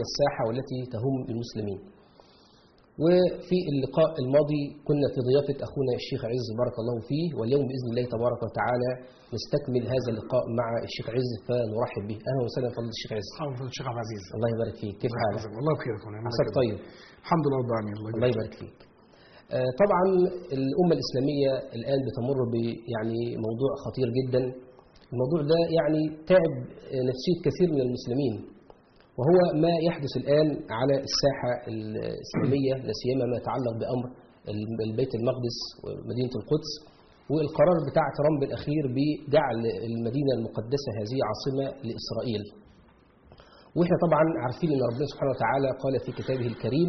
الساحة والتي تهم المسلمين وفي اللقاء الماضي كنا في ضيافة أخونا الشيخ عز بارك الله فيه واليوم بإذن الله تبارك وتعالى نستكمل هذا اللقاء مع الشيخ عز فنرحب به أهلا وسهلا فضل الشيخ عز حافظ الشيخ عبد العزيز الله يبارك فيك كيف حالك؟ والله بخير يا اخوان عساك طيب الحمد لله رب العالمين الله الله يبارك فيك آه، طبعا الأمة الإسلامية الآن بتمر ب يعني موضوع خطير جدا الموضوع ده يعني تعب آه، نفسية كثير من المسلمين وهو ما يحدث الآن على الساحة الإسلامية لا سيما ما يتعلق بأمر البيت المقدس ومدينة القدس والقرار بتاع ترامب الأخير بجعل المدينة المقدسة هذه عاصمة لإسرائيل وإحنا طبعا عارفين أن ربنا سبحانه وتعالى قال في كتابه الكريم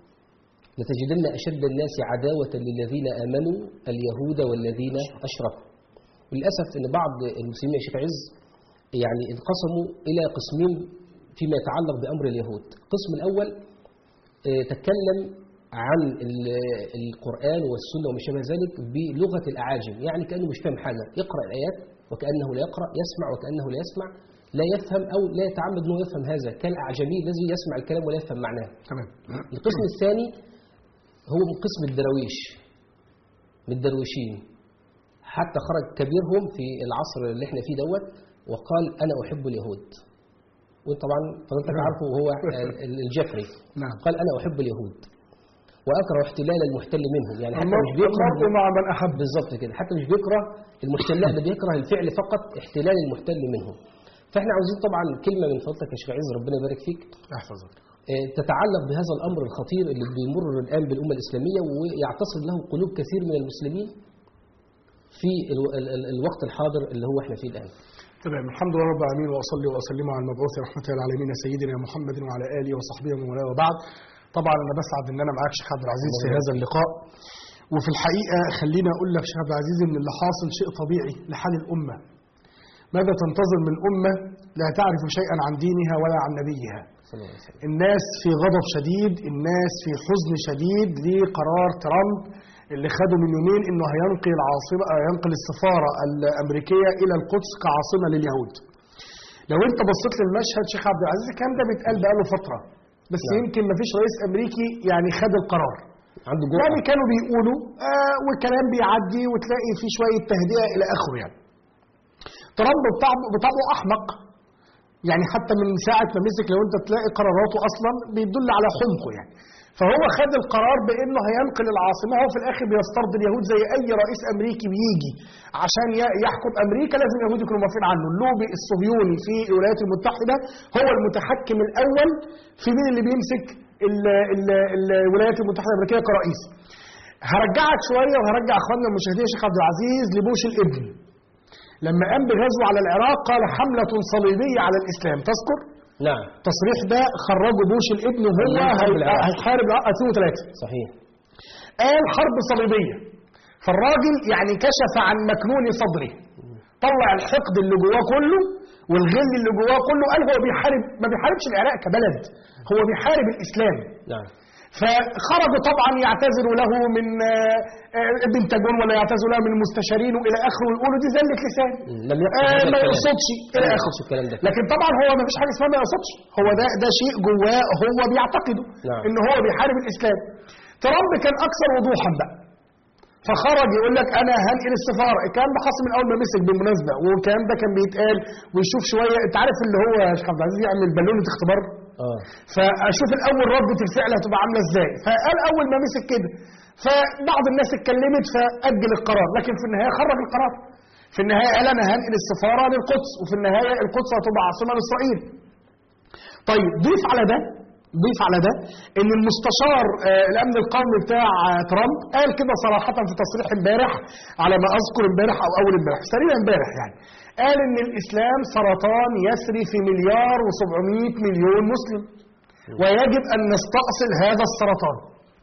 لتجدن أشد الناس عداوة للذين آمنوا اليهود والذين أشركوا وللأسف أن بعض المسلمين يا شيخ عز يعني انقسموا إلى قسمين فيما يتعلق بأمر اليهود القسم الأول آه، تكلم عن ال- القرآن والسنة وما شابه ذلك بلغة الأعاجم يعني كأنه مش فاهم حاجة يقرأ الآيات وكأنه لا يقرأ يسمع وكأنه لا يسمع لا يفهم أو لا يتعمد أنه يفهم هذا كالأعجمي الذي يسمع الكلام ولا يفهم معناه تمام القسم الثاني هو من قسم الدراويش من الدرويشين حتى خرج كبيرهم في العصر اللي احنا فيه دوت وقال أنا أحب اليهود وانت طبعا فضلتك عارفه وهو ال- ال- الجفري نعم قال أنا أحب اليهود وأكره احتلال المحتل منهم يعني حتى مش المرء بيكره المرء مع من احب بالظبط كده حتى مش بيكره المحتل لا ده بيكره الفعل فقط احتلال المحتل منهم فاحنا عاوزين طبعا كلمة من فضلك يا شيخ عز ربنا يبارك فيك احفظك آه، تتعلق بهذا الأمر الخطير اللي بيمر الآن بالأمة الإسلامية ويعتصم له قلوب كثير من المسلمين في الو- ال- ال- الوقت الحاضر اللي هو احنا فيه الآن تمام الحمد لله رب العالمين واصلي واسلم على المبعوث رحمه للعالمين سيدنا محمد وعلى اله وصحبه ومن والاه وبعد طبعا انا بسعد ان انا معاك شيخ عبد العزيز في هذا اللقاء وفي الحقيقه خليني اقول لك شيخ عبد العزيز ان اللي حاصل شيء طبيعي لحال الامه ماذا تنتظر من امه لا تعرف شيئا عن دينها ولا عن نبيها صلى الله عليه وسلم الناس في غضب شديد الناس في حزن شديد لقرار ترامب اللي خده من يومين انه هينقل العاصمه هينقل السفاره الامريكيه الى القدس كعاصمه لليهود. لو انت بصيت للمشهد شيخ عبد العزيز الكلام ده بيتقال بقاله فتره بس نعم. يمكن ما فيش رئيس امريكي يعني خد القرار. عنده يعني جرأة كانوا بيقولوا آه والكلام بيعدي وتلاقي فيه شويه تهدئه الى اخره يعني. ترامب بطبعه بطبعه احمق يعني حتى من ساعة ما مسك لو انت تلاقي قراراته اصلا بيدل على حمقه يعني فهو خد القرار بانه هينقل العاصمة هو في الاخر بيسترد اليهود زي اي رئيس امريكي بيجي عشان ي- يحكم امريكا لازم اليهود يكونوا موافقين عنه اللوبي الصهيوني في الولايات المتحدة هو المتحكم الاول في مين اللي بيمسك ال ال ال الولايات المتحدة الامريكية كرئيس هرجعك شوية وهرجع اخواننا المشاهدين يا شيخ عبد العزيز لبوش الابن لما قام بغزو على العراق قال حملة صليبية على الإسلام تذكر؟ نعم التصريح ده خرجه بوش الابن وهو اللي هو حرب هي- العراق. هيحارب العراق 2003 صحيح قال حرب صليبية فالراجل يعني كشف عن مكنون صدره طلع الحقد اللي جواه كله والغل اللي جواه كله قال هو بيحارب ما بيحاربش العراق كبلد هو بيحارب الإسلام نعم فخرجوا طبعا يعتذروا له من آه، آه، بنتاجون ولا يعتذروا له من المستشارين والى اخره ويقولوا دي زله لسان مم. لم يقصد آه هذا ما الكلام. يقصدش ما الى يقصدش اخره الكلام ده لكن طبعا هو ما فيش حاجه اسمها ما يقصدش هو ده ده شيء جواه هو بيعتقده نعم. ان هو بيحارب الاسلام ترامب كان اكثر وضوحا بقى فخرج يقول لك انا هنقل السفاره الكلام ده حصل من اول ما مسك بالمناسبه والكلام ده كان بيتقال ويشوف شويه انت عارف اللي هو يا شيخ عبد العزيز يعمل بالونه اختبار اه فاشوف الاول رده الفعل هتبقى عامله ازاي فقال اول ما مسك كده فبعض الناس اتكلمت فاجل القرار لكن في النهايه خرج القرار في النهايه قال انا هنقل السفاره للقدس وفي النهايه القدس هتبقى عاصمه لاسرائيل طيب ضيف على ده ضيف على ده ان المستشار آه، الامن القومي بتاع آه، ترامب قال كده صراحه في تصريح امبارح على ما اذكر امبارح او اول امبارح تقريبا امبارح يعني قال ان الاسلام سرطان يسري في مليار و700 مليون مسلم ويجب ان نستأصل هذا السرطان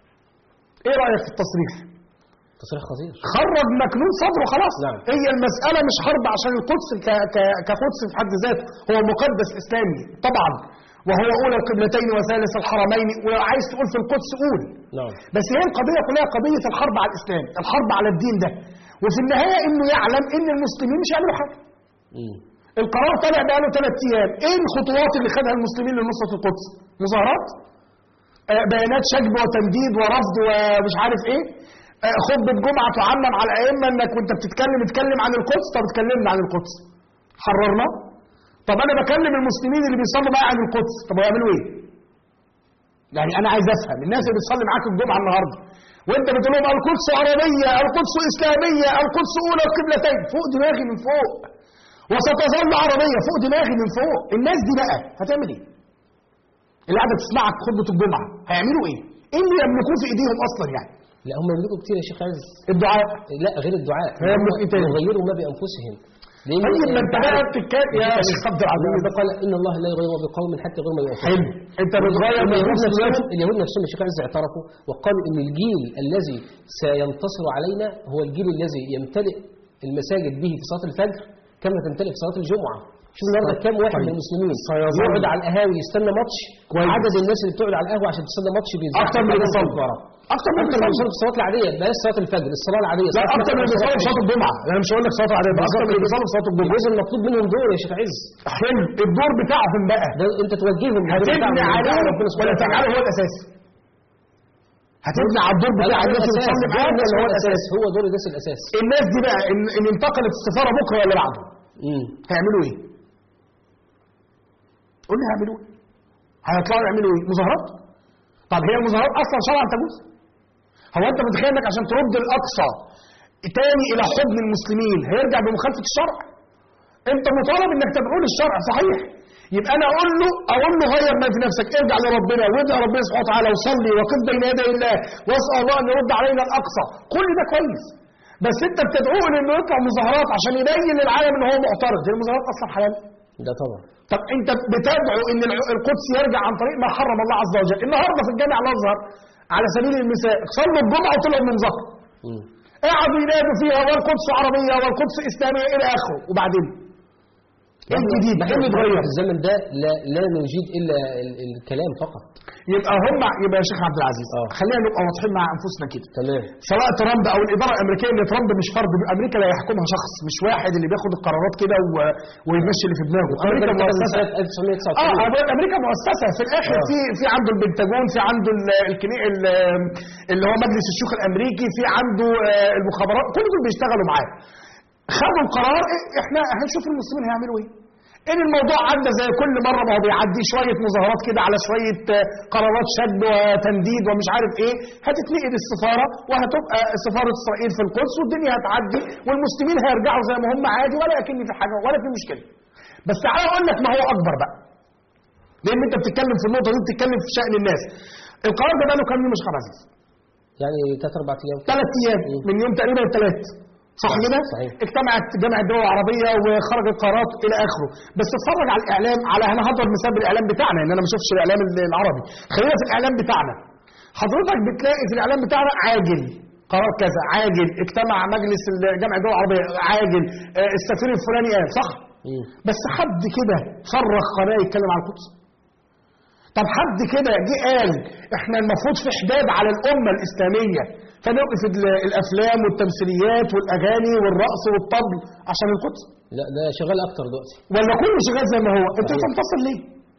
ايه رايك في التصريح تصريح خطير خرج مكنون صدره خلاص نعم. هي المسألة مش حرب عشان القدس ك- ك- كقدس في حد ذاته هو مقدس إسلامي طبعا وهو أولى القبلتين وثالث الحرمين وعايز تقول في القدس قول نعم بس هي القضية كلها قضية الحرب على الإسلام الحرب على الدين ده وفي النهاية إنه يعلم إن المسلمين مش هيعملوا حاجة مم. القرار طلع بقاله ثلاث ايام ايه الخطوات اللي خدها المسلمين لنصره القدس مظاهرات آه، بيانات شجب وتنديد ورفض ومش عارف ايه آه، خطبه جمعه تعمم على الائمه انك وانت بتتكلم اتكلم عن القدس طب اتكلمنا عن القدس حررنا طب انا بكلم المسلمين اللي بيصلوا معايا عن القدس طب هيعملوا ايه يعني انا عايز افهم الناس اللي بتصلي معاك الجمعه النهارده وانت بتقول لهم القدس عربيه القدس اسلاميه القدس اولى القبلتين فوق دماغي من فوق وستظل عربيه فوق دماغي من فوق الناس دي بقى هتعمل ايه اللي قاعده تسمعك خطبه الجمعه هيعملوا ايه ايه اللي يملكوه في ايديهم اصلا يعني لا هم يملكوا كتير يا شيخ عز الدعاء لا غير الدعاء هيملك إيه تاني؟ يغيروا ما بانفسهم لأن طيب ما انت بقى عارف- بتتكلم يا شيخ عبد العزيز ده قال ان الله لا يغير بقوم حتى يغيروا ما بانفسهم حلو انت بتغير من اليهود نفس نفسهم الوقت اليهود نفسهم الشيخ عز اعترفوا وقالوا ان الجيل الذي سينتصر علينا هو الجيل الذي يمتلئ المساجد به في صلاه الفجر كما تمتلئ في صلاه الجمعه شوف النهارده كام واحد طيب. من المسلمين سيظل. يقعد على القهاوي يستنى ماتش كويس. عدد الناس اللي بتقعد على القهوه عشان تستنى ماتش بيزداد اكتر من اللي بيصلي الكفارة. اكتر من اكتر اللي من بيصلي صلاه الصلاه العاديه بلاش صلاه الفجر الصلاه العاديه لا صلاة اكتر من اللي بيصلي في صلاه الجمعه انا مش هقول لك صلاه عاديه ده اكتر من اللي بيصلي في صلاه الجمعه الجزء المطلوب منهم دول يا شيخ عز حلو الدور بتاعهم بقى ده انت توجههم هتبني عليه ولا تجعله هو الاساس هتبني على الدور بتاع الناس اللي بتصلي معاهم الناس ولا هو هو الاساس الاساس هو دور الناس الاساس الناس دي بقى ان, إن انتقلت السفاره بكره ولا بعده امم هيعملوا ايه قول لي هيعملوا ايه هيطلعوا يعملوا ايه مظاهرات طب هي المظاهرات اصلا شرعا تجوز هو انت متخيل انك عشان ترد الاقصى تاني الى حضن المسلمين هيرجع بمخالفه الشرع انت مطالب انك تدعو للشرع صحيح يبقى انا اقول له اقول له غير ما في نفسك ارجع لربنا وادعي ربنا سبحانه وتعالى وصلي وقف بين يدي الله واسال الله ان يرد علينا الاقصى كل ده كويس بس انت بتدعوه انه يطلع مظاهرات عشان يبين للعالم ان هو معترض هي المظاهرات اصلا حلال ده طبعا طب انت بتدعو ان الع- القدس يرجع عن طريق ما حرم الله عز وجل النهارده في الجامع الازهر على سبيل المثال صلوا الجمعه وطلعوا من مظاهره مم. قعدوا ينادوا فيها والقدس عربيه والقدس اسلاميه الى اخره وبعدين ايه الجديد؟ ايه اللي اتغير؟ في الزمن ده لا لا نجيد الا ال- الكلام فقط يبقى هم يبقى يا شيخ عبد العزيز اه. خلينا نبقى واضحين مع انفسنا كده تمام سواء ترامب او الاداره الامريكيه ان ترامب مش فرد امريكا لا يحكمها شخص مش واحد اللي بياخد القرارات كده و- ويمشي اللي في دماغه امريكا مؤسسه اه 1989 أبو- امريكا مؤسسه في الاخر آه. في في عنده البنتاجون في عنده ال- الكني ال- اللي هو مجلس الشيوخ الامريكي في عنده آه، المخابرات كل دول بيشتغلوا معاه خدوا القرار إيه، احنا هنشوف المسلمين هيعملوا ايه ان الموضوع عدى زي كل مره ما هو بيعدي شويه مظاهرات كده على شويه آه، قرارات شد وتنديد ومش عارف ايه هتتنقل السفاره وهتبقى سفاره اسرائيل في القدس والدنيا هتعدي والمسلمين هيرجعوا زي ما هم عادي ولا اكن في حاجه ولا في مشكله بس تعالى اقول لك ما هو اكبر بقى لان انت بتتكلم في النقطه دي بتتكلم في شان الناس القرار ده بقاله كام يوم يا شيخ عبد العزيز يعني ثلاث اربع ايام ثلاث ايام من يوم تقريبا الثلاث صح كده؟ صحيح. اجتمعت جامعه الدول العربيه وخرجت قرارات الى اخره، بس اتفرج على الاعلام على انا هضرب مثال بالاعلام بتاعنا ان انا ما شفتش الاعلام العربي، خلينا في الاعلام بتاعنا. حضرتك بتلاقي في الاعلام بتاعنا عاجل قرار كذا عاجل اجتمع مجلس جامعه الدول العربيه عاجل آه، السفير الفلاني قال صح؟ مم. بس حد كده فرغ قناه يتكلم عن القدس طب حد كده جه قال احنا المفروض في حداد على الامه الاسلاميه فنوقف ال- الافلام والتمثيليات والاغاني والرقص والطبل عشان القدس لا ده شغال اكتر دلوقتي ولا كله شغال زي ما هو انت صحيح. هتنتصر ليه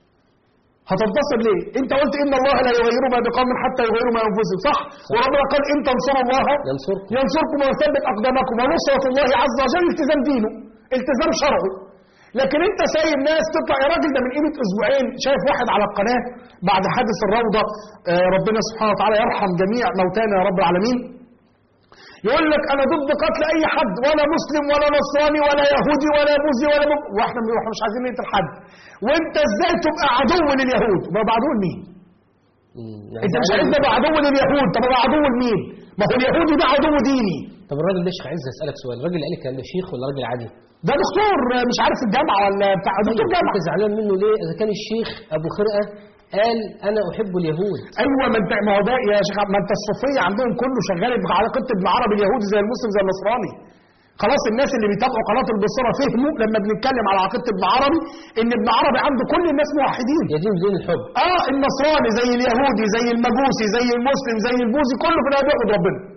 هتنتصر ليه انت قلت ان الله لا يغير ما بقوم حتى يغيروا ما انفسهم صح, وربنا قال ان تنصروا الله ينصركم ينصركم ويثبت اقدامكم ونصرة الله عز وجل التزام دينه التزام شرعه لكن انت سايب ناس تطلع يا راجل ده من قيمه اسبوعين شايف واحد على القناه بعد حادث الروضه آه، ربنا سبحانه وتعالى يرحم جميع موتانا يا رب العالمين يقول لك انا ضد قتل اي حد ولا مسلم ولا نصراني ولا يهودي ولا بوذي ولا مم... واحنا واحنا مش عايزين نقتل حد وانت ازاي تبقى عدو لليهود ما هو عدو لمين مم. يعني انت مش زعلان عايز تبقى عدو لليهود طب ابقى عدو لمين ما هو اليهودي ده عدو ديني طب الراجل ده شيخ عز اسالك سؤال الراجل اللي قال الكلام ده شيخ ولا راجل عادي؟ ده دكتور مش عارف في الجامعه ولا بتاع دكتور طيب، جامعه انت زعلان منه ليه اذا كان الشيخ ابو خرقه قال انا احب اليهود ايوه ما انت ما هو ده يا شيخ ما انت الصوفيه عندهم كله شغال على قصه ابن عربي اليهودي زي المسلم زي النصراني خلاص الناس اللي بيتابعوا قناه البصره فهموا لما بنتكلم على عقيده ابن عربي ان ابن عربي عنده كل الناس موحدين يدين دين الحب اه النصراني زي اليهودي زي المجوسي زي المسلم زي البوذي كله في النهايه بيعبد ربنا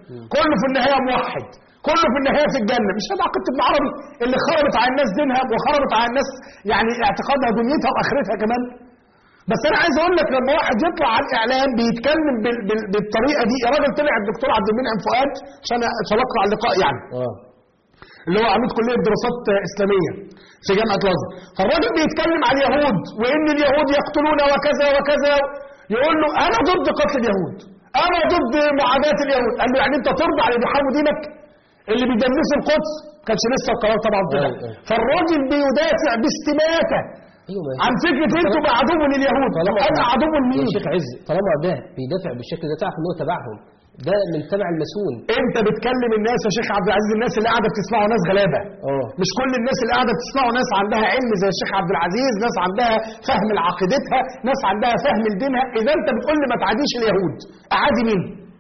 كله في النهايه موحد كله في النهايه في الجنه مش هذا عقيده ابن عربي اللي خربت على الناس دينها وخربت على الناس يعني اعتقادها دنيتها واخرتها كمان بس انا عايز اقول لك لما واحد يطلع على الاعلام بيتكلم بال بال بالطريقه دي الراجل طلع الدكتور عبد المنعم فؤاد عشان عشان اقرا على اللقاء يعني اه اللي هو عميد كليه دراسات اسلاميه في جامعه الازهر فالراجل بيتكلم على اليهود وان اليهود يقتلون وكذا وكذا يقول له انا ضد قتل اليهود انا ضد معاداه اليهود قال له يعني انت ترضى على اللي بيحاربوا دينك اللي بيدنسوا القدس كانش لسه القرار طبعا طلع أيوة. فالراجل بيدافع باستماته ايوه ما عن فكره انتوا بقى عدو لليهود طالما انا عدو يا لمين شيخ عز طالما ده بيدافع بالشكل ده تعرف ان هو تبعهم ده من تبع المسؤول انت بتكلم الناس يا شيخ عبد العزيز الناس اللي قاعده بتسمعوا ناس غلابه اه مش كل الناس اللي قاعده بتسمعوا ناس عندها علم زي الشيخ عبد العزيز ناس عندها فهم لعقيدتها ناس عندها فهم لدينها اذا انت بتقول لي ما تعاديش اليهود اعادي مين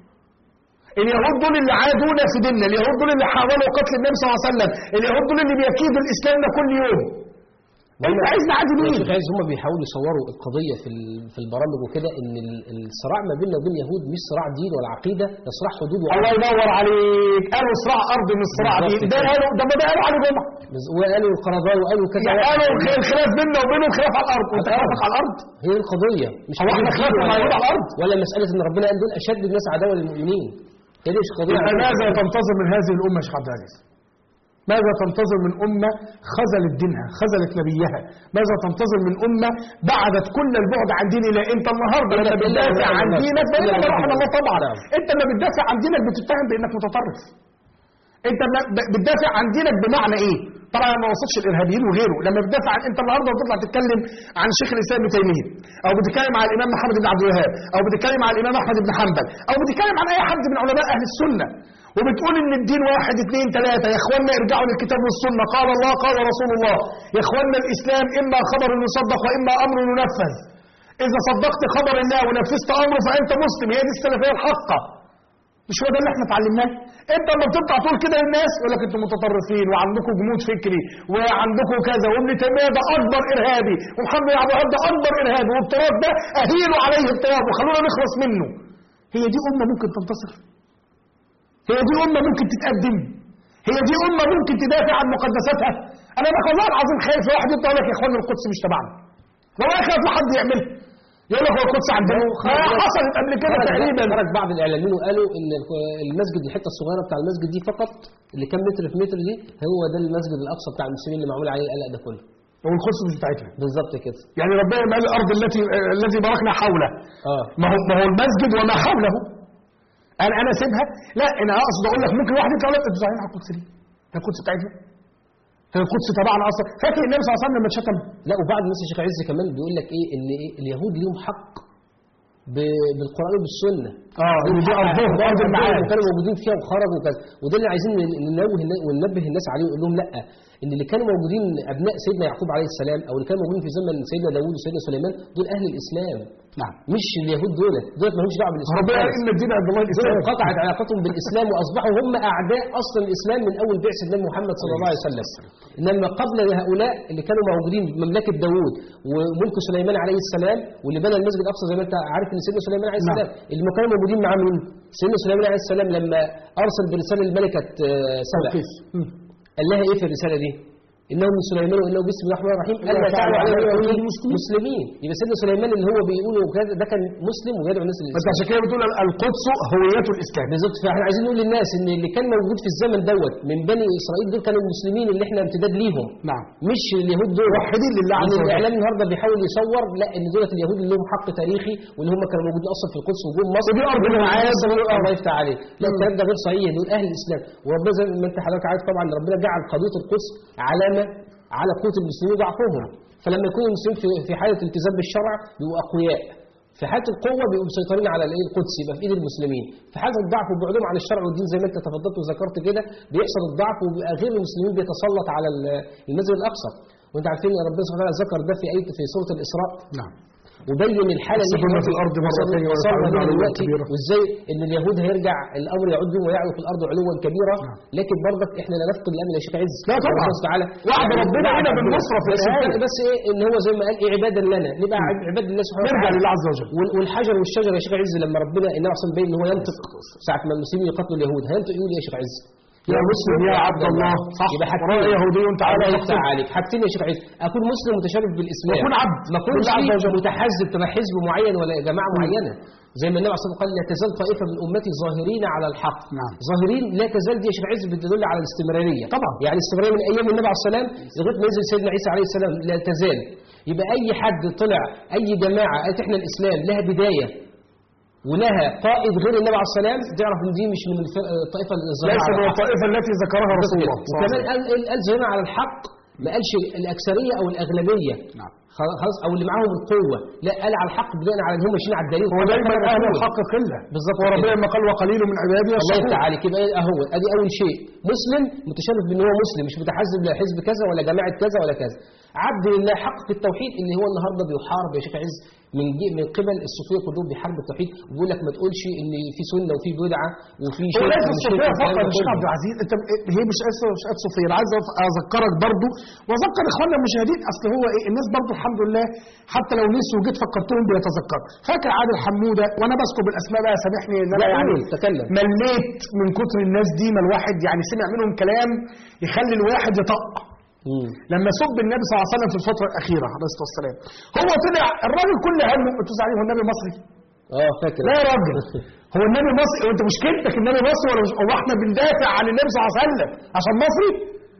اليهود دول اللي عادونا في ديننا اليهود دول اللي حاولوا قتل النبي صلى الله عليه وسلم اليهود دول اللي بيكيدوا الاسلام ده كل يوم انت عايز نعادي يا مين شيخ عز هم بيحاولوا يصوروا القضيه في ال- في البرامج وكده ان ال- الصراع ما بيننا وبين اليهود مش صراع دين ولا عقيده ده صراع حدود الله وعرض ينور عليك قالوا صراع ارض من الصراع دي بالظبط ده كده. قالوا ده ما ده قالوا علي جمعه وقالوا القرضاء وقالوا كذا يعني قالوا الخلاف بيننا وبينهم خلاف على الارض وانت على الأرض. خلافك على الارض هي القضيه مش هو احنا قضية خلافنا دين مع ولا- اليهود على الارض ولا مساله ان ربنا قال دول اشد الناس عداوه للمؤمنين هي دي مش قضيه يبقى عقيدة. ماذا تنتظر من هذه الأمة يا شيخ عبد العزيز؟ ماذا تنتظر من أمة خذلت دينها خذلت نبيها ماذا تنتظر من أمة بعدت كل البعد عن دين الله أنت النهاردة إلا- لما إلا بتدافع من عن رحم الله. دينك إلا فإلا من من رحم رحم الله الله. طبعا نعم. أنت لما بتدافع عن دينك بتتهم بأنك متطرف أنت ب- ب- بتدافع عن دينك بمعنى إيه؟ طبعا أنا ما وصفش الإرهابيين وغيره لما بتدافع عن أنت النهارده بتطلع تتكلم عن شيخ الإسلام ابن تيمية أو بتتكلم عن الإمام محمد بن عبد الوهاب أو بتتكلم عن الإمام أحمد بن حنبل أو بتتكلم عن أي حد من علماء أهل السنة وبتقول ان الدين واحد اثنين ثلاثة يا اخوانا ارجعوا للكتاب والسنة قال الله قال رسول الله يا اخوانا الاسلام اما خبر يصدق واما امر ينفذ اذا صدقت خبر الله ونفذت امره فانت مسلم هي دي السلفية الحقة مش هو ده اللي احنا اتعلمناه انت لما بتطلع تقول كده للناس يقول لك انتم متطرفين وعندكم جمود فكري وعندكم كذا وابن تيميه ده اكبر ارهابي ومحمد عبد الوهاب ده اكبر ارهابي والتراب ده اهيلوا عليه التراب وخلونا نخلص منه هي دي امه ممكن تنتصر هي دي أمة ممكن تتقدم هي دي أمة ممكن تدافع عن مقدساتها أنا بقى والله العظيم خايف واحد يطلع يقول لك يا إخوان القدس مش تبعنا والله خايف لحد يعملها يقول لك هو القدس عندنا ما حصلت قبل كده خرج- تقريبا خرج بعض الاعلاميين وقالوا ان الك- المسجد الحته الصغيره بتاع المسجد دي فقط اللي كام متر في متر دي هو ده المسجد الاقصى بتاع المسلمين اللي معمول عليه القلق ده كله والقدس مش بتاعتنا بالظبط كده يعني ربنا قال الأرض التي الذي باركنا حوله اه ما هو ما هو المسجد وما حوله انا انا اسيبها لا انا اقصد اقول لك ممكن واحد يطلع يقول لك انتوا زعلانين على القدس ليه؟ هي القدس بتاعتنا هي القدس تبعنا اصلا فاكر النبي صلى الله عليه وسلم لما اتشتم لا وبعض الناس يا شيخ عز كمان بيقول لك ايه ان إيه اليهود ليهم حق ب- بالقران وبالسنه اه ليهم دي حق ارضهم على ارض الأرض المعاد وكانوا موجودين فيها وخرجوا وكذا وده اللي عايزين ننوه النا- وننبه الناس عليه ونقول لهم لا ان اللي كانوا موجودين ابناء سيدنا يعقوب عليه السلام او اللي كانوا موجودين في زمن سيدنا داوود وسيدنا سليمان دول اهل الاسلام نعم مش اليهود دول دول ما همش دعوه بالاسلام ربنا قال خالص. ان الدين عند الله دول الاسلام انقطعت علاقتهم بالاسلام واصبحوا هم اعداء اصلا الاسلام من اول بعثه النبي محمد صلى الله عليه وسلم انما قبل هؤلاء اللي كانوا موجودين في مملكه داوود وملك سليمان عليه السلام واللي بنى المسجد الاقصى زي ما انت عارف ان سيدنا سليمان عليه نعم. السلام اللي ما كانوا موجودين مع مين؟ سيدنا سليمان عليه السلام لما ارسل برساله الملكه آه، سبأ توقيف. مم. قال لها ايه في الرساله دي؟ انه من سليمان وانه بسم الله الرحمن الرحيم الله الا تعالوا تعالى على على مسلمين. المسلمين. مسلمين يبقى سيدنا سليمان اللي هو بيقوله كده ده كان مسلم ويدعو الناس فانت للاسلام عشان كده بتقول القدس هويته الاسلام بالظبط فاحنا عايزين نقول للناس ان اللي كان موجود في الزمن دوت من بني اسرائيل دول كانوا المسلمين اللي احنا امتداد ليهم نعم مش اليهود دول موحدين لله عز لان وجل. الاعلام النهارده بيحاول يصور لا ان دولت اليهود اللي لهم حق تاريخي واللي هم كانوا موجودين اصلا في القدس وجم مصر ودي أرض المعاد. الله يفتح عليك لا الكلام ده غير صحيح دول اهل الاسلام وربنا زي ما انت حضرتك عارف طبعا ربنا جعل قضيه القدس علامه على قوه المسلمين وضعفهم فلما يكون المسلمين في في حاله التزام بالشرع بيبقوا اقوياء في حاله القوه بيبقوا مسيطرين على الايه القدس يبقى في ايد المسلمين في حاله الضعف وبعدهم عن الشرع والدين زي ما انت تفضلت وذكرت كده بيحصل الضعف وبيبقى غير المسلمين بيتسلط على ال- المسجد الاقصى وانت عارفين ان ربنا سبحانه وتعالى ذكر ده في ايه في سوره الاسراء نعم وبين الحاله اللي يفسدون احنا في الأرض مرتين وصلنا ويفعلون لها علوا دلوقتي كبيرا. وازاي ان اليهود هيرجع الامر يعود بهم ويعلو في الارض علوا كبيرا لكن برضك احنا لا نفقد الامل يا شيخ عز لا طبعا. ربنا سبحانه وتعالى وعد يعني ربنا وعد هنا ربنا. بالنصرة في بس النهاية. الفرق بس ايه ان هو زي ما قال ايه عبادا لنا نبقى عباد الله سبحانه نرجع وتعالى لله عز وجل وال- والحجر والشجر يا شيخ عز لما ربنا النبي صلى الله عليه وسلم بين ان هو ينطق ساعه ما المسلمين يقتلوا اليهود هينطق يقول إيه يا شيخ عز يا مسلم يا عبد الله صح يبقى حاجتين وراء يهودي تعالى الله يقتل. يفتح عليك حاجتين يا شيخ عز اكون مسلم متشرف بالاسلام وأكون عبد ما اكونش لله عز وجل. متحزب تبع حزب معين ولا جماعه معينه زي ما النبي صلى الله عليه وسلم قال لا تزال طائفه من امتي ظاهرين على الحق نعم. ظاهرين لا تزال دي يا شيخ عز بتدل على الاستمراريه طبعا. يعني الاستمراريه من ايام النبي عليه السلام لغايه ما ينزل سيدنا عيسى عليه السلام لا تزال يبقى اي حد طلع اي جماعه قالت احنا الاسلام لها بدايه ولها قائد غير النبي عليه السلام تعرف ان دي مش من الفرق- الطائفه الظاهره ليس على من الحق. الطائفة التي ذكرها رسول الله صلى الله عليه وكمان وسلم. قال قال- قال ظاهرين على الحق ما قالش الاكثريه او الاغلبيه نعم. خلاص او اللي معاهم القوه لا قال على الحق بناء على ان هم ماشيين على الدليل هو دايما طبعاً اهل رسول. الحق قله بالظبط وربنا كده. لما قال وقليل من عبادي الله الشكور يفتح عليك يبقى اهو ادي اول شيء مسلم متشرف بان هو مسلم مش متحزب لحزب كذا ولا جماعه كذا ولا كذا عبد لله حق في التوحيد اللي هو النهارده بيحارب يا شيخ عز من جي من قبل الصوفيه كلهم بيحاربوا التوحيد وبيقول لك ما تقولش ان في سنه وفي بدعه وفي هو شرك ليس ومش شرك الصوفيه والكلام فقط ده مش كله. عبد العزيز انت هي مش اسف مش آية صوفيه انا عايز اذكرك برضو واذكر اخواننا المشاهدين اصل هو ايه الناس برضو الحمد لله حتى لو نسوا وجيت فكرتهم بيتذكروا فاكر عادل حموده وانا بذكر بالاسماء بقى سامحني ان انا لا يعني قول، تكلم. مليت من كتر الناس دي ما الواحد يعني سمع منهم كلام يخلي الواحد يطق مم. لما سب النبي صلى الله عليه وسلم في الفتره الاخيره عليه الصلاه والسلام هو طلع الراجل كل همه انتوا زعلانين هو النبي مصري اه فاكر لا يا راجل هو النبي مصري وانت مشكلتك النبي مصري ولا مش هو احنا بندافع عن النبي صلى الله عليه وسلم عشان مصري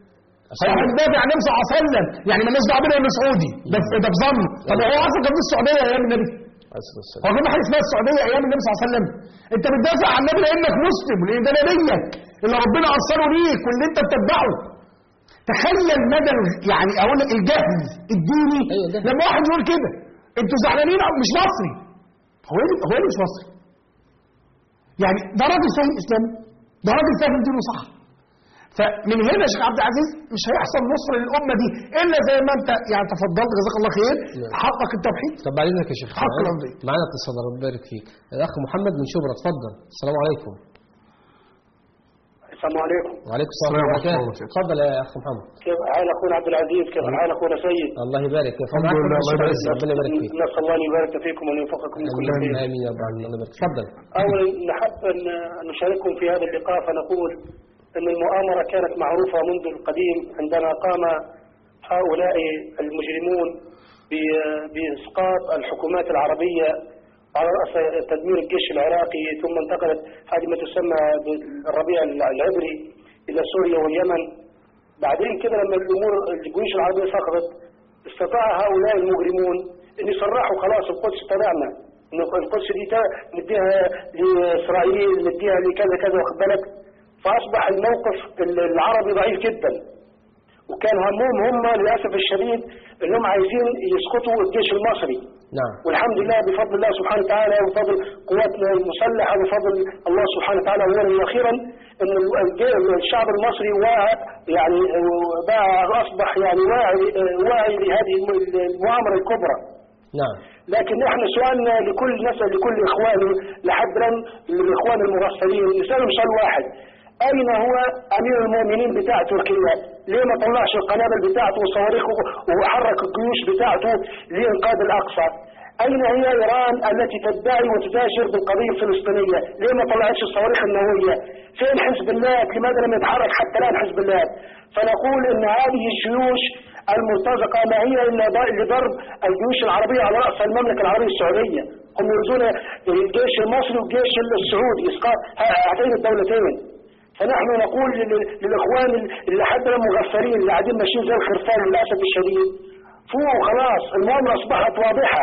هو احنا بندافع عن النبي صلى الله عليه وسلم يعني مالناش دعوه بينا انه سعودي ده في- ده في ظن طب هو اصلا كان في السعوديه ايام النبي عليه الصلاة والسلام. هو كان حاجه اسمها السعوديه ايام النبي صلى الله عليه وسلم انت بتدافع عن النبي لانك مسلم لان ده نبيك اللي ربنا ارسله ليك واللي انت بتتبعه تخيل مدى ال- يعني اقول لك الجهل الديني أيوة ده. لما واحد يقول كده انتوا زعلانين أو مش مصري هو ايه هو ايه مش مصري يعني ده راجل فاهم اسلام ده راجل فاهم دينه صح فمن هنا يا شيخ عبد العزيز مش هيحصل نصر للامه دي الا زي ما انت يعني تفضلت جزاك الله خير نعم. حقق التوحيد طب بعد اذنك يا شيخ حق معانا- الأرضية. معانا اتصال ربنا يبارك فيك الاخ محمد من شبرا اتفضل السلام عليكم السلام عليكم وعليكم السلام السلام ورحمه الله ورحمة الله وبركاته اتفضل يا اخ محمد كيف حال اخونا عبد العزيز كيف حال اخونا سيد الله يبارك كيف الحمد معاك لله، الله ربنا يبارك ربنا يبارك فيك نسال الله ان يبارك فيكم وان يوفقكم لكل امين خير امين يا رب العالمين الله يبارك تفضل اولا نحب ان نشارككم في هذا اللقاء فنقول ان المؤامره كانت معروفه منذ القديم عندما قام هؤلاء المجرمون ب- باسقاط الحكومات العربيه على راس تدمير الجيش العراقي ثم انتقلت هذه ما تسمى بالربيع العبري الى سوريا واليمن بعدين كده لما الامور الجيوش العربيه سقطت استطاع هؤلاء المجرمون ان يصرحوا خلاص القدس تبعنا ان القدس دي تا- نديها لاسرائيل نديها لكذا كذا واخد بالك فاصبح الموقف العربي ضعيف جدا وكان همهم هم للاسف الشديد انهم عايزين يسقطوا الجيش المصري نعم والحمد لله بفضل الله سبحانه وتعالى وبفضل قواتنا المسلحه وبفضل الله سبحانه وتعالى اولا واخيرا ان الج- الشعب المصري واعي يعني بقى اصبح يعني واعي واعي لهذه المؤامره الكبرى نعم لكن احنا سؤالنا لكل نسأل لكل اخواني لحد الان للاخوان المغفلين نسالهم سؤال واحد اين هو امير المؤمنين بتاع تركيا؟ ليه ما طلعش القنابل بتاعته وصواريخه وحرك الجيوش بتاعته لانقاذ الاقصى؟ اين هي ايران التي تدعي وتباشر بالقضيه الفلسطينيه؟ ليه ما طلعتش الصواريخ النوويه؟ فين حزب الله؟ لماذا لم يتحرك حتى الان حزب الله؟ فنقول ان هذه الجيوش المرتزقة ما هي إلا ض- لضرب الجيوش العربية على رأس المملكة العربية السعودية هم يريدون الجيش المصري والجيش السعودي إسقاط ه- هاتين الدولتين فنحن نقول لل- للإخوان اللي حتى المغفلين اللي قاعدين ماشيين زي الخرفان للأسف الشديد فوقوا خلاص المؤامرة أصبحت واضحة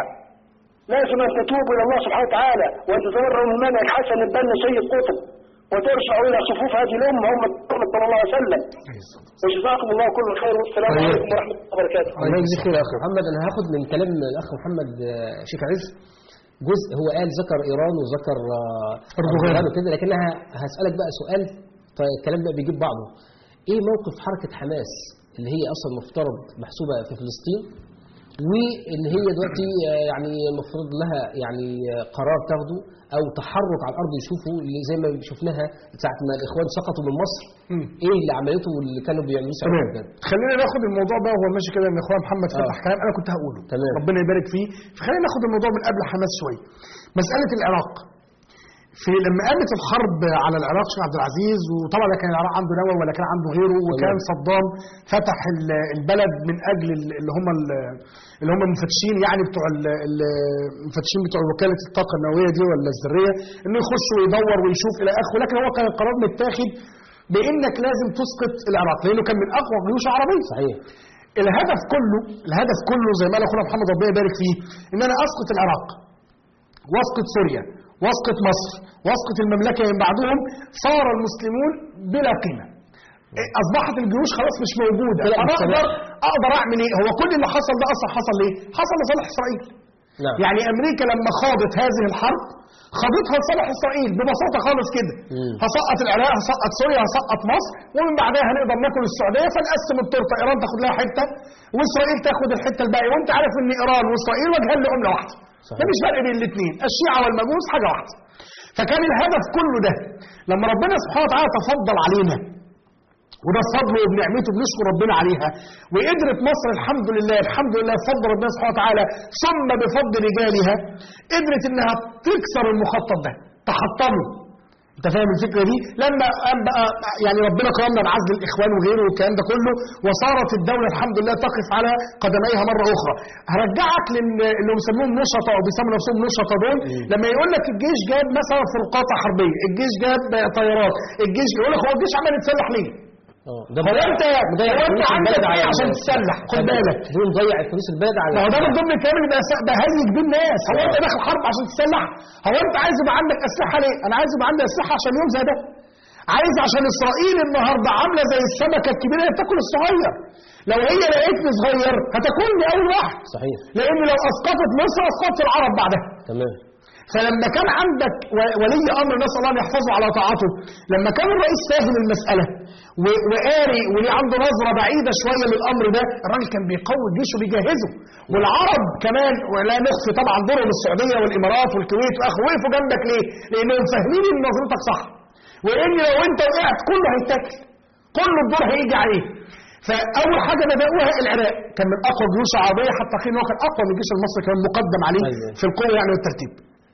لازم أن تتوبوا إلى الله سبحانه وتعالى وأن تتبرعوا من منهج حسن البنا سيد قطب وترجعوا إلى صفوف هذه الأمة هم محمد صلى الله عليه وسلم وجزاكم الله كل خير والسلام طيب. عليكم ورحمة الله وبركاته الله يجزيك خير يا اخ محمد انا هاخد من كلام الاخ محمد آه، شيخ عز جزء هو قال ذكر ايران وذكر آه، أردوغان. وكده لكن انا هسالك بقى سؤال طيب الكلام ده بيجيب بعضه ايه موقف حركه حماس اللي هي اصلا مفترض محسوبه في فلسطين وان هي دلوقتي آه، يعني المفروض لها يعني آه، قرار تاخده او تحرك على الارض يشوفوا اللي زي ما شفناها ساعه ما الاخوان سقطوا من مصر مم. ايه اللي عملته واللي كانوا بيعملوه ساعتها تمام كده. خلينا ناخد الموضوع بقى وهو ماشي كده ان اخويا محمد آه. فتح كلام انا كنت هقوله تمام. ربنا يبارك فيه فخلينا ناخد الموضوع من قبل حماس شويه مساله العراق في لما قامت الحرب على العراق شيخ عبد العزيز وطبعا لا كان العراق عنده نووي ولا كان عنده غيره وكان تمام. صدام فتح ال- البلد من اجل ال- اللي هم ال- اللي هم المفتشين يعني بتوع ال- ال- المفتشين بتوع وكاله الطاقه النوويه دي ولا الذريه انه يخش ويدور ويشوف الى اخره لكن هو كان القرار متاخد بانك لازم تسقط العراق لانه كان من اقوى الجيوش العربيه صحيح الهدف كله الهدف كله زي ما قال اخونا محمد ربنا يبارك فيه ان انا اسقط العراق واسقط سوريا واسقط مصر واسقط المملكه من بعدهم صار المسلمون بلا قيمه إيه، اصبحت الجيوش خلاص مش موجوده بلا انا مستوى. اقدر اقدر اعمل ايه هو كل اللي حصل ده اصلا حصل ليه حصل لصالح اسرائيل نعم يعني امريكا لما خاضت هذه الحرب خاضتها لصالح اسرائيل ببساطه خالص كده مم. هسقط العراق هسقط سوريا هسقط مصر ومن بعدها هنقدر ناكل السعوديه فنقسم التورته ايران تاخد لها حته واسرائيل تاخد الحته الباقيه وانت عارف ان ايران واسرائيل وجهان لعمله واحده صحيح. مفيش فرق بين الاثنين الشيعه والمجوس حاجه واحده فكان الهدف كله ده لما ربنا سبحانه وتعالى تفضل علينا وده فضله وبنعمته بنشكر ربنا عليها وقدرت مصر الحمد لله الحمد لله بفضل ربنا سبحانه وتعالى ثم بفضل رجالها قدرت انها تكسر المخطط ده تحطمه انت فاهم الفكره دي لما قام بقى يعني ربنا كرمنا بعزل الاخوان وغيره والكلام ده كله وصارت الدوله الحمد لله تقف على قدميها مره اخرى هرجعك لل- اللي بيسموهم نشطه او بيسموا نفسهم نشطه دول لما يقول لك الجيش جاب مثلا فرقاطه حربيه الجيش جاب طيارات الجيش يقول لك هو الجيش عمال يتسلح ليه اه ده هو انت مضيع هو انت فلوس عندك البلد ايه على عشان تتسلح خد بالك دول مضيع فلوس البلد على ما هو ده من ضمن الكلام اللي بس- بهيج بيه الناس هو انت داخل حرب عشان تتسلح هو انت عايز يبقى عندك اسلحه ليه انا عايز يبقى عندي اسلحه عشان يوم زي ده عايز عشان اسرائيل النهارده عامله زي السمكه الكبيره اللي بتاكل الصغير لو هي لقيتني صغير هتاكلني اول واحد صحيح لان لو اسقطت مصر اسقطت العرب بعدها تمام فلما كان عندك و- ولي امر نسال الله ان يحفظه على طاعته لما كان الرئيس فاهم المساله و- وقاري وليه عنده نظره بعيده شويه للامر ده الراجل كان بيقوي الجيش وبيجهزه والعرب كمان ولا نخفي طبعا دورهم السعوديه والامارات والكويت واخره وقفوا جنبك ليه؟ لانهم فاهمين ان نظرتك صح وان لو انت وقعت كله هيتاكل كله الدور هيجي عليه فاول حاجه بداوها العراق كان من اقوى الجيوش العربيه حتى حين هو كان اقوى من الجيش المصري كان مقدم عليه أيوة. في القوه يعني والترتيب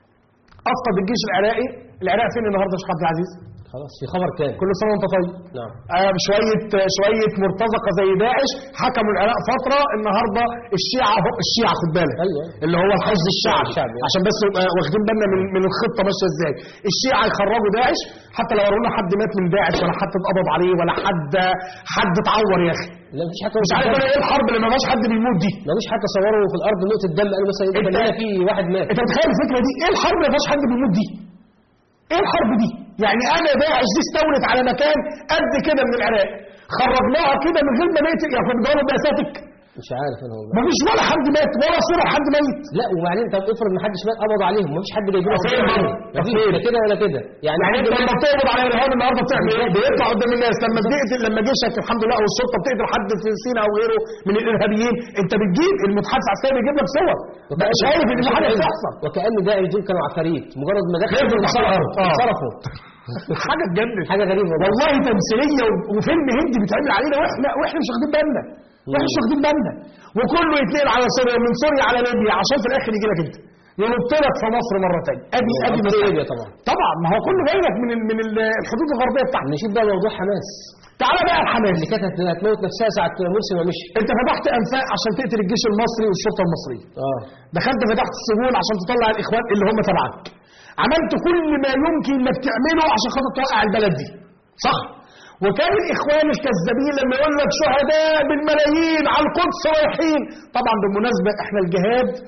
اسقط الجيش العراقي العراق فين النهارده يا شيخ عبد العزيز خلاص في خبر كان كل سنه وانت طيب نعم آه شويه شويه مرتزقه زي داعش حكموا العراق فتره النهارده الشيعه هو الشيعه خد بالك أيوة. اللي هو الحزب الشعبي الشعبي. عشان بس نبقى واخدين بالنا من من الخطه ماشيه ازاي الشيعه يخرجوا داعش حتى لو ورونا حد مات من داعش ولا حد اتقبض عليه ولا حد حد اتعور يا اخي لا مفيش حاجه مش عارف انا ايه الحرب اللي ما فيهاش حد بيموت دي ما فيش حاجه صوروا في الارض نقطه دم قالوا مثلا انت- يبقى هنا في واحد مات انت متخيل الفكره دي ايه الحرب اللي ما فيهاش حد بيموت دي ايه الحرب دي يعني انا داعش دي استولت على مكان قد كده من العراق خرجناها كده من غير ما نقتل يعني كنا بنقول بأساتك مش عارف انا والله ما فيش ولا حد مات ولا صوره حد ميت لا وبعدين طب افرض ما حدش مات قبضوا عليهم ما فيش حد جايب لهم فين برضه؟ ما فيش لا كده ولا كده يعني يعني انت لما بتقبض على ارهاب النهارده بتعمل ايه؟ بيطلع قدام الناس لما بتقتل لما جيشك الحمد لله او الشرطه بتقتل حد في سينا او غيره من الارهابيين انت بتجيب المتحدث العسكري بيجيب لك صور بقى شايف ان في حاجه بتحصل وكأن داعش دول كانوا عفاريت مجرد ما دخلوا نزلوا تحت الأرض. آه. انصرفوا حاجه تجنن حاجه غريبه والله والله تمثيليه و- وفيلم هندي بيتعمل علينا واحنا واحنا مش واخدين بالنا واحنا مش واخدين بالنا وكله يتنقل على سوريا من سوريا على ليبيا عشان في الاخر يجي لك انت ينط لك في مصر مره ثانيه ادي ادي في مسألة. ليبيا طبعا. طبعا ما هو كله جاي لك من ال- من ال- الحدود الغربيه بتاعتنا نشوف بقى موضوع حماس تعالى بقى الحماس اللي كانت هت- هتموت نفسها ساعه مرسي ما مشي انت فتحت انفاق عشان تقتل الجيش المصري والشرطه المصريه اه دخلت فتحت السجون عشان تطلع الاخوان اللي هم تبعك عملت كل ما يمكن انك تعمله عشان خاطر توقع البلد دي صح وكان الاخوان الكذابين لما يقول لك شهداء بالملايين على القدس رايحين طبعا بالمناسبه احنا الجهاد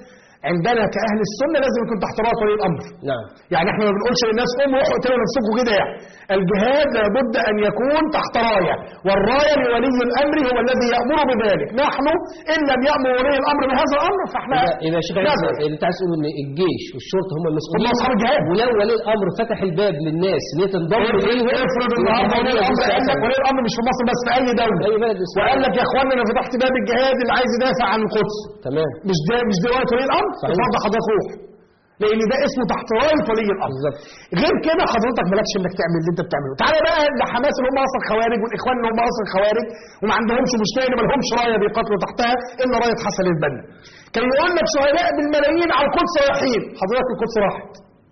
عندنا كأهل السنة لازم يكون تحت راية ولي الأمر نعم يعني احنا ما بنقولش للناس قوموا روحوا اقتلوا نفسكم كده يعني الجهاد لابد ان يكون تحت رايه والرايه لولي الامر هو الذي يامر بذلك نحن ان لم يامر ولي الامر بهذا الامر فاحنا يبقى يبقى يا شيخ عيسى نعم. اللي انت عايز تقول ان الجيش والشرطه هم المسؤولين هم أصحاب الجهاد. ولو ولي الامر فتح الباب للناس ان هي تنضم اليهم افرض النهارده ولي الامر قال لك ولي الامر مش في مصر بس في اي دوله اي بلد إسلامي. وقال لك يا اخوانا انا فتحت باب الجهاد اللي عايز يدافع عن القدس تمام مش ده مش ده وقت ولي الامر صحيح. اتفضل حضرتك روح لان ده اسمه تحت رايه ولي الامر بالظبط غير كده حضرتك مالكش انك تعمل اللي انت بتعمله تعالى بقى لحماس اللي هم اصلا خوارج والاخوان اللي هم اصلا خوارج وما عندهمش مشكله ان ما لهمش رايه بيقاتلوا تحتها الا رايه حسن البنا كان يقول لك شهداء بالملايين على القدس رايحين حضرتك القدس راحت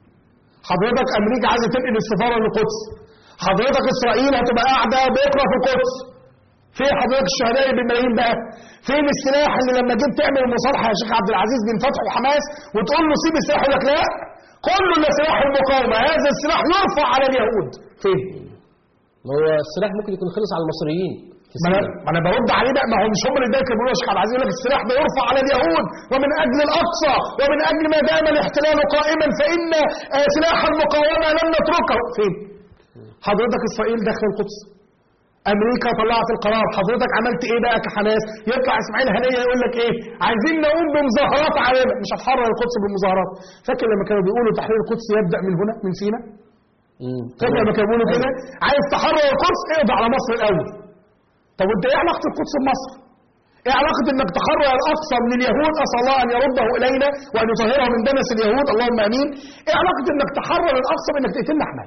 حضرتك امريكا عايزه تنقل السفاره للقدس حضرتك اسرائيل هتبقى قاعده بكره في القدس فين حضرتك الشهداء بالملايين بقى فين السلاح اللي لما جيت تعمل المصالحه يا شيخ عبد العزيز بين فتح وحماس وتقول له سيب السلاح يقول لك لا كله الا سلاح المقاومه هذا السلاح يرفع على اليهود فين ما هو السلاح ممكن يكون خلص على المصريين في ما انا سوريا. ما انا برد عليه بقى ما هو مش هم اللي دايما بيقولوا يا شيخ عبد العزيز يقول لك السلاح ده يرفع على اليهود ومن اجل الاقصى ومن اجل ما دام الاحتلال قائما فان آه، سلاح المقاومه لن نتركه فين؟ حضرتك اسرائيل داخل القدس امريكا طلعت القرار حضرتك عملت ايه بقى كحماس يطلع اسماعيل هنيه يقول لك ايه عايزين نقوم بمظاهرات عالميه مش هتحرر القدس بالمظاهرات فاكر لما كانوا بيقولوا تحرير القدس يبدا من هنا من سيناء مم. فاكر لما كانوا بيقولوا كده عايز تحرر القدس اقضي على مصر الاول طب وانت ايه علاقه القدس بمصر ايه علاقه انك تحرر الاقصى من اليهود اسال الله ان يرده الينا وان يطهره من دنس اليهود اللهم امين ايه علاقه انك تحرر الاقصى بانك تقتلنا احنا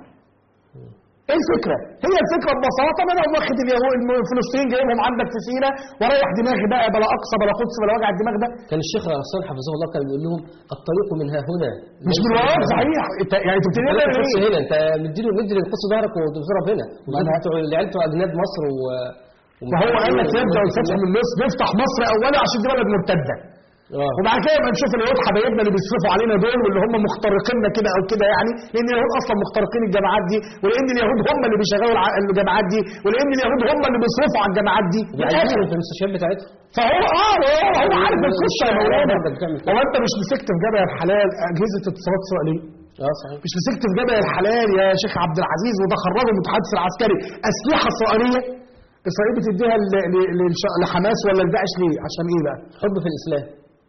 ايه الفكره هي الفكره ببساطه ما انا واخد اليهود الفلسطينيين جايبهم عندك في سيناء ورايح دماغي بقى بلا اقصى بلا قدس بلا وجع الدماغ ده كان الشيخ غسان حفظه الله كان بيقول لهم الطريق من ها هنا مش من وراك صحيح انت يعني انت بتقول الطريق لي القدس ايه هنا انت مديله مدي للقدس ظهرك وتضرب هنا أنا- بتوع العيال بتوع اجناد مصر و ما هو قال لك يبدا الفتح من مصر نفتح مصر اولا عشان دي بلد مرتده اه وبعد كده يبقى نشوف اليهود حبايبنا اللي بيصرفوا علينا دول واللي هم مخترقيننا كده او كده يعني لان اليهود اصلا مخترقين الجامعات دي ولان اليهود هم اللي بيشغلوا الع- الجامعات دي ولان اليهود هم اللي بيصرفوا على الجامعات دي وبيعيشوا في المستشفيات بتاعتهم فهو اه هو, هو عارف القصه يا مولانا برضك بتعمل كده. هو انت مش مسكت في جبل الحلال اجهزه اتصالات اسرائيليه اه صحيح مش مسكت في جبل الحلال يا شيخ عبد العزيز وده خرجه المتحدث العسكري اسلحه اسرائيليه اسرائيل بتديها ل- ل- للش- لحماس ولا لداعش ليه؟ عشان ايه بقى؟ حب في الاسلام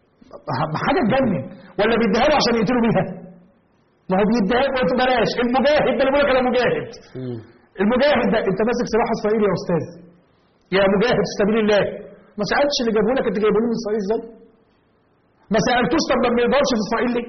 حاجه تجنن ولا بيديها له عشان يقتلوا بيها؟ ما هو بيديها له بلاش المجاهد ده اللي بيقول لك انا مجاهد مم. المجاهد ده انت ماسك سلاح اسرائيل يا استاذ يا مجاهد في سبيل الله ما سالتش اللي جابوا لك انت جايبوا لي من اسرائيل ازاي؟ ما سالتوش طب ما بنقدرش في اسرائيل ليه؟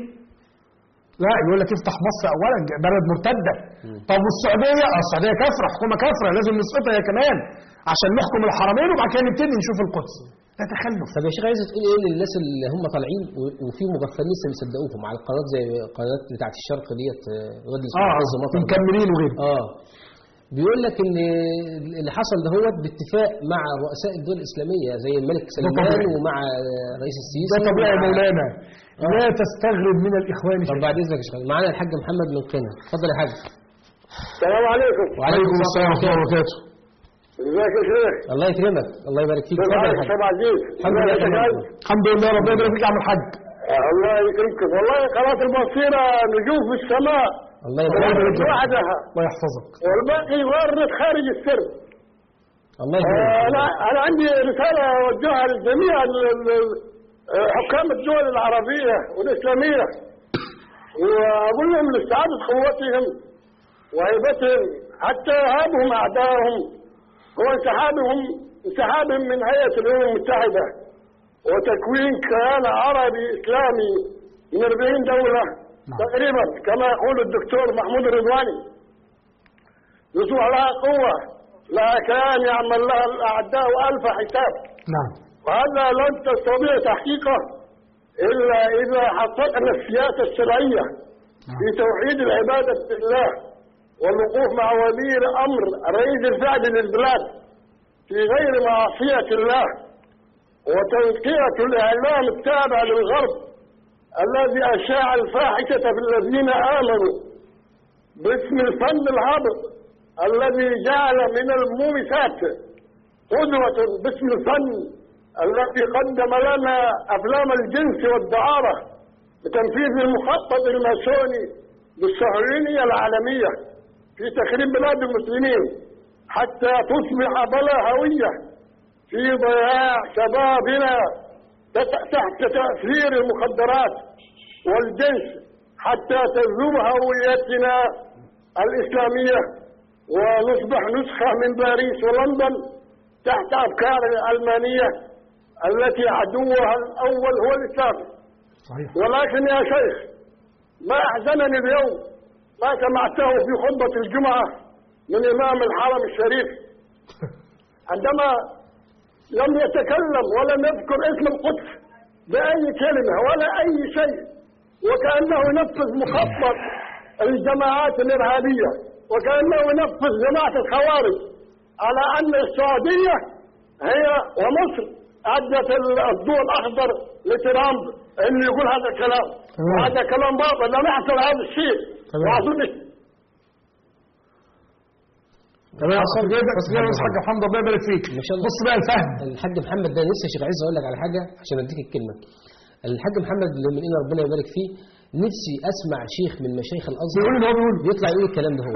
لا يقول لك افتح مصر اولا بلد مرتده طب والسعوديه اه السعوديه كافره حكومه كافره لازم نسقطها هي كمان عشان نحكم الحرمين وبعد كده نبتدي نشوف القدس ده تخلف طب يا شيخ عايز تقول ايه للناس اللي هم طالعين و- وفي مغفلين لسه بيصدقوهم على القنوات زي القنوات بتاعت الشرق ديت آه، وادي اه الزمطر مطر مكملين وغيره اه بيقول لك ان اللي حصل دهوت باتفاق مع رؤساء الدول الاسلاميه زي الملك سلمان طبيعي. ومع رئيس السيسي ده طبيعي يا ومع- مولانا آه. لا تستغرب من الاخوان طب بعد اذنك يا شيخ معانا الحاج محمد من قنا اتفضل يا حاج السلام عليكم وعليكم السلام ورحمه الله وبركاته ازيك يا شيخ الله يكرمك الله يبارك فيك كيف اتفضل يا حالك حاج يا عزيز الحمد لله ازيك يا تمام. شيخ؟ الحمد لله ربنا يبارك فيك يا عم الحاج الله يكرمكم والله قناة البصيرة نجوم في السماء الله يبارك فيك وحدها الله يحفظك والباقي وارد خارج السر الله آه، يكرمك انا انا عندي رسالة اوجهها لجميع ال- ال- آه، حكام الدول العربية والاسلامية واقول لهم لاستعادة قوتهم وهيبتهم حتى يهابهم اعدائهم وانسحابهم انسحابهم من هيئة الامم المتحدة وتكوين كيان عربي اسلامي من 40 دولة تقريبا كما يقول الدكتور محمود الرضواني يصبح لها قوة لها كيان يعمل لها الأعداء ألف حساب نعم وهذا لن تستطيع تحقيقه إلا إذا حققنا السياسة الشرعية في توحيد العبادة لله والوقوف مع ولي الأمر الرئيس الفعلي للبلاد في غير معصية الله وتنقية الإعلام التابع للغرب الذي أشاع الفاحشة في الذين آمنوا باسم الفن الهابط الذي جعل من المومسات قدوة باسم الفن التي قدم لنا أفلام الجنس والدعارة بتنفيذ المخطط الماسوني بالصهيونية العالمية في تخريب بلاد المسلمين حتى تصبح بلا هوية في ضياع شبابنا تت- تحت تأثير المخدرات والجنس حتى تذوب هويتنا الإسلامية ونصبح نسخة من باريس ولندن تحت أفكار الألمانية التي عدوها الأول هو الإسلام صحيح ولكن يا شيخ ما أحزنني اليوم ما سمعته في خطبة الجمعة من إمام الحرم الشريف عندما لم يتكلم ولم يذكر اسم القدس بأي كلمة ولا أي شيء وكأنه ينفذ مخطط الجماعات الإرهابية وكأنه ينفذ جماعة الخوارج على أن السعودية هي ومصر أدت الضوء الأخضر لترامب إنه يقول هذا الكلام تمام. وهذا كلام باطل لم يحصل هذا الشيء تمام. وأظن تمام بس كده بس كده بس حاج محمد الله يبارك فيك ما شاء الله. بص بقى الفهم الحاج محمد ده لسه شيخ عايز اقول لك على حاجه عشان اديك الكلمه الحاج محمد اللي من إن ربنا يبارك فيه نفسي اسمع شيخ من مشايخ الازهر بيقول اللي هو بيقول يطلع يقول الكلام ده هو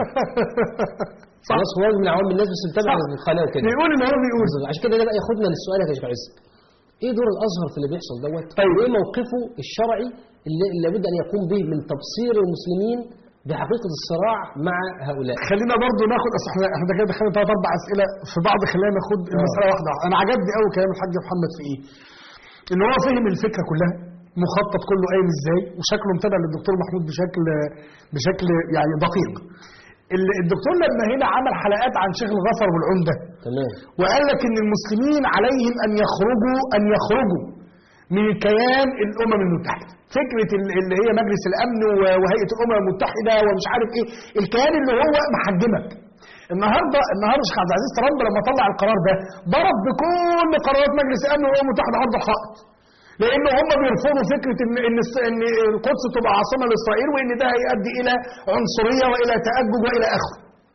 خلاص هو من عوام الناس بس متابع صح. القناه وكده بيقول اللي هو بيقول بالظبط. عشان كده ده بقى ياخدنا للسؤال يا شيخ عز ايه دور الازهر في اللي بيحصل دوت طيب. وايه موقفه الشرعي اللي اللي لابد ان يقوم به من تبصير المسلمين بحقيقه الصراع مع هؤلاء خلينا برضو ناخد اصل احنا احنا كده دخلنا ثلاث اربع اسئله في بعض خلينا ناخد المساله واحده انا عجبني قوي كلام الحاج محمد في ايه؟ ان هو فهم الفكره كلها مخطط كله قايم ازاي وشكله متابع للدكتور محمود بشكل بشكل يعني دقيق ال- الدكتور لما هنا عمل حلقات عن شيخ الغفر والعمده تمام وقال لك ان المسلمين عليهم ان يخرجوا ان يخرجوا من كيان الامم المتحده فكره ال- اللي هي مجلس الامن و- وهيئه الامم المتحده ومش عارف ايه الكيان اللي هو محجمك النهارده النهارده شيخ عبد العزيز ترامب لما طلع القرار ده ضرب بكل قرارات مجلس الامن والامم المتحده عرض الحائط لان هم بيرفضوا فكره ان ان الس- ان القدس تبقى عاصمه لاسرائيل وان ده هيؤدي الى عنصريه والى تاجج والى اخره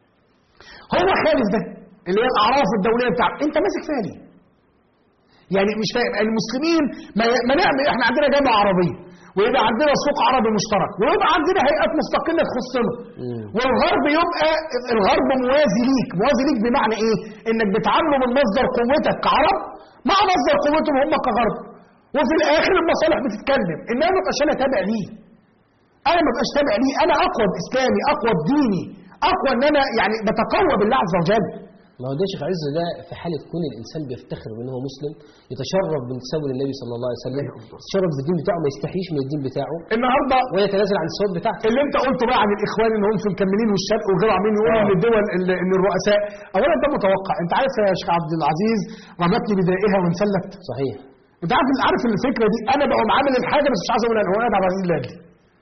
هو خالف ده اللي هي الاعراف الدوليه بتاعته انت ماسك فيها ليه؟ يعني مش فاهم المسلمين ما, ما نعمل احنا عندنا جامعه عربيه ويبقى عندنا سوق عربي مشترك ويبقى عندنا هيئات مستقله تخصنا مم. والغرب يبقى الغرب موازي ليك موازي ليك بمعنى ايه انك بتعامله من مصدر قوتك كعرب مع مصدر قوتهم هم كغرب وفي الاخر المصالح بتتكلم انما ما ابقاش انا تابع ليه انا ما ابقاش تابع ليه انا اقوى باسلامي اقوى بديني اقوى ان انا يعني بتقوى بالله عز وجل ما هو ده شيخ عز ده في حالة كون الإنسان بيفتخر بأنه هو مسلم يتشرف بانتسابه للنبي صلى الله عليه وسلم يتشرف بالدين بتاعه ما يستحيش من الدين بتاعه النهارده ويتنازل عن الصوت بتاعته اللي انت قلته بقى عن الاخوان ان هم في مكملين والشرق وغيره عاملين يقولوا ان الدول ال- ان الرؤساء اولا ده متوقع انت عارف يا شيخ عبد العزيز رمتني بدائها وانسلت صحيح انت عارف عارف الفكره دي انا بقوم عامل الحاجه بس مش عايز اقولها هو انا عبد العزيز لاجلي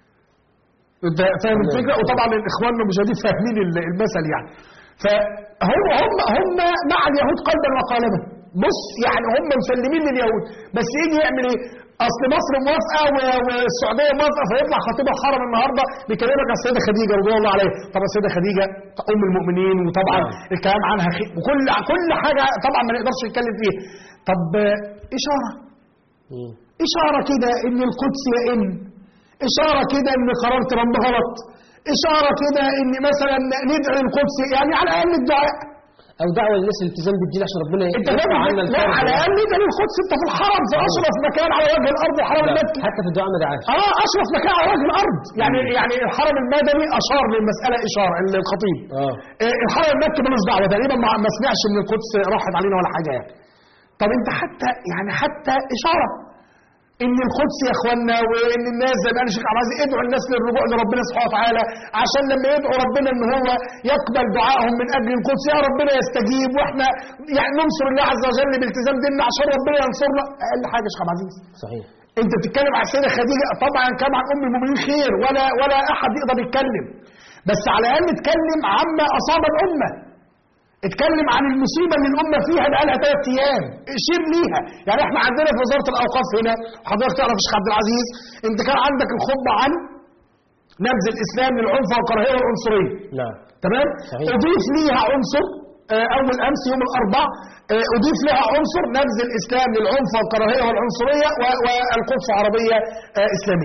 انت فاهم تمام. الفكره وطبعا الاخوان المجاهدين فاهمين ال- المثل يعني فهم هم هم مع اليهود قلبا وقالبا بص يعني هم مسلمين لليهود بس يجي يعمل ايه اصل مصر موافقه و- والسعوديه موافقه فيطلع خطيب الحرم النهارده بيكلمك على السيده خديجه رضي الله عليها طبعا السيده خديجه ام المؤمنين وطبعا نعم. الكلام عنها خير وكل كل حاجه طبعا ما نقدرش نتكلم فيها طب آه، اشاره مم. إشارة كده إن القدس يئن إشارة كده إن قرار ترامب غلط إشارة كده إن مثلا ندعي القدس يعني على الأقل الدعاء أو دعوة للناس الالتزام بالدين عشان ربنا أنت يرفع فاهم عنا لا الكرب على الأقل ندعي القدس أنت في الحرم في أشرف مكان على وجه الأرض الحرم لا، المكي حتى في الدعاء ما دعاش اه اشرف مكان على وجه الارض يعني يعني الحرم المدني اشار للمساله اشاره الخطيب اه آه، الحرم المكي ملوش دعوه تقريبا ما ما سمعش ان القدس راحت علينا ولا حاجه يعني طب انت حتى يعني حتى اشاره ان القدس يا اخوانا وان الناس زي ما قال الشيخ عبد العزيز ادعوا الناس للرجوع لربنا سبحانه وتعالى عشان لما يدعوا ربنا ان هو يقبل دعائهم من اجل القدس يا ربنا يستجيب واحنا يعني ننصر الله عز وجل بالتزام ديننا عشان ربنا ينصرنا اقل حاجه يا شيخ عبد العزيز صحيح انت بتتكلم عن السيده خديجه طبعا كان عن ام المؤمنين خير ولا ولا احد يقدر يتكلم بس على الاقل اتكلم عما اصاب الامه اتكلم عن المصيبه اللي الامه فيها بقالها ثلاث ايام اشير ليها يعني احنا عندنا في وزاره الاوقاف هنا حضرتك تعرف الشيخ عبد العزيز انت كان عندك الخطبه عن نبذ الاسلام للعنف والكراهيه والعنصريه نعم تمام صحيح. اضيف ليها عنصر آه، اول امس يوم الاربعاء آه، اضيف لها عنصر نبذ الاسلام للعنف والكراهيه والعنصريه و- والقدس عربيه آه، اسلاميه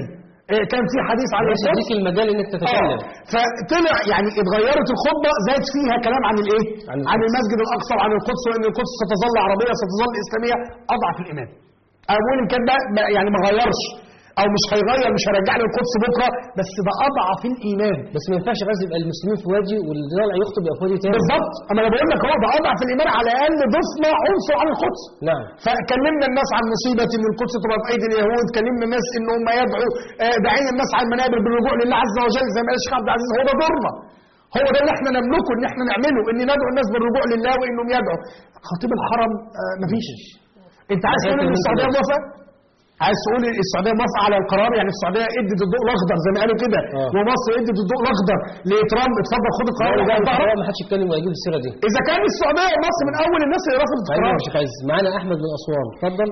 آه، كان في حديث عن مش القدس يديك المجال انك تتكلم آه. فطلع يعني اتغيرت الخطبه زاد فيها كلام عن الايه؟ عن عن, القدس. المسجد الاقصى وعن القدس وان القدس ستظل عربيه ستظل اسلاميه اضعف الايمان. اقول ان كان ده ما- يعني ما غيرش او مش هيغير مش هيرجع لي القدس بكره بس ده اضعف الايمان. بس ما ينفعش غزل يبقى المسلمين في وادي واللي طالع يخطب يبقى في وادي تاني بالظبط اما انا بقول لك هو ده اضعف الايمان على الاقل ضفنا عنصر عن القدس. نعم فكلمنا الناس عن مصيبة ان القدس تبقى في ايدي اليهود، كلمنا الناس ان هم يدعوا آه، داعين الناس على المنابر بالرجوع لله عز وجل زي ما قال الشيخ عبد العزيز هو ده دورنا. هو ده اللي احنا نملكه ان احنا نعمله ان ندعو الناس بالرجوع لله وانهم يدعوا. خطيب الحرم آه، مفيش. انت عايز تقول ان السعوديه موافقه؟ عايز تقول إن السعوديه موافقه على القرار يعني السعوديه ادت الضوء الاخضر زي ما قالوا كده آه. ومصر ادت الضوء الاخضر لترامب اتفضل خد القرار لا وجاي لا ما حدش يتكلم ويجيب السيره دي اذا كان السعوديه ومصر من اول الناس اللي رفضت معانا القرار يا شيخ عز معانا احمد من اسوان اتفضل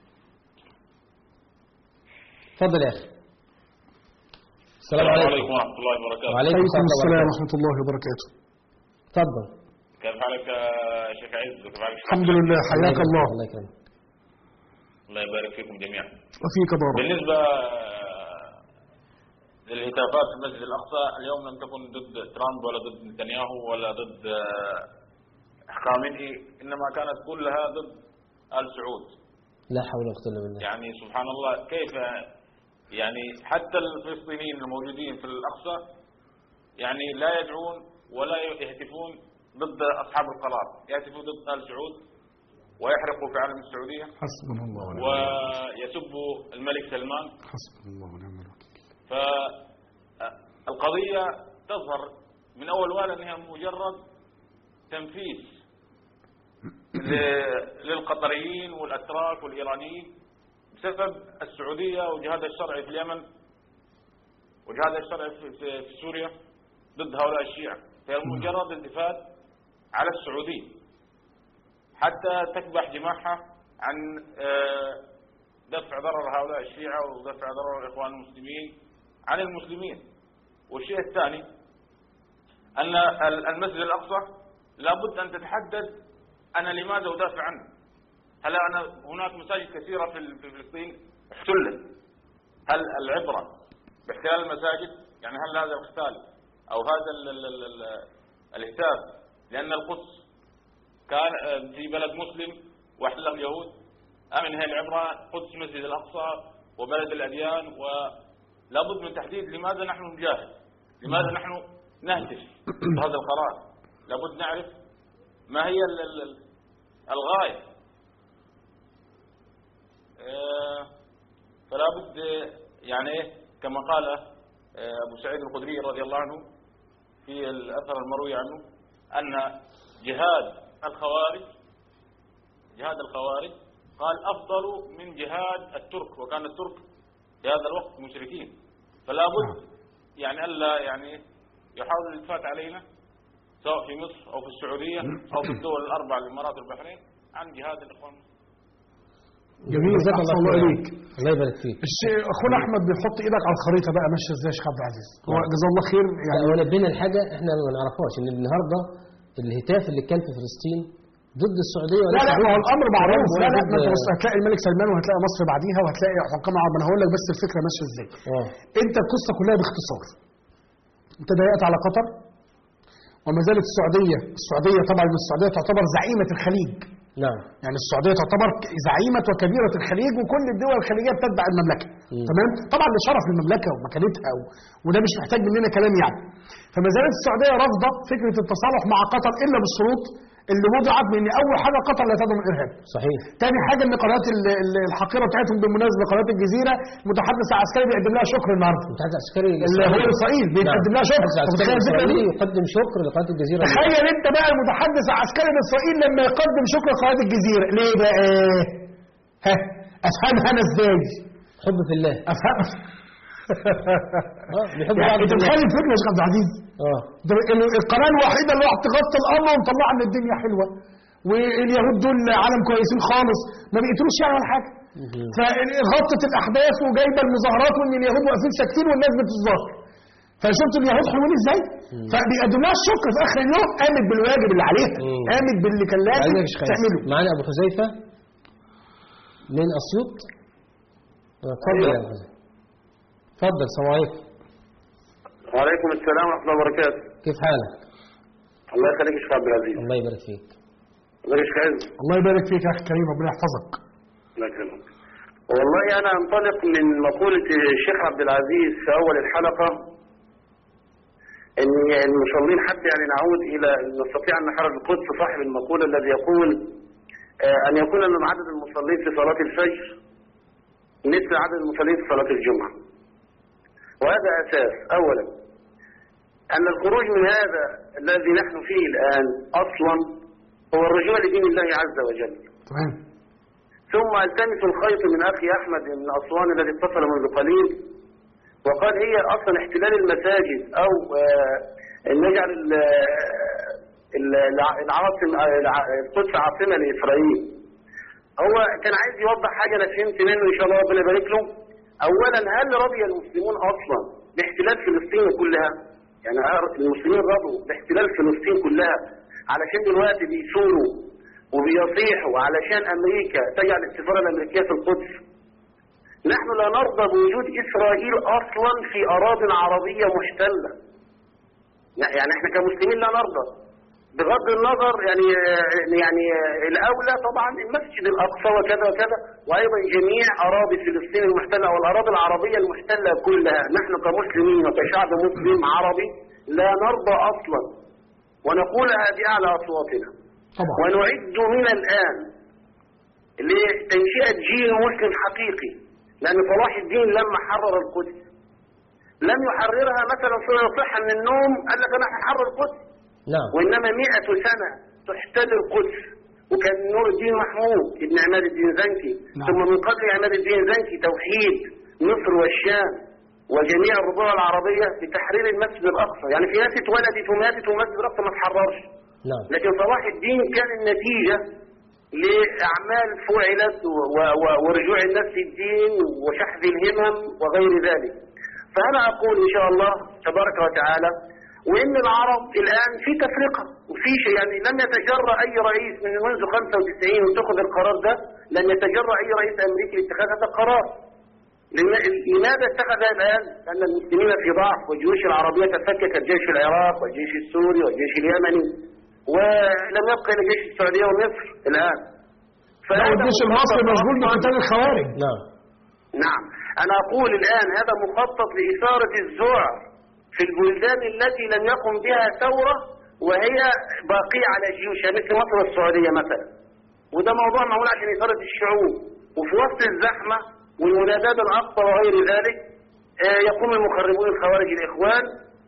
اتفضل يا اخي السلام السلام عليكم عليكم ورحمة الله وبركاته وعليكم عليكم السلام السلام ورحمه ورحمه الله وبركاته اتفضل كيف حالك يا شيخ عز وكيف حالك شيخ الحمد لله حياك الله الله يكرمك الله يبارك فيكم جميعا وفيك بارك بالنسبة للهتافات في المسجد الأقصى اليوم لم تكن ضد ترامب ولا ضد نتنياهو ولا ضد خامنئي إنما كانت كلها ضد آل سعود لا حول ولا قوه الا بالله يعني سبحان الله كيف يعني حتى الفلسطينيين الموجودين في الأقصى يعني لا يدعون ولا يهتفون ضد أصحاب القرار يهتفون ضد آل سعود ويحرقوا في علم السعودية حسبنا الله ونعم ويسبوا الملك سلمان حسبنا الله ونعم الوكيل فالقضية تظهر من أول وهلة أنها مجرد تنفيذ ل- للقطريين والأتراك والإيرانيين بسبب السعودية وجهادها الشرعي في اليمن وجهادها الشرعي في, في, في سوريا ضد هؤلاء الشيعة فهي مجرد التفات على السعودية حتى تكبح جماحها عن آه، دفع ضرر هؤلاء الشيعة ودفع ضرر الإخوان المسلمين عن المسلمين والشيء الثاني أن ال- المسجد الأقصى لابد أن تتحدد أنا لماذا أدافع عنه هل أنا هناك مساجد كثيرة في ال- في فلسطين احتلت هل العبرة باحتلال المساجد يعني هل هذا الاحتلال أو هذا ال ال ال ال الهتاف لأن القدس كان آه، في بلد مسلم واحتلها اليهود أم إن هي العبرة قدس مسجد الأقصى وبلد الأديان ولابد من تحديد لماذا نحن نجاهد لماذا نحن نهتف بهذا القرار لابد نعرف ما هي ال- ال- ال- الغاية آه، فلا بد آه، يعني إيه كما قال آه، أبو سعيد الخدري رضي الله عنه في الأثر المروي عنه أن جهاد الخوارج جهاد الخوارج قال أفضل من جهاد الترك وكان الترك في هذا الوقت مشركين فلا بد يعني ألا يعني يحاول الالتفات علينا سواء في مصر أو في السعودية أو في الدول الأربع الإمارات والبحرين عن جهاد الإخوان المسلمين جميل جزاك احسن الله الله خير. اليك الله يبارك فيك الشيء اخونا احمد بيحط ايدك على الخريطه بقى ماشيه ازاي يا شيخ عبد العزيز هو نعم. جزاه الله خير يعني يعني ونبهنا الحاجه احنا ما نعرفهاش ان النهارده الهتاف اللي كان في فلسطين ضد السعوديه لا لا ما هو الامر معروف لا لا ضد- ما انت بص هتلاقي الملك سلمان وهتلاقي مصر بعديها وهتلاقي حكام عرب انا هقول لك بس الفكره ماشيه ازاي اه انت القصه كلها باختصار انت ضيقت على قطر وما زالت السعوديه السعوديه طبعا السعوديه تعتبر زعيمه الخليج نعم يعني السعوديه تعتبر ك- زعيمه وكبيره الخليج وكل الدول الخليجيه بتتبع المملكه مم. تمام طبعا لشرف المملكه ومكانتها و... وده مش محتاج مننا كلام يعني فما زالت السعوديه رافضه فكره التصالح مع قطر الا بالشروط اللي وضعت بان اول حاجه قطر لا تدعم الارهاب صحيح تاني حاجه ان قناه ال- ال- الحقيره بتاعتهم بالمناسبه قناه الجزيره متحدث العسكري بيقدم لها شكر النهارده المتحدث العسكري اللي هو اسرائيل بيقدم لها شكر المتحدث العسكري تخيل الفكره الاسرائيلي دي يقدم شكر لقناه الجزيره تخيل انت بقى المتحدث العسكري الاسرائيلي لما يقدم شكر لقناه الجزيره ليه بقى ها افهمها انا ازاي حب في الله افهم اه بيحب يعني بعض انت في الله. متخيل الفكره يا شيخ عبد العزيز اه ده ال- القناه الوحيده اللي راح تغطي الامر ومطلعه ان الدنيا حلوه واليهود دول عالم كويسين خالص ما بيقتلوش يعني ولا حاجه مهم. فغطت الاحداث وجايبه المظاهرات وان اليهود واقفين ساكتين والناس بتتظاهر فشفت اليهود حلوين ازاي؟ فبيقدم لها الشكر في اخر اليوم قامت بالواجب اللي عليها مم. قامت باللي كان لازم عايزين يا شيخ خالد. تعمله معانا ابو حذيفه من اسيوط آه، اتفضل يا ابو حذيفه اتفضل السلام عليكم وعليكم السلام ورحمة الله وبركاته كيف حالك الله يخليك يا شيخ عبد العزيز الله يبارك فيك الله يشفي عز الله يبارك فيك يا اخي الكريم ربنا يحفظك الله يكرمك والله أنا أنطلق من مقولة الشيخ عبد العزيز في أول الحلقة أن المصلين حتى يعني نعود إلى نستطيع أن نحرر القدس صاحب المقولة الذي يقول آه، أن يكون من عدد المصلين في صلاة الفجر مثل عدد المصلين في صلاة الجمعة وهذا أساس أولا أن الخروج من هذا الذي نحن فيه الآن أصلا هو الرجوع لدين الله عز وجل تمام ثم التمس الخيط من اخي احمد من اسوان الذي اتصل منذ قليل وقال هي اصلا احتلال المساجد او آه، ان نجعل ال- ال- الع- العاصم آه، الع- القدس عاصمه لاسرائيل هو كان عايز يوضح حاجه انا فهمت منه ان شاء الله ربنا يبارك له اولا هل رضي المسلمون اصلا باحتلال فلسطين كلها يعني المسلمين رضوا باحتلال فلسطين كلها علشان دلوقتي بيثوروا وبيصيحوا علشان امريكا تجعل السفاره الامريكيه في القدس نحن لا نرضى بوجود اسرائيل اصلا في اراض عربيه محتله يعني احنا كمسلمين لا نرضى بغض النظر يعني يعني الاولى طبعا المسجد الاقصى وكذا وكذا وايضا جميع اراضي فلسطين المحتله والاراضي العربيه المحتله كلها نحن كمسلمين وكشعب مسلم عربي لا نرضى اصلا ونقولها باعلى اصواتنا طبعا ونعد من الآن لتنشئة جيل مسلم حقيقي لأن صلاح الدين لما حرر القدس لم يحررها مثلا صلى يصحى من النوم قال لك أنا هحرر القدس نعم وإنما مئة سنة تحتل القدس وكان نور الدين محمود ابن عماد الدين زنكي نعم. ثم من قبل عماد الدين زنكي توحيد مصر والشام وجميع الربوع العربية بتحرير المسجد الأقصى يعني في ناس اتولدت وماتت والمسجد الأقصى ما تحررش نعم لكن صلاح الدين كان النتيجة لأعمال فعلت و- و- ورجوع الناس للدين وشحذ الهمم وغير ذلك فأنا أقول إن شاء الله تبارك وتعالى وإن العرب الآن في تفرقة وفي شيء يعني لم يتجرأ أي رئيس من منذ 95 واتخذ القرار ده لم يتجرأ أي رئيس أمريكي لاتخاذ هذا القرار لم- لماذا اتخذ الآن؟ لأن المسلمين في ضعف والجيوش العربية تفككت جيش العراق والجيش السوري والجيش اليمني ولم يبقى إلا جيش السعودية ومصر الآن لا والجيش المصري مشغول بقتال الخوارج نعم نعم أنا أقول الآن هذا مخطط لإثارة الذعر في البلدان التي لم يقم بها ثورة وهي باقية على جيوشها مثل مصر والسعودية مثلا وده موضوع معمول عشان إثارة الشعوب وفي وسط الزحمة والمنادات الأقصى وغير ذلك آه، يقوم المخربون الخوارج الإخوان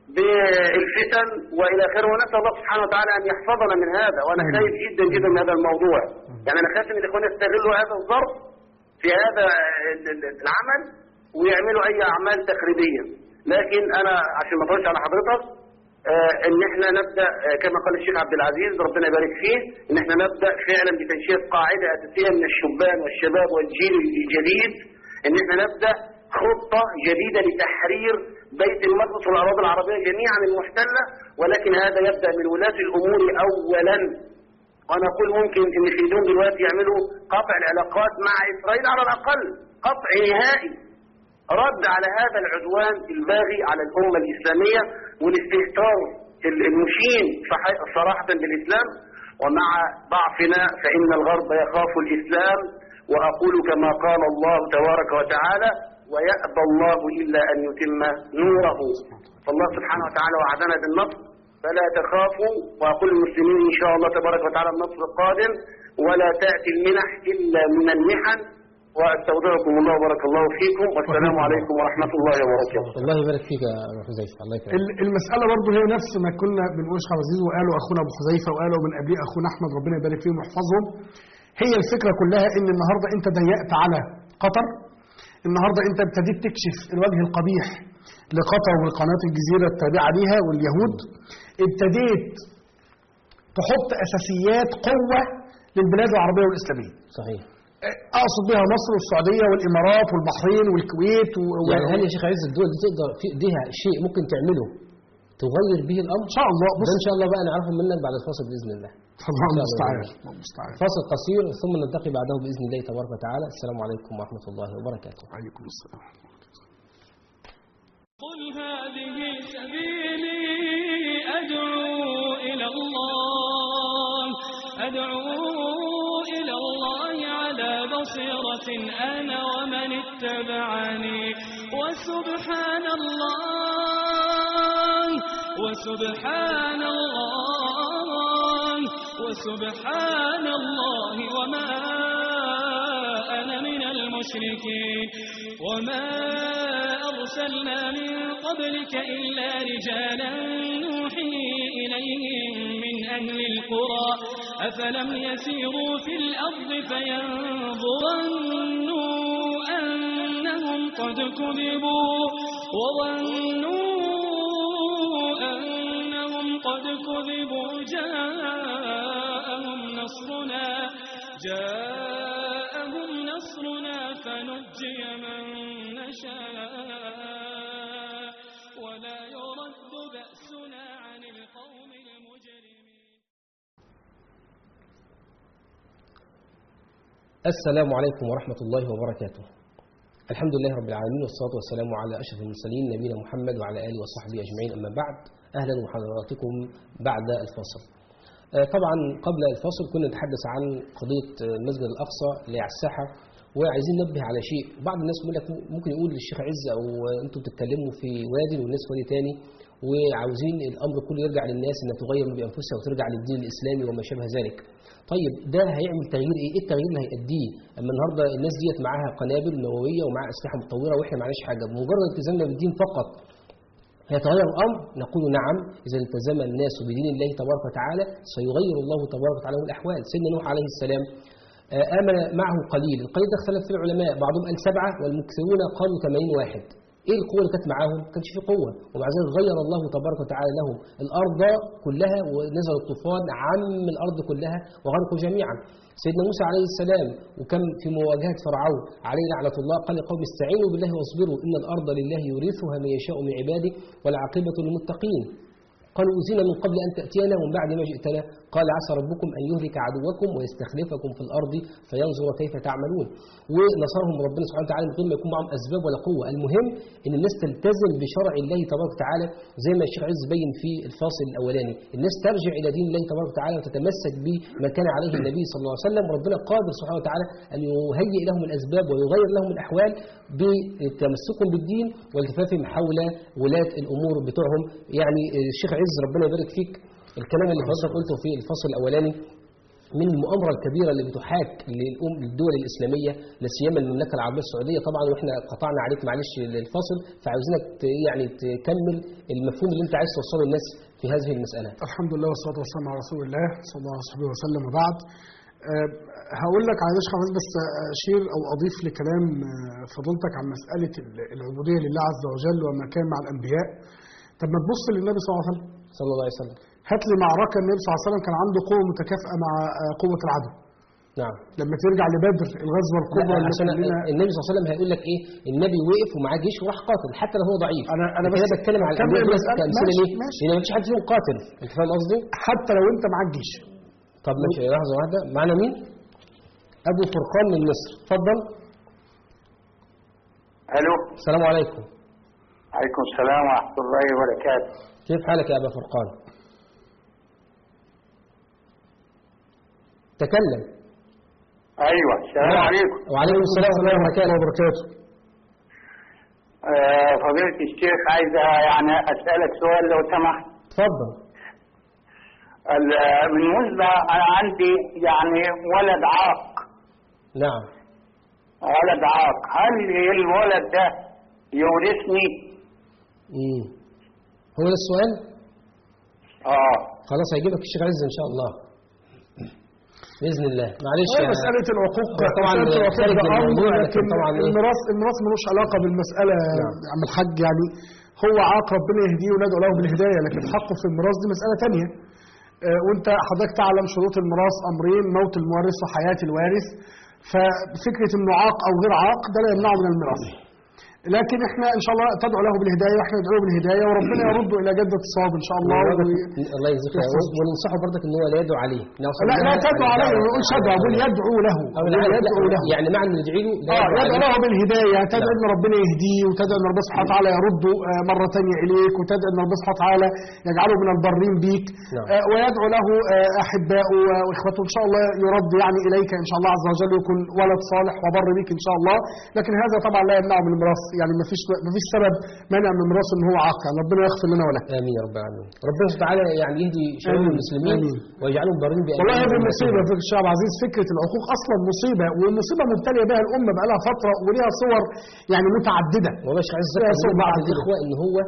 بالفتن وإلى آخره ونسأل الله سبحانه وتعالى أن يحفظنا من هذا وأنا خايف جدا جدا من هذا الموضوع يعني أنا خايف من الإخوان يستغلوا هذا الظرف في هذا ال- ال- العمل ويعملوا اي اعمال تخريبيه لكن انا عشان ما اطولش على حضرتك آه، ان احنا نبدا آه، كما قال الشيخ عبد العزيز ربنا يبارك فيه ان احنا نبدا فعلا بتنشئه قاعده اساسيه من الشبان والشباب والجيل الجديد ان احنا نبدا خطه جديده لتحرير بيت المقدس والاراضي العربيه جميعا المحتله ولكن هذا يبدا من ولاه الامور اولا وانا اقول ممكن ان في ايدهم دلوقتي يعملوا قطع العلاقات مع اسرائيل على الاقل قطع نهائي رد على هذا العدوان الباغي على الامه الاسلاميه والاستهتار المشين صح- صراحه بالاسلام ومع ضعفنا فان الغرب يخاف الاسلام واقول كما قال الله تبارك وتعالى ويأبى الله الا ان يتم نوره فالله سبحانه وتعالى وعدنا بالنصر فلا تخافوا وأقول للمسلمين إن شاء الله تبارك وتعالى النصر القادم ولا تأتي المنح إلا من المحن وأستودعكم الله وبارك الله فيكم والسلام عليكم ورحمة الله وبركاته الله يبارك فيك يا ابو حذيفه الله يكرمك ال- المسألة برضه هي نفس ما كنا بنقول شيخ عبد العزيز وقالوا أخونا أبو حذيفة وقالوا من قبليه أخونا أحمد ربنا يبارك فيهم ويحفظهم هي الفكرة كلها إن النهاردة أنت ضيقت على قطر النهاردة أنت ابتديت تكشف الوجه القبيح لقطر وقناة الجزيرة التابعة ليها واليهود ابتديت تحط أساسيات قوة للبلاد العربية والإسلامية صحيح أقصد بها مصر والسعودية والإمارات والبحرين والكويت و... يعني هل يا شيخ عز الدول دي تقدر في ايديها شيء ممكن تعمله تغير به الامر إن شاء الله ده بص ان شاء الله بقى نعرفه منك بعد الفاصل باذن الله الله إن شاء الله المستعان يبارك. الله المستعان فاصل قصير ثم نلتقي بعده باذن الله تبارك وتعالى السلام عليكم ورحمه الله وبركاته عليكم السلام قل هذه سبيلي أدعو إلى الله أدعو إلى الله على بصيرة أنا ومن اتبعني وسبحان الله وسبحان الله وسبحان الله وما أنا من المشركين وما أرسلنا من قبلك إلا رجالا نوحي إليهم من أهل القرى أفلم يسيروا في الأرض فينظروا أنهم قد كذبوا وظنوا أنهم قد كذبوا جاءهم نصرنا جاءهم نصرنا فنجي من نشاء ولا يرد بأسنا عن القوم المجرمين السلام عليكم ورحمة الله وبركاته الحمد لله رب العالمين والصلاة والسلام على أشرف المرسلين نبينا محمد وعلى آله وصحبه أجمعين أما بعد أهلا وحضراتكم بعد الفاصل آه، طبعا قبل الفاصل كنا نتحدث عن قضية آه، المسجد الأقصى اللي على الساحة وعايزين ننبه على شيء بعض الناس يقول لك ممكن يقول للشيخ عز أو آه، أنتم بتتكلموا في وادي والناس في وادي تاني وعاوزين الأمر كله يرجع للناس أنها تغير من بأنفسها وترجع للدين الإسلامي وما شابه ذلك طيب ده هيعمل تغيير ايه؟ ايه التغيير اللي هيأديه؟ اما النهارده الناس ديت معاها قنابل نوويه ومعاها اسلحه متطوره واحنا معناش حاجه، بمجرد التزامنا بالدين فقط هيتغير الامر؟ نقول نعم اذا التزم الناس بدين الله تبارك وتعالى سيغير الله تبارك وتعالى له الاحوال، سيدنا نوح عليه السلام آه، امن معه قليل، القليل ده اختلف فيه العلماء، بعضهم قال سبعه والمكثرون قالوا 80 واحد. ايه القوه اللي كانت معاهم؟ ما كانش في قوه، ومع ذلك غير الله تبارك وتعالى لهم الارض كلها ونزل الطوفان عم الارض كلها وغرقوا جميعا. سيدنا موسى عليه السلام وكم في مواجهه فرعون عليه لعنه الله قال لقوم استعينوا بالله واصبروا ان الارض لله يورثها من يشاء من عباده والعاقبه للمتقين. قالوا أوذينا من قبل أن تأتينا ومن بعد ما جئتنا قال عسى ربكم أن يهلك عدوكم ويستخلفكم في الأرض فينظر كيف تعملون ونصرهم ربنا سبحانه وتعالى من غير ما يكون معهم أسباب ولا قوة المهم أن الناس تلتزم بشرع الله تبارك وتعالى زي ما الشيخ عز بين في الفاصل الأولاني الناس ترجع إلى دين الله تبارك وتعالى وتتمسك بما كان عليه النبي صلى الله عليه وسلم ربنا قادر سبحانه وتعالى أن يهيئ لهم الأسباب ويغير لهم الأحوال بتمسكهم بالدين والتفافهم حول ولاة الأمور بتوعهم يعني الشيخ عز ربنا يبارك فيك الكلام اللي حضرتك قلته في الفصل الاولاني من المؤامره الكبيره اللي بتحاك للأم للدول الاسلاميه لا سيما المملكه العربيه السعوديه طبعا واحنا قطعنا عليك معلش الفاصل فعاوزينك ت- يعني تكمل المفهوم اللي انت عايز توصله للناس في هذه المساله. الحمد لله والصلاه والسلام على رسول الله صلى الله عليه وسلم وبعد أه هقول لك على شيخ حماس بس اشير او اضيف لكلام آه، فضيلتك عن مساله ال- العبوديه لله عز وجل وما كان مع الانبياء طب ما تبص للنبي صلى الله عليه وسلم صلى الله عليه وسلم. هات لي معركه النبي صلى الله عليه وسلم كان عنده قوه متكافئه مع آه، قوه العدو نعم. لما ترجع لبدر الغزوه الكبرى لا اللي عشان كلنا النبي صلى الله عليه وسلم هيقول لك ايه؟ النبي وقف ومعاه جيش وراح قاتل حتى لو هو ضعيف. أنا- أنا لكن بس بتكلم على كمل الانبياء دول المسألة. كامثله ماشي، ليه؟ ماشي. لان مفيش حد فيهم قاتل. انت فاهم قصدي؟ حتى لو انت معاك جيش طب ماشي لحظه واحده معنا مين؟ ابو فرقان من مصر اتفضل الو السلام عليكم عليكم السلام ورحمه الله وبركاته كيف حالك يا ابا فرقان؟ تكلم ايوه السلام عليكم وعليكم السلام ورحمه الله وبركاته وبركاته آه، فضيلة الشيخ عايز يعني اسالك سؤال لو سمحت اتفضل ال- بالنسبه انا عندي يعني ولد عاق نعم ولد عاق هل الولد ده يورثني؟ امم هو ده السؤال؟ اه خلاص هيجيبك الشيخ عز ان شاء الله باذن الله معلش هي يا- مسألة العقوق هو طبعا مسألة العقوق خارج ده أمر، الموضوع لكن لكن طبعا ايه الميراث الميراث ملوش علاقة بالمسألة نعم. يا عم الحاج يعني هو عاق ربنا يهديه وندعو له بالهداية لكن حقه في الميراث دي مسألة تانية آه، وانت حضرتك تعلم شروط الميراث امرين موت المورث وحياة الوارث ففكرة انه عاق او غير عاق ده لا يمنعه من الميراث لكن احنا ان شاء الله تدعو له بالهدايه واحنا ندعو له بالهدايه وربنا يرده الى جده الصواب ان شاء الله و... الله يجزيك خير وننصحه برضك ان هو لا يدعو عليه نوصل لا لا لها تدعو عليه الدعوة. ما يقولش ادعو يقول يدعو له أو يقول لا- يدعو لا- له يعني معنى انه يدعي له لا اه يدعو يدعو عليه. له بالهدايه تدعو نعم. ان ربنا يهديه وتدعو ان ربنا سبحانه وتعالى يرده آه، مره ثانيه اليك وتدعو ان ربنا سبحانه وتعالى يجعله من البرين بيك نعم. آه، ويدعو له آه، احباؤه واخوته ان شاء الله يرد يعني اليك ان شاء الله عز وجل يكون ولد صالح وبر بك ان شاء الله لكن هذا طبعا لا يمنعه من الميراث يعني ما فيش ما فيش سبب مانع من الميراث ان هو عاق يعني ربنا يغفر لنا وله امين يا رب العالمين ربنا سبحانه وتعالى يعني يهدي شباب آمين. المسلمين آمين. ويجعلهم بارين بأبيهم والله هذه وأمهاتهم. مصيبه فكره الشعب العزيز فكره العقوق اصلا مصيبه ومصيبه مبتليه بها الامه بقى لها فتره وليها صور يعني متعدده والله مش عايز لا اذكر يصوم من بعض بعد كده. الاخوه ان هو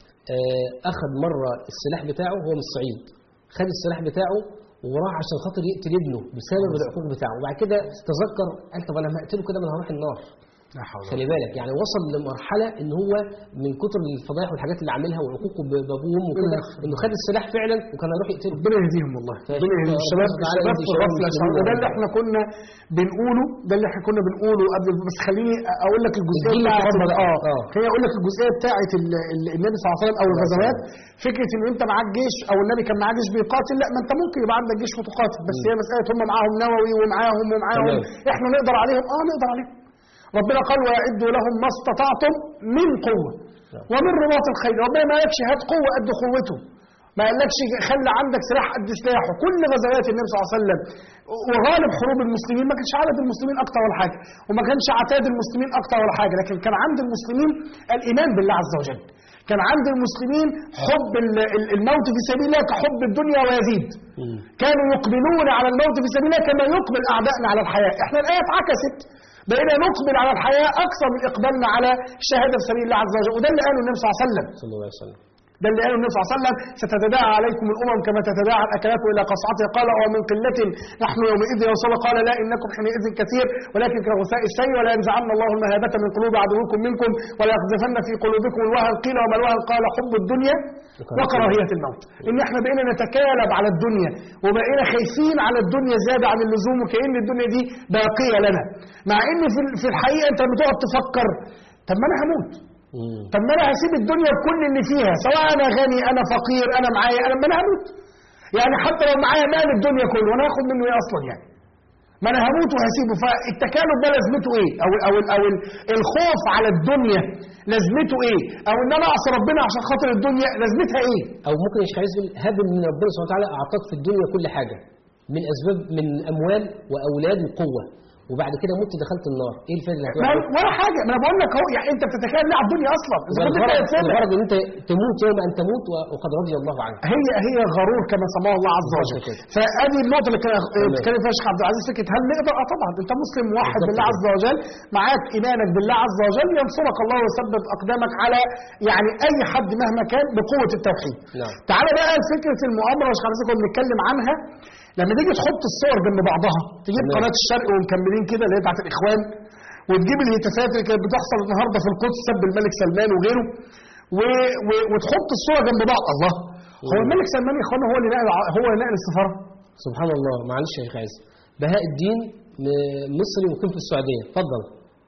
آه، اخذ مره السلاح بتاعه هو من الصعيد خد السلاح بتاعه وراح عشان خاطر يقتل ابنه بسبب العقوق بتاعه وبعد كده تذكر قال طب انا لما اقتله كده ما انا هروح النار لا حول خلي بالك يعني وصل لمرحله ان هو من كتر الفضائح والحاجات اللي عاملها وعقوقه ب- بابوه وامه كده انه خد السلاح فعلا وكان هيروح يقتله ربنا يهديهم والله فشكرا ربنا يهدي ربنا الشباب سبحانه الشباب يهدي في شباب الغفله المسلمين وده اللي والله. احنا كنا بنقوله ده اللي احنا كنا بنقوله قبل بس خليني اقول لك الجزئيه الجيل بتاعت الرابع بقى. اه آه. خليني اقول لك الجزئيه بتاعت ال- ال- النبي صلى الله عليه وسلم او الغزوات فكره ان انت معاك جيش او النبي كان معاه جيش بيقاتل لا ما انت ممكن يبقى عندك جيش وتقاتل بس هي مساله هم معاهم نووي ومعاهم ومعاهم تمام. احنا نقدر عليهم اه نقدر عليهم ربنا قال واعدوا لهم ما استطعتم من قوه ومن رباط الخيل ربنا ما قالكش هات قوه قد قوته ما قالكش خلي عندك سلاح قد سلاحه كل غزوات النبي صلى الله عليه وسلم وغالب حروب المسلمين ما كانش عدد المسلمين اكتر ولا حاجه وما كانش عتاد المسلمين اكتر ولا حاجه لكن كان عند المسلمين الايمان بالله عز وجل كان عند المسلمين حب ال- ال- الموت في سبيل الله كحب الدنيا ويزيد كانوا يقبلون على الموت في سبيل الله كما يقبل اعدائنا على الحياه احنا الايه اتعكست بقينا نقبل على الحياه اكثر من اقبالنا على الشهاده في سبيل الله عز وجل وده اللي قاله النبي صلى الله عليه وسلم صلى الله عليه وسلم ده اللي قاله النبي صلى الله عليه وسلم ستتداعى عليكم الامم كما تتداعى الاكلات الى قصعتها قال ومن قله نحن يومئذ يوصل قال لا انكم حينئذ كثير ولكن كغثاء السيل ولا ينزعن الله المهابه من قلوب عدوكم منكم ولا يقذفن في قلوبكم الوهن قيل وما الوهن قال حب الدنيا وكراهيه الموت ان احنا بقينا نتكالب على الدنيا وبقينا خايفين على الدنيا زياده عن اللزوم وكأن الدنيا دي باقيه لنا مع ان في في الحقيقه انت لما تقعد تفكر طب ما انا هموت مم. طب ما انا هسيب الدنيا بكل اللي فيها سواء انا غني انا فقير انا معايا انا ما انا هموت يعني حتى لو معايا مال الدنيا كله وانا هاخد منه ايه اصلا يعني ما انا هموت وهسيبه فالتكالب ده لازمته ايه او او او الخوف على الدنيا لازمته ايه او ان انا اعصي ربنا عشان خاطر الدنيا لازمتها ايه او ممكن يا شيخ عايز يقول هب ان ربنا سبحانه وتعالى اعطاك في الدنيا كل حاجه من اسباب من اموال واولاد وقوه وبعد كده مت دخلت النار ايه الفائده اللي ما هتبقى ولا حاجه ما انا بقول لك اهو يعني انت بتتكلم ليه على الدنيا اصلا اذا كنت انت الغرض هتسيبها. الغرض ان انت تموت يوم ان تموت وقد رضي الله عنك هي هي غرور كما سماه الله عز وجل بالظبط كده. فهذه النقطه اللي كان تمام. بيتكلم فيها الشيخ عبد العزيز فكره هل نقدر اه طبعا انت مسلم موحد بالظبط بالله كده. عز وجل معاك ايمانك بالله عز وجل ينصرك الله ويثبت اقدامك على يعني اي حد مهما كان بقوه التوحيد نعم. تعالى بقى لفكره المؤامره يا شيخ عبد العزيز كنا بنتكلم عنها لما تيجي تحط الصور جنب بعضها تجيب تمام. قناه الشرق ومكملين كده اللي هي بتاعت الاخوان وتجيب الهتافات اللي كانت بتحصل النهارده في القدس سب الملك سلمان وغيره و... و... وتحط الصوره جنب بعض الله هو الملك سلمان يا اخوانا هو اللي نقل ع- هو اللي نقل السفاره سبحان الله معلش يا شيخ عايز بهاء الدين م- مصري مقيم في السعوديه اتفضل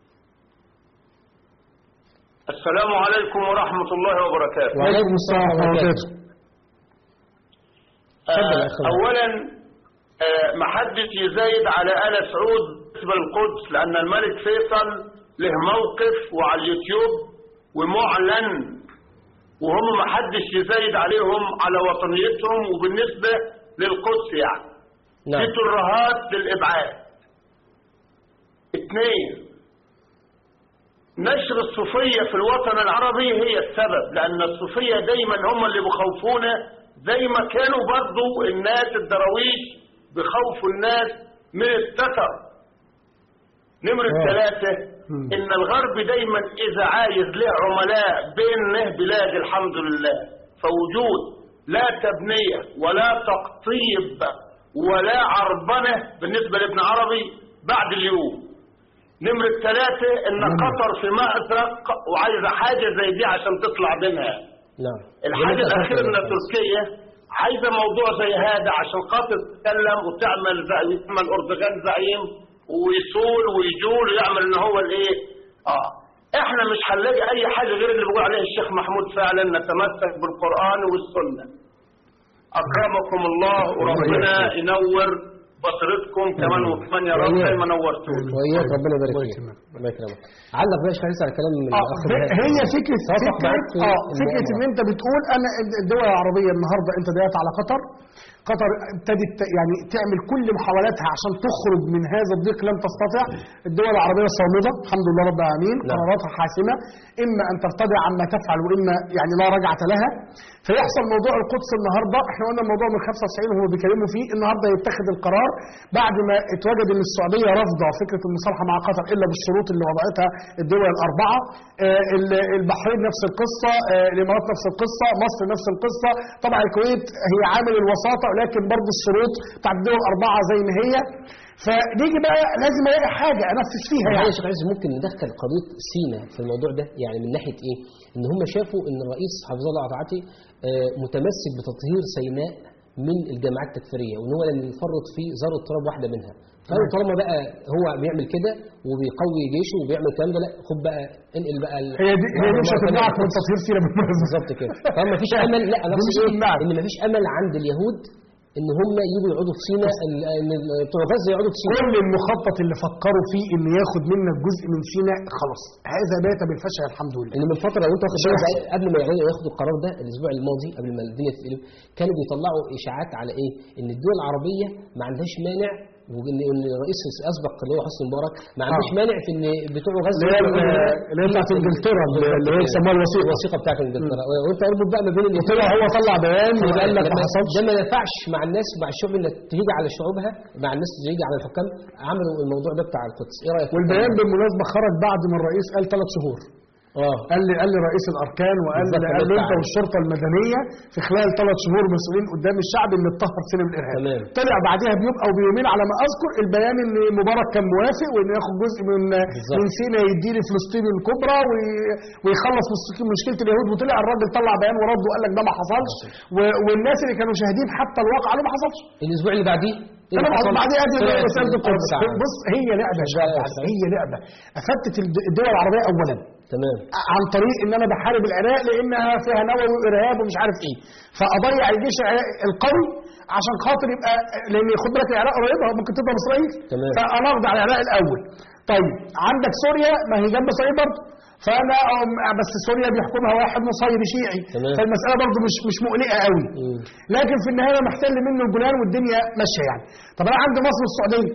السلام عليكم ورحمة الله وبركاته وعليكم السلام ورحمه الله وبركاته اتفضل يا آه، أخي. أولا آه، محدش يزايد على آل سعود بالنسبة للقدس لأن الملك فيصل له موقف وعلى اليوتيوب ومعلن وهم محدش يزايد عليهم على وطنيتهم وبالنسبة للقدس يعني نعم دي ترهات للإبعاد اثنين نشر الصوفية في الوطن العربي هي السبب لأن الصوفية دايما هم اللي بخوفونا زي ما كانوا برضو الناس الدراويش بخوفوا الناس من التتر نمرة آه. ثلاثة مم. إن الغرب دايما إذا عايز له عملاء بينه بلاد الحمد لله فوجود لا تبنية ولا تقطيب ولا عربنة بالنسبة لابن عربي بعد اليوم نمرة ثلاثة إن مم. قطر في مأزرق وعايزة حاجة زي دي عشان تطلع منها نعم الحاجة جميل الأخيرة أساساً. إن تركيا عايزة موضوع زي هذا عشان خاطر تتكلم وتعمل زي تعمل أردوغان زعيم ويصول ويجول ويعمل إن هو الإيه؟ آه احنا مش هنلاقي اي حاجه غير اللي بيقول عليه الشيخ محمود فعلا نتمسك بالقران والسنه اكرمكم الله وربنا ينور بصيرتكم كمان وكمان يا رب زي ما نورتونا وإياك ربنا يبارك فيك يكرمك. الله يكرمك علق بقى شويه على كلام من آه، الاخ ه- بهاء. هي فكره توافق فكره معاك في اه فكره ان المؤامرة. انت بتقول انا الدول العربيه النهارده انت ضيعت على قطر قطر ابتدت ت- يعني تعمل كل محاولاتها عشان تخرج من هذا الضيق لم تستطع الدول العربيه صامده الحمد لله رب العالمين نعم. قراراتها حاسمه اما ان ترتدع عما تفعل واما يعني لا رجعه لها فيحصل موضوع القدس النهارده احنا قلنا الموضوع من 95 وهم بيتكلموا فيه النهارده يتخذ القرار بعد ما اتوجد ان السعوديه رافضه فكره المصالحه مع قطر الا بالشروط اللي وضعتها الدول الاربعه آه، ال- البحرين نفس القصه آه، الامارات نفس القصه مصر نفس القصه طبعا الكويت هي عامل الوساطه ولكن برضه الشروط بتاعت الدول الاربعه زي ما هي فنيجي بقى لازم الاقي حاجه انفذ فيها يعني يعني يا شيخ عز ممكن ندخل قضيه سينا في الموضوع ده يعني من ناحيه ايه؟ ان هم شافوا ان الرئيس حفظ الله عطعتي آه، متمسك بتطهير سيناء من الجماعات التكفيريه وان هو لن يفرط في ذره تراب واحده منها. فقالوا طالما بقى هو بيعمل كده وبيقوي جيشه وبيعمل الكلام ده لا خد بقى انقل بقى ال- هي دي هي دي مش مرة تانية هتمنعك من القدس. تطهير سينا بالمناسبه بالظبط كده فما فيش امل لا انا دي اقصد مش ايه هتمنعك. ان ما فيش امل عند اليهود ان هم يجوا يقعدوا في سينا ال- ان ال- بتوع غزه يقعدوا في سينا كل المخطط اللي فكروا فيه ان ياخد منك جزء من سيناء خلاص هذا بات بالفشل الحمد لله ان من فتره لو انت واخد بالك بقى قبل ما يعلنوا ياخدوا القرار ده الاسبوع الماضي قبل ما الدنيا تتقلب كانوا بيطلعوا اشاعات على ايه؟ ان الدول العربيه ما عندهاش مانع وان إن الرئيس الاسبق اللي هو حسني مبارك ما عندوش آه. مانع في ان بتوع غزه اللي هي يقعدوا هنا. اللي هي بتاعت انجلترا اللي هي بيسموها الوثيقه الوثيقه بتاعت انجلترا وانت اربط بقى ما بين اليهود طلع هو طلع بيان وقال لك ما لما- حصلش ده ما نفعش مع الناس مع الشعوب انك تيجي على شعوبها مع الناس تيجي على الحكام عملوا الموضوع ده بتاع القدس ايه رايك والبيان بالمناسبه خرج بعد ما الرئيس قال ثلاث شهور اه قال لي قال لي رئيس الاركان وقال بالظبط، لي قال له الله انت تعالى. والشرطه المدنيه في خلال ثلاث شهور مسؤولين قدام الشعب ان تطهر سينا من الارهاب تمام. طلع بعدها بيوم او بيومين على ما اذكر البيان ان مبارك كان موافق وانه ياخد جزء من بالظبط. من سينا يديه لفلسطين الكبرى وي- ويخلص مشك- مشكله اليهود وطلع الراجل طلع بيان ورد وقال لك ده ما حصلش و- والناس اللي كانوا شاهدين حتى الواقع قالوا ما حصلش الاسبوع اللي بعديه إيه انا اللي حصل؟ بعدين ادي طلعت مساله القدس بتاع- بص هي لعبه يا شباب صحيح. هي لعبه افدت الد- الدول العربيه اولا تمام عن طريق ان انا بحارب العراق لانها فيها نووي وارهاب ومش عارف ايه فاضيع الجيش العراقي القوي عشان خاطر يبقى لان خد بالك العراق قريبه ممكن تضرب اسرائيل تمام. فانا اخضع العراق الاول طيب عندك سوريا ما هي جنب اسرائيل برضه فانا أم- بس سوريا بيحكمها واحد نصيري شيعي تمام. فالمساله برضه مش مش مقلقه قوي مم. لكن في النهايه محتل منه الجولان والدنيا ماشيه يعني طب انا عندي مصر والسعوديه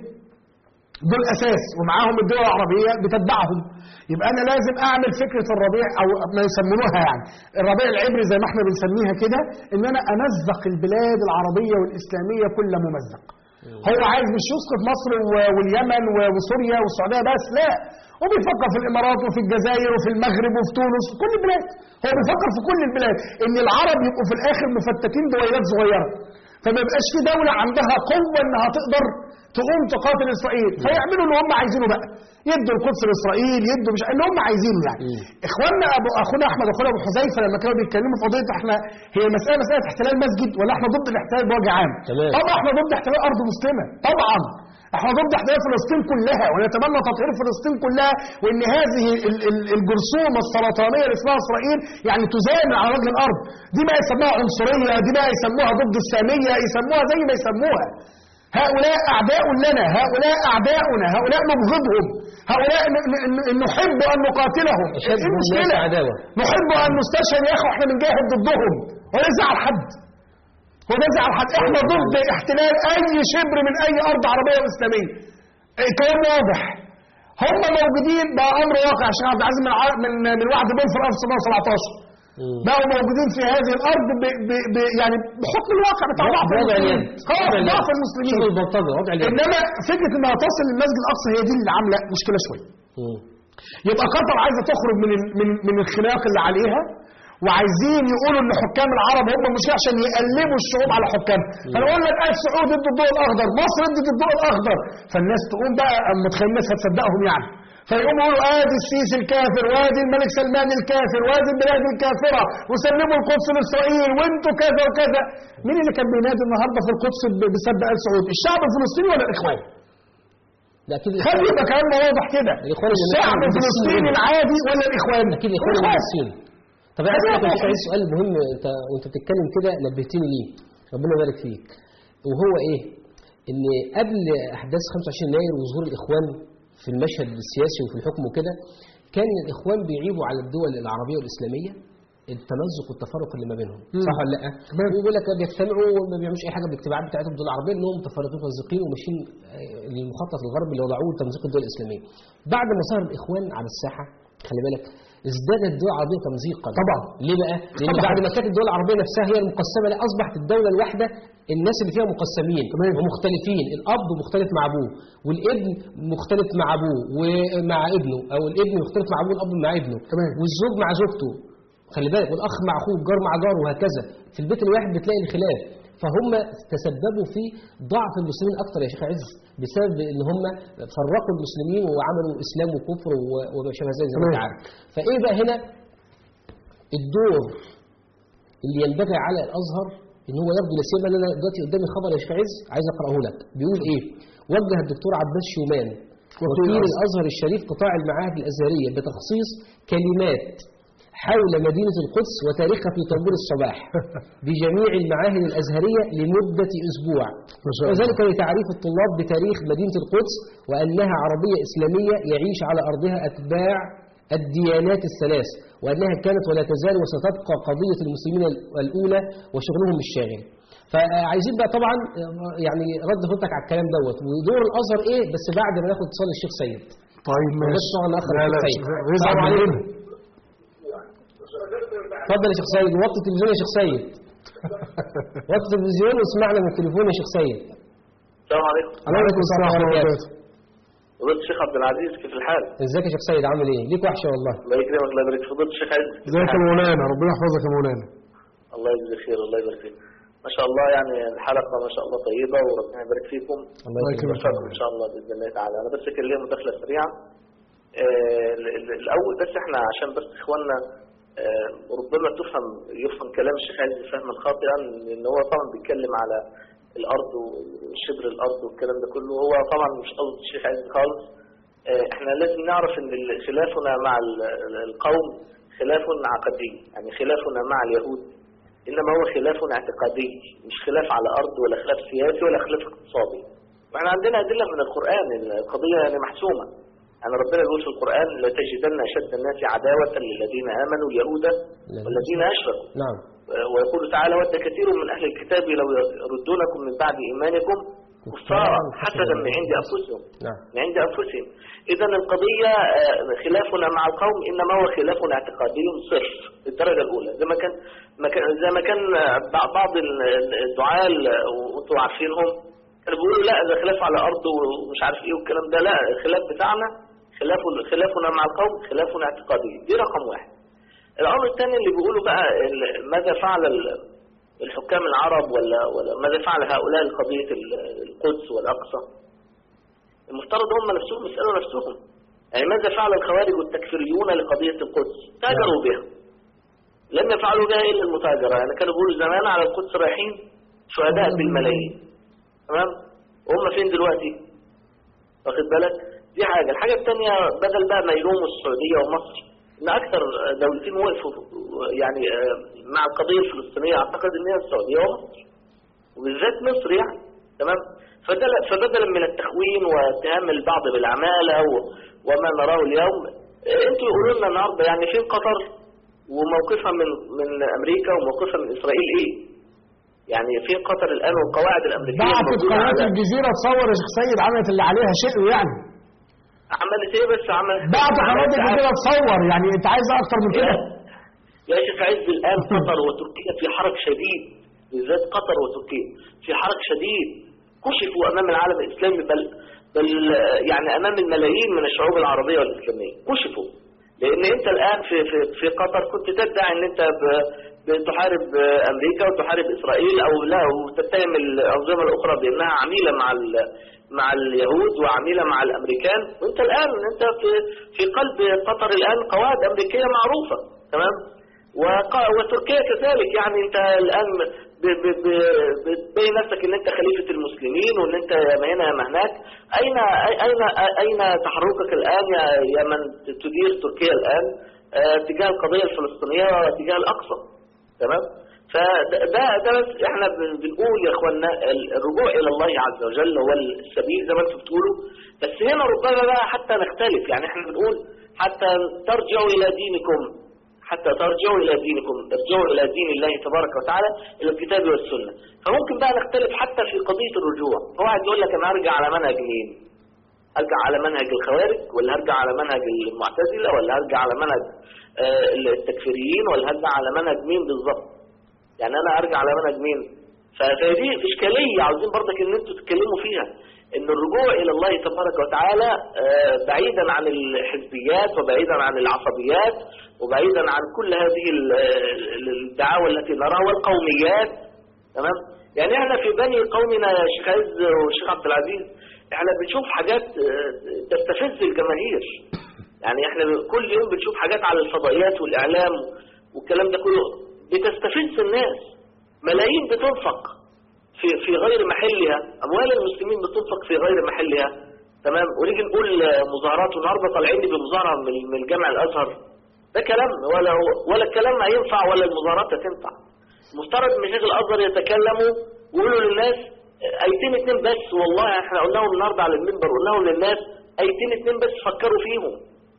دول اساس ومعاهم الدول العربيه بتتبعهم يبقى انا لازم اعمل فكره الربيع او ما يسمونوها يعني الربيع العبري زي ما احنا بنسميها كده ان انا امزق البلاد العربيه والاسلاميه كل ممزق هو عايز مش يسقط مصر و- واليمن و- وسوريا والسعوديه بس لا هو بيفكر في الامارات وفي الجزائر وفي المغرب وفي تونس في كل البلاد هو بيفكر في كل البلاد ان العرب يبقوا في الاخر مفتتين دويلات صغيره فما يبقاش في دوله عندها قوه انها تقدر تقوم تقاتل اسرائيل فيعملوا اللي هم عايزينه بقى يدوا القدس لاسرائيل يدوا مش اللي هم عايزينه يعني اخواننا ابو اخونا احمد اخونا ابو حذيفه لما كانوا بيتكلموا في قضيه احنا هي مساله مساله احتلال مسجد ولا احنا ضد الاحتلال بوجه عام تمام. طبعا احنا ضد احتلال ارض مسلمه طبعا احنا ضد احتلال فلسطين كلها ونتمنى تطهير فلسطين كلها وان هذه ال- ال- الجرثومه السرطانيه اللي اسمها اسرائيل يعني تزال على وجه الارض دي بقى يسموها عنصريه دي بقى يسموها ضد الساميه يسموها زي ما يسموها هؤلاء أعداء لنا هؤلاء أعداؤنا هؤلاء نبغضهم هؤلاء ن- ن- ن- نحب أن نقاتلهم أشد إيه الناس المشكلة عداوة. نحب أن نستشهد يا أخو إحنا بنجاهد ضدهم ولا يزعل حد هو ده يزعل حد إحنا ضد احتلال أي شبر من أي أرض عربية وإسلامية إيه، كلام واضح هم موجودين بقى أمر واقع عشان عبد العزيز من ع- من من وعد بلفور 1917 مم. بقوا موجودين في هذه الارض ب ب ب يعني بحكم الواقع بتاع ضعف وضع المسلمين اليد خلاص وضع اليد. ضعف شغل المسلمين البلطجه وضع اليد انما فكره انها تصل للمسجد الاقصى هي دي اللي عامله مشكله شويه مم. يبقى قطر عايزه تخرج من ال- من من الخناق اللي عليها وعايزين يقولوا ان حكام العرب هم مش عشان يقلبوا الشعوب على حكام فنقول لك آه السعود ضد الضوء الاخضر مصر ضد الضوء الاخضر فالناس تقوم بقى اما تخيل الناس هتصدقهم يعني فيقوموا يقولوا ادي السيسي الكافر وادي الملك سلمان الكافر وادي البلاد الكافره وسلموا القدس لاسرائيل وانتوا كذا وكذا مين اللي كان بينادي النهارده في القدس ب- بسب ال سعود الشعب الفلسطيني ولا الاخوان ده اكيد خلي يبقى كلامنا واضح كده الإخوان اللي الشعب مثلاً الفلسطيني بيمثلوا العادي ولا الاخوان اكيد الاخوان الإخوان. المدرسين طب انا عايز خلينا اسالك يا شيخ واضح. عايز سؤال مهم انت وانت بتتكلم كده نبهتني ليه ربنا يبارك فيك وهو ايه ان قبل احداث 25 يناير وظهور الاخوان في المشهد السياسي وفي الحكم وكده كان الاخوان بيعيبوا على الدول العربيه والاسلاميه التمزق والتفرق اللي ما بينهم مم. صح ولا لا ويقول لك بيجتمعوا وما بيعملوش اي حاجه بالاجتماعات بتاعتهم الدول العربيه انهم متفرقين متمزقين وماشيين آه، للمخطط الغربي اللي وضعوه لتمزيق الدول الاسلاميه بعد ما ظهر الاخوان على الساحه خلي بالك ازدادت الدول العربيه تمزيقا طبعا. ليه بقى؟ لان طبعا. بعد ما كانت الدول العربيه نفسها هي المقسمه لا اصبحت الدوله الواحده الناس اللي فيها مقسمين تمام. ومختلفين الاب مختلف مع ابوه والابن مختلف مع ابوه ومع ابنه او الابن مختلف مع ابوه الاب مع ابنه تمام. والزوج مع زوجته خلي بالك والاخ مع اخوه الجار مع جاره وهكذا في البيت الواحد بتلاقي الخلاف فهم تسببوا في ضعف المسلمين اكتر يا شيخ عز بسبب ان هم فرقوا المسلمين وعملوا اسلام وكفر و- وما شابه ذلك زي ما انت تمام. عارف فايه بقى هنا الدور اللي ينبغي على الازهر ان هو ياخده لا سيما ان انا دلوقتي قدامي خبر يا شيخ عز عايز اقراه لك بيقول ايه وجه الدكتور عباس شومان وكيل الازهر الشريف قطاع المعاهد الازهريه بتخصيص كلمات حول مدينة القدس وتاريخها في طابور الصباح بجميع المعاهد الأزهرية لمدة أسبوع ما شاء الله. وذلك لتعريف الطلاب بتاريخ مدينة القدس وأنها عربية إسلامية يعيش على أرضها أتباع الديانات الثلاث وأنها كانت ولا تزال وستبقى قضية المسلمين الأولى وشغلهم الشاغل فعايزين بقى طبعا يعني رد فضلك على الكلام دوت ودور الازهر ايه بس بعد ما ناخد اتصال الشيخ سيد طيب ماشي ماشي الشغل الاخر لا لا الشيخ سيد يزعل السلام عليكم مننا اتفضل يا شيخ سيد وطي التلفزيون يا شيخ سيد وطي التلفزيون واسمعنا من التليفون يا شيخ سيد السلام عليكم عليكم السلام ورحمه الله وبركاته فضيلة الشيخ عبد العزيز كيف الحال؟ ازيك يا شيخ سيد عامل ايه ليك وحشه والله الله يكرمك الله يبارك فيك فضيلة الشيخ عز كيف ازيك يا الحال؟ مولانا ربنا يحفظك يا مولانا الله يجزي خير الله يبارك فيك ما شاء الله يعني الحلقة ما شاء الله طيبة وربنا يبارك فيكم الله الله يكرمك يكرمك. ويوفقكم ان شاء الله باذن الله تعالى انا بس كان ليا مداخله سريعه آه، ال- ال- الاول بس احنا عشان بس اخواننا آه، ربما تفهم يفهم كلام الشيخ عايز فهما خاطئا ان هو طبعا بيتكلم على الارض وشبر الارض والكلام ده كله هو طبعا مش قصد الشيخ عايز خالص آه، احنا لازم نعرف ان ال- خلافنا مع ال- ال- القوم خلاف عقدي يعني خلافنا مع اليهود انما هو خلاف اعتقادي مش خلاف على ارض ولا خلاف سياسي ولا خلاف اقتصادي واحنا عندنا ادله من القران القضيه يعني محسومه يعني ربنا بيقول في القران لتجدن اشد الناس عداوه للذين امنوا اليهود والذين اشركوا نعم ويقول تعالى ود كثير من اهل الكتاب لو يردونكم من بعد ايمانكم كفارا حسدا من عند انفسهم نعم من عند انفسهم اذا القضيه آه، خلافنا مع القوم انما هو خلاف اعتقادي صرف الدرجه الاولى زي ما كان ما كان زي ما كان آه، بع- بعض ال- ال- الدعاة ال- وانتم عارفينهم كانوا بيقولوا لا ده خلاف على ارض ومش عارف ايه والكلام ده لا الخلاف بتاعنا خلاف خلافنا مع القوم خلاف اعتقادي دي رقم واحد الامر الثاني اللي بيقولوا بقى ال- ماذا فعل ال- الحكام العرب ولا ولا ماذا فعل هؤلاء لقضيه ال- القدس والاقصى المفترض هم نفسهم يسألوا نفسهم يعني ماذا فعل الخوارج والتكفيريون لقضية القدس تاجروا بها لم يفعلوا بها إلا المتاجرة يعني كانوا بيقولوا زمان على القدس رايحين شهداء بالملايين تمام وهم فين دلوقتي واخد بالك دي حاجة الحاجة الثانية بدل بقى ما يلوموا السعودية ومصر إن أكثر دولتين وقفوا يعني آه، مع القضية الفلسطينية أعتقد إن هي السعودية ومصر وبالذات مصر يعني تمام فدل فبدلا من التخوين واتهام البعض بالعمالة و- وما نراه اليوم آه، انتوا يقولوا لنا النهارده يعني فين قطر وموقفها من من امريكا وموقفها من اسرائيل ايه؟ يعني فين قطر الان والقواعد الامريكيه بعتت الموجودة قناه على- الجزيره تصور يا شيخ سيد عملت اللي عليها شيء يعني عملت ايه بس عملت بعت قناه عملت الجزيره تصور يعني انت عايز اكتر من كده يا شيخ عز الآن قطر وتركيا في حرج شديد بالذات قطر وتركيا في حرج شديد كشفوا أمام العالم الإسلامي بل بل آه، يعني أمام الملايين من الشعوب العربية والإسلامية كشفوا لأن أنت الآن في في في قطر كنت تدعي أن أنت ب- بتحارب آه، أمريكا وتحارب إسرائيل أو لا وتتهم الأنظمة الأخرى بأنها عميلة مع ال- مع اليهود وعميلة مع الأمريكان وأنت الآن أنت في في قلب قطر الآن قواعد أمريكية معروفة تمام وق- وتركيا كذلك يعني انت الان ب- ب- ب- بتبين نفسك ان انت خليفه المسلمين وان انت يا ما هنا يا ما هناك اين اين اين تحركك الان يا يا من تدير تركيا الان آه، تجاه القضيه الفلسطينيه وتجاه الاقصى تمام فده ده ده بس احنا بن- بنقول يا اخوانا ال- الرجوع الى الله عز وجل هو السبيل زي ما انتم بتقولوا بس هنا ربما بقى حتى نختلف يعني احنا بنقول حتى ترجعوا الى دينكم حتى ترجعوا الى دينكم ترجعوا الى دين الله تبارك وتعالى الى الكتاب والسنه فممكن بقى نختلف حتى في قضيه الرجوع فواحد يقول لك انا هرجع على منهج مين ارجع على منهج الخوارج ولا هرجع على منهج المعتزله ولا هرجع على منهج آه، التكفيريين ولا هرجع على منهج مين بالظبط يعني انا ارجع على منهج مين ف- فدي اشكاليه عاوزين برضك ان انتوا تتكلموا فيها ان الرجوع الى الله تبارك وتعالى آه، بعيدا عن الحزبيات وبعيدا عن العصبيات وبعيدا عن كل هذه ال- ال- الدعاوى التي نراها والقوميات تمام يعني احنا في بني قومنا يا شيخ عز والشيخ عبد العزيز احنا بنشوف حاجات آه، تستفز الجماهير يعني احنا كل يوم بنشوف حاجات على الفضائيات والاعلام والكلام ده كله بتستفز الناس ملايين بتنفق في في غير محلها اموال المسلمين بتنفق في غير محلها تمام ونيجي نقول آه، مظاهرات والنهارده طالعين لي بمظاهره من من الجامع الازهر ده كلام ولا ولا الكلام هينفع ولا المظاهرات هتنفع مفترض مشايخ الازهر يتكلموا ويقولوا للناس آه، ايتين اتنين بس والله احنا قلناهم النهارده على المنبر قلناهم للناس ايتين اتنين بس فكروا فيهم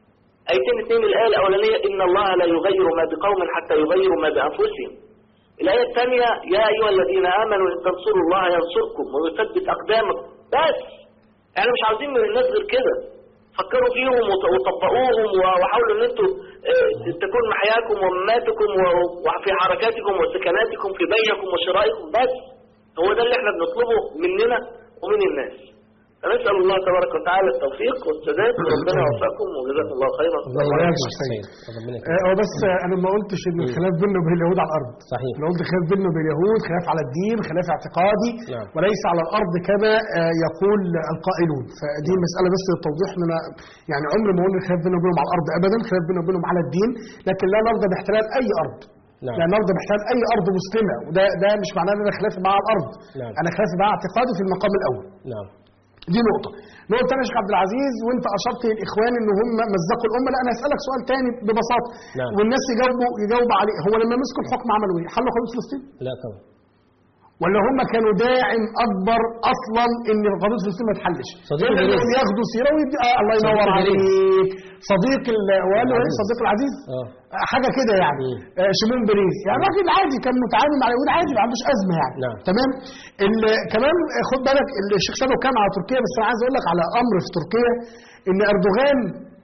ايتين اتنين الايه الاولانيه ان الله لا يغير ما بقوم حتى يغيروا ما بانفسهم الآية الثانية يا أيها الذين آمنوا إن تنصروا الله ينصركم ويثبت أقدامكم بس احنا مش عاوزين من الناس غير كده فكروا فيهم وط- وطبقوهم و- وحاولوا ان انتوا آه، تكون محياكم ومماتكم و- وفي حركاتكم وسكناتكم في بيعكم وشرائكم بس هو ده اللي احنا بنطلبه مننا ومن الناس فنسأل الله تبارك وتعالى التوفيق والسداد وربنا يوفقكم وجزاكم الله خيرا الله يبارك يا فيك. سيد. ربنا يكرمك. آه، هو بس آه، انا ما قلتش ان الخلاف بيننا وبين اليهود على الارض صحيح. انا قلت خلاف بيننا وبين اليهود خلاف على الدين خلاف اعتقادي نعم. وليس على الارض كما آه، يقول القائلون فدي مساله بس للتوضيح ان انا يعني عمري ما قلنا الخلاف بيننا وبينهم على الارض ابدا خلاف بيننا وبينهم على الدين لكن لا نرضى باحتلال اي ارض نعم. لا نرضى باحتلال اي ارض مسلمه وده ده مش معناه ان انا خلافي معاه على الارض نعم. انا خلافي معاه اعتقادي في المقام الاول نعم دي نقطة. نقطة تانية يا شيخ عبد العزيز وأنت أشرت للإخوان إن هم مزقوا الأمة، لا أنا هسألك سؤال تاني ببساطة نعم. والناس يجاوبوا يجاوبوا عليه، هو لما مسكوا الحكم عملوا إيه؟ حلوا قضية فلسطين؟ لا طبعا ولا هم كانوا داعم أكبر أصلا إن قضية فلسطين ما تحلش؟ صديق إلا الرئيس. إنهم ياخدوا سيرة ويدي آه الله صديق ينور الرئيس. عليك صديق ال وقال له إيه العزيز. صديق العزيز؟ اه آه، حاجة كده يعني مم. آه، شمون بريز يعني راجل عادي كان متعامل مع اليهود عادي ما عندوش أزمة يعني نعم. تمام ال- كمان آه، خد بالك الشيخ شادو كان على تركيا بس أنا عايز أقول لك على أمر في تركيا إن أردوغان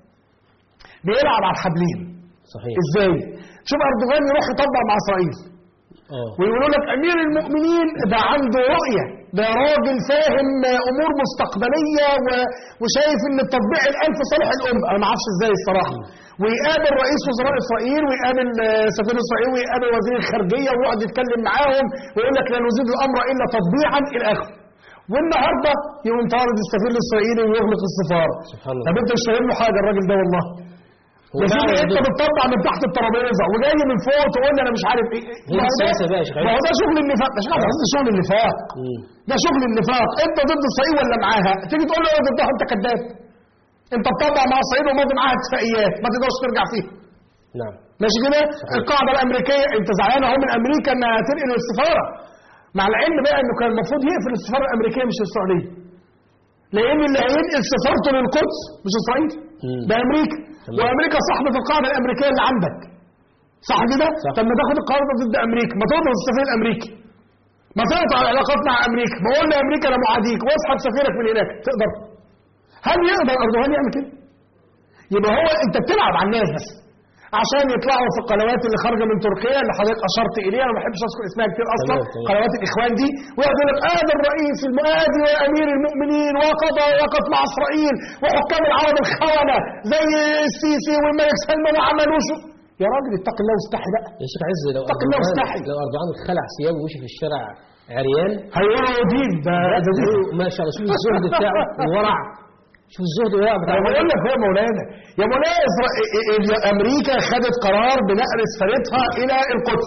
بيلعب على الحبلين صحيح إزاي؟ شوف أردوغان يروح يطبق مع إسرائيل اه ويقولوا لك امير المؤمنين ده عنده رؤيه ده راجل فاهم امور مستقبليه و... وشايف ان التطبيق الان في صالح الامه انا ما اعرفش ازاي الصراحه ويقابل رئيس وزراء اسرائيل ويقابل آه، سفير اسرائيل ويقابل وزير الخارجيه ويقعد يتكلم معاهم ويقول لك لا نزيد الامر الا تطبيعا الى اخره والنهارده يقوم طارد السفير الاسرائيلي ويغلق السفاره سبحان الله. طب انت مش فاهم له حاجه الراجل ده والله هو يا سيدي دعوة انت بدون- بتطبع من تحت الترابيزه وجاي من فوق تقول لي انا مش عارف ايه هي ما هو ده- السياسة بقى يا شيخ ما هو ده شغل النفاق ده شغل ده شغل النفاق مم. ده شغل النفاق انت ضد اسرائيل ولا معاها تيجي تقول له انا ضدها انت كذاب انت بتطبع مع اسرائيل وماضي معاها اتفاقيات ما تقدرش ترجع فيها نعم ماشي كده القاعده الامريكيه انت زعلان اهو من امريكا انها تنقل السفاره مع العلم بقى انه كان المفروض يقفل السفاره الامريكيه مش الاسرائيليه لان اللي هينقل سفارته للقدس مش اسرائيل مم. ده امريكا تمام. وامريكا صاحبه القاعده الامريكيه اللي عندك صح كده صح. طب ما تاخد القرار ده ضد امريكا ما تقطع السفير الامريكي ما تقطع العلاقات مع امريكا ما قول لامريكا انا معاديك واسحب سفيرك من هناك تقدر هل يقدر اردوغان يعمل كده يبقى هو انت بتلعب على الناس بس عشان يطلعوا في القنوات اللي خارجه من تركيا اللي حضرتك اشرت اليها انا ما بحبش اذكر اسمها كتير اصلا تمام، تمام. قنوات الاخوان دي ويقعد يقول لك ادي الرئيس المؤادي وامير المؤمنين وقضى وقف مع اسرائيل وحكام العرب الخونه زي السيسي والملك سلمان ما عملوش يا راجل اتق الله واستحي بقى يا شيخ عز لو اتق الله أردوغان واستحي. لو أردوغان خلع ثيابه ومشي في الشارع عريان هيقولوا دين ده ده دين ما شاء الله شوف الزهد بتاعه والورع شوف الزهد والورع بتاع انا بقول لك يا مولانا يا مولانا إسرا- إ- إ- امريكا خدت قرار بنقل سفارتها الى القدس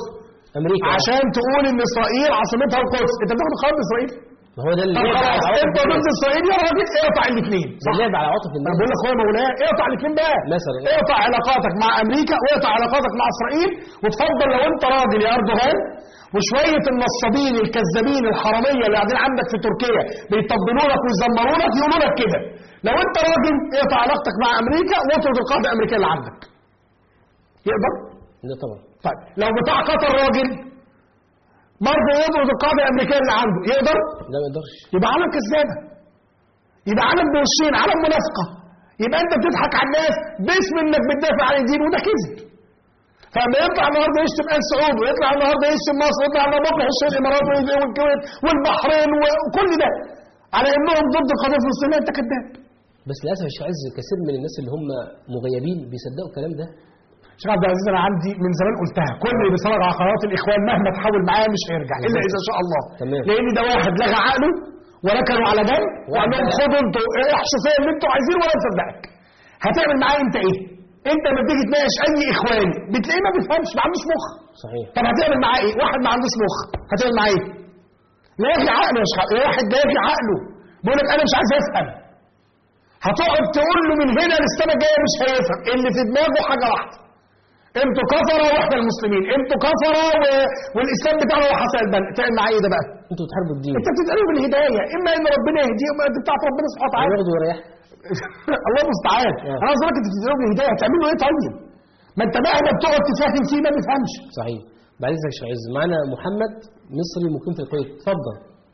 امريكا عشان تقول ان اسرائيل عاصمتها القدس انت بتاخد قرار باسرائيل ما هو ده اللي طب لعب على خلاص عواطف انت ضد الناس. اسرائيل يا راجل اقطع الاثنين ده لعب على عواطف انا الناس بقول لك هو يا مولاي اقطع الاثنين بقى مثلا. اقطع علاقاتك مع امريكا واقطع علاقاتك مع اسرائيل وتفضل لو انت راجل يا اردوغان وشويه النصابين الكذابين الحراميه اللي قاعدين عندك في تركيا بيطبلوا لك ويزمروا لك يقولوا لك كده لو انت راجل اقطع علاقتك مع امريكا واطرد القاعده الامريكيه اللي عندك يقدر ده طبعا طيب لو بتاع قطر راجل برضه يطرد القاعده الامريكيه اللي عنده يقدر لا ما يقدرش يبقى عالم كذابه يبقى عالم بوشين عالم منافقه يبقى انت بتضحك على الناس باسم انك بتدافع عن الدين وده كذب فلما يطلع النهارده يشتم ال سعود ويطلع النهارده يشتم مصر ويطلع النهارده بكره يشتم الامارات والكويت والبحرين وكل ده على انهم ضد القضيه الفلسطينيه انت كذاب بس للاسف يا شيخ عز كثير من الناس اللي هم مغيبين بيصدقوا الكلام ده شيخ عبد العزيز انا عندي من زمان قلتها كل اللي بيتفرج على قنوات الاخوان مهما تحاول معاه مش هيرجع الا اذا شاء الله تمام. لان ده واحد لغى عقله وركنوا على جنب وقال لهم خدوا انتوا احشوا فيا اللي انتوا عايزينه وانا مصدقك هتعمل معاه انت ايه؟ انت لما بتيجي تناقش اي اخواني بتلاقيه ما بيفهمش ما عندوش مخ صحيح طب هتعمل معاه ايه؟ واحد ما عندوش مخ هتعمل معاه ايه؟ لاغي عقله يا شيخ واحد لاغي عقله بيقول لك انا مش عايز افهم هتقعد تقول له من هنا للسنه الجايه مش هيفهم اللي في دماغه حاجه واحده انتوا كفره واحنا المسلمين انتوا كفره و... والاسلام بتاعنا هو حسن البنا تعمل معاه ايه ده بقى؟ انتوا بتحاربوا الدين انت بتساله بالهدايه اما ان ربنا يهديه اما دي بتاعت ربنا سبحانه وتعالى ياخدوا ويريح الله المستعان آه. انا قصدك انت بتساله بالهدايه هتعمل له ايه طيب؟ ما انت مهما بتقعد تفهم فيه ما بيفهمش صحيح بعد اذنك يا شيخ عز معانا محمد مصري مقيم في الكويت اتفضل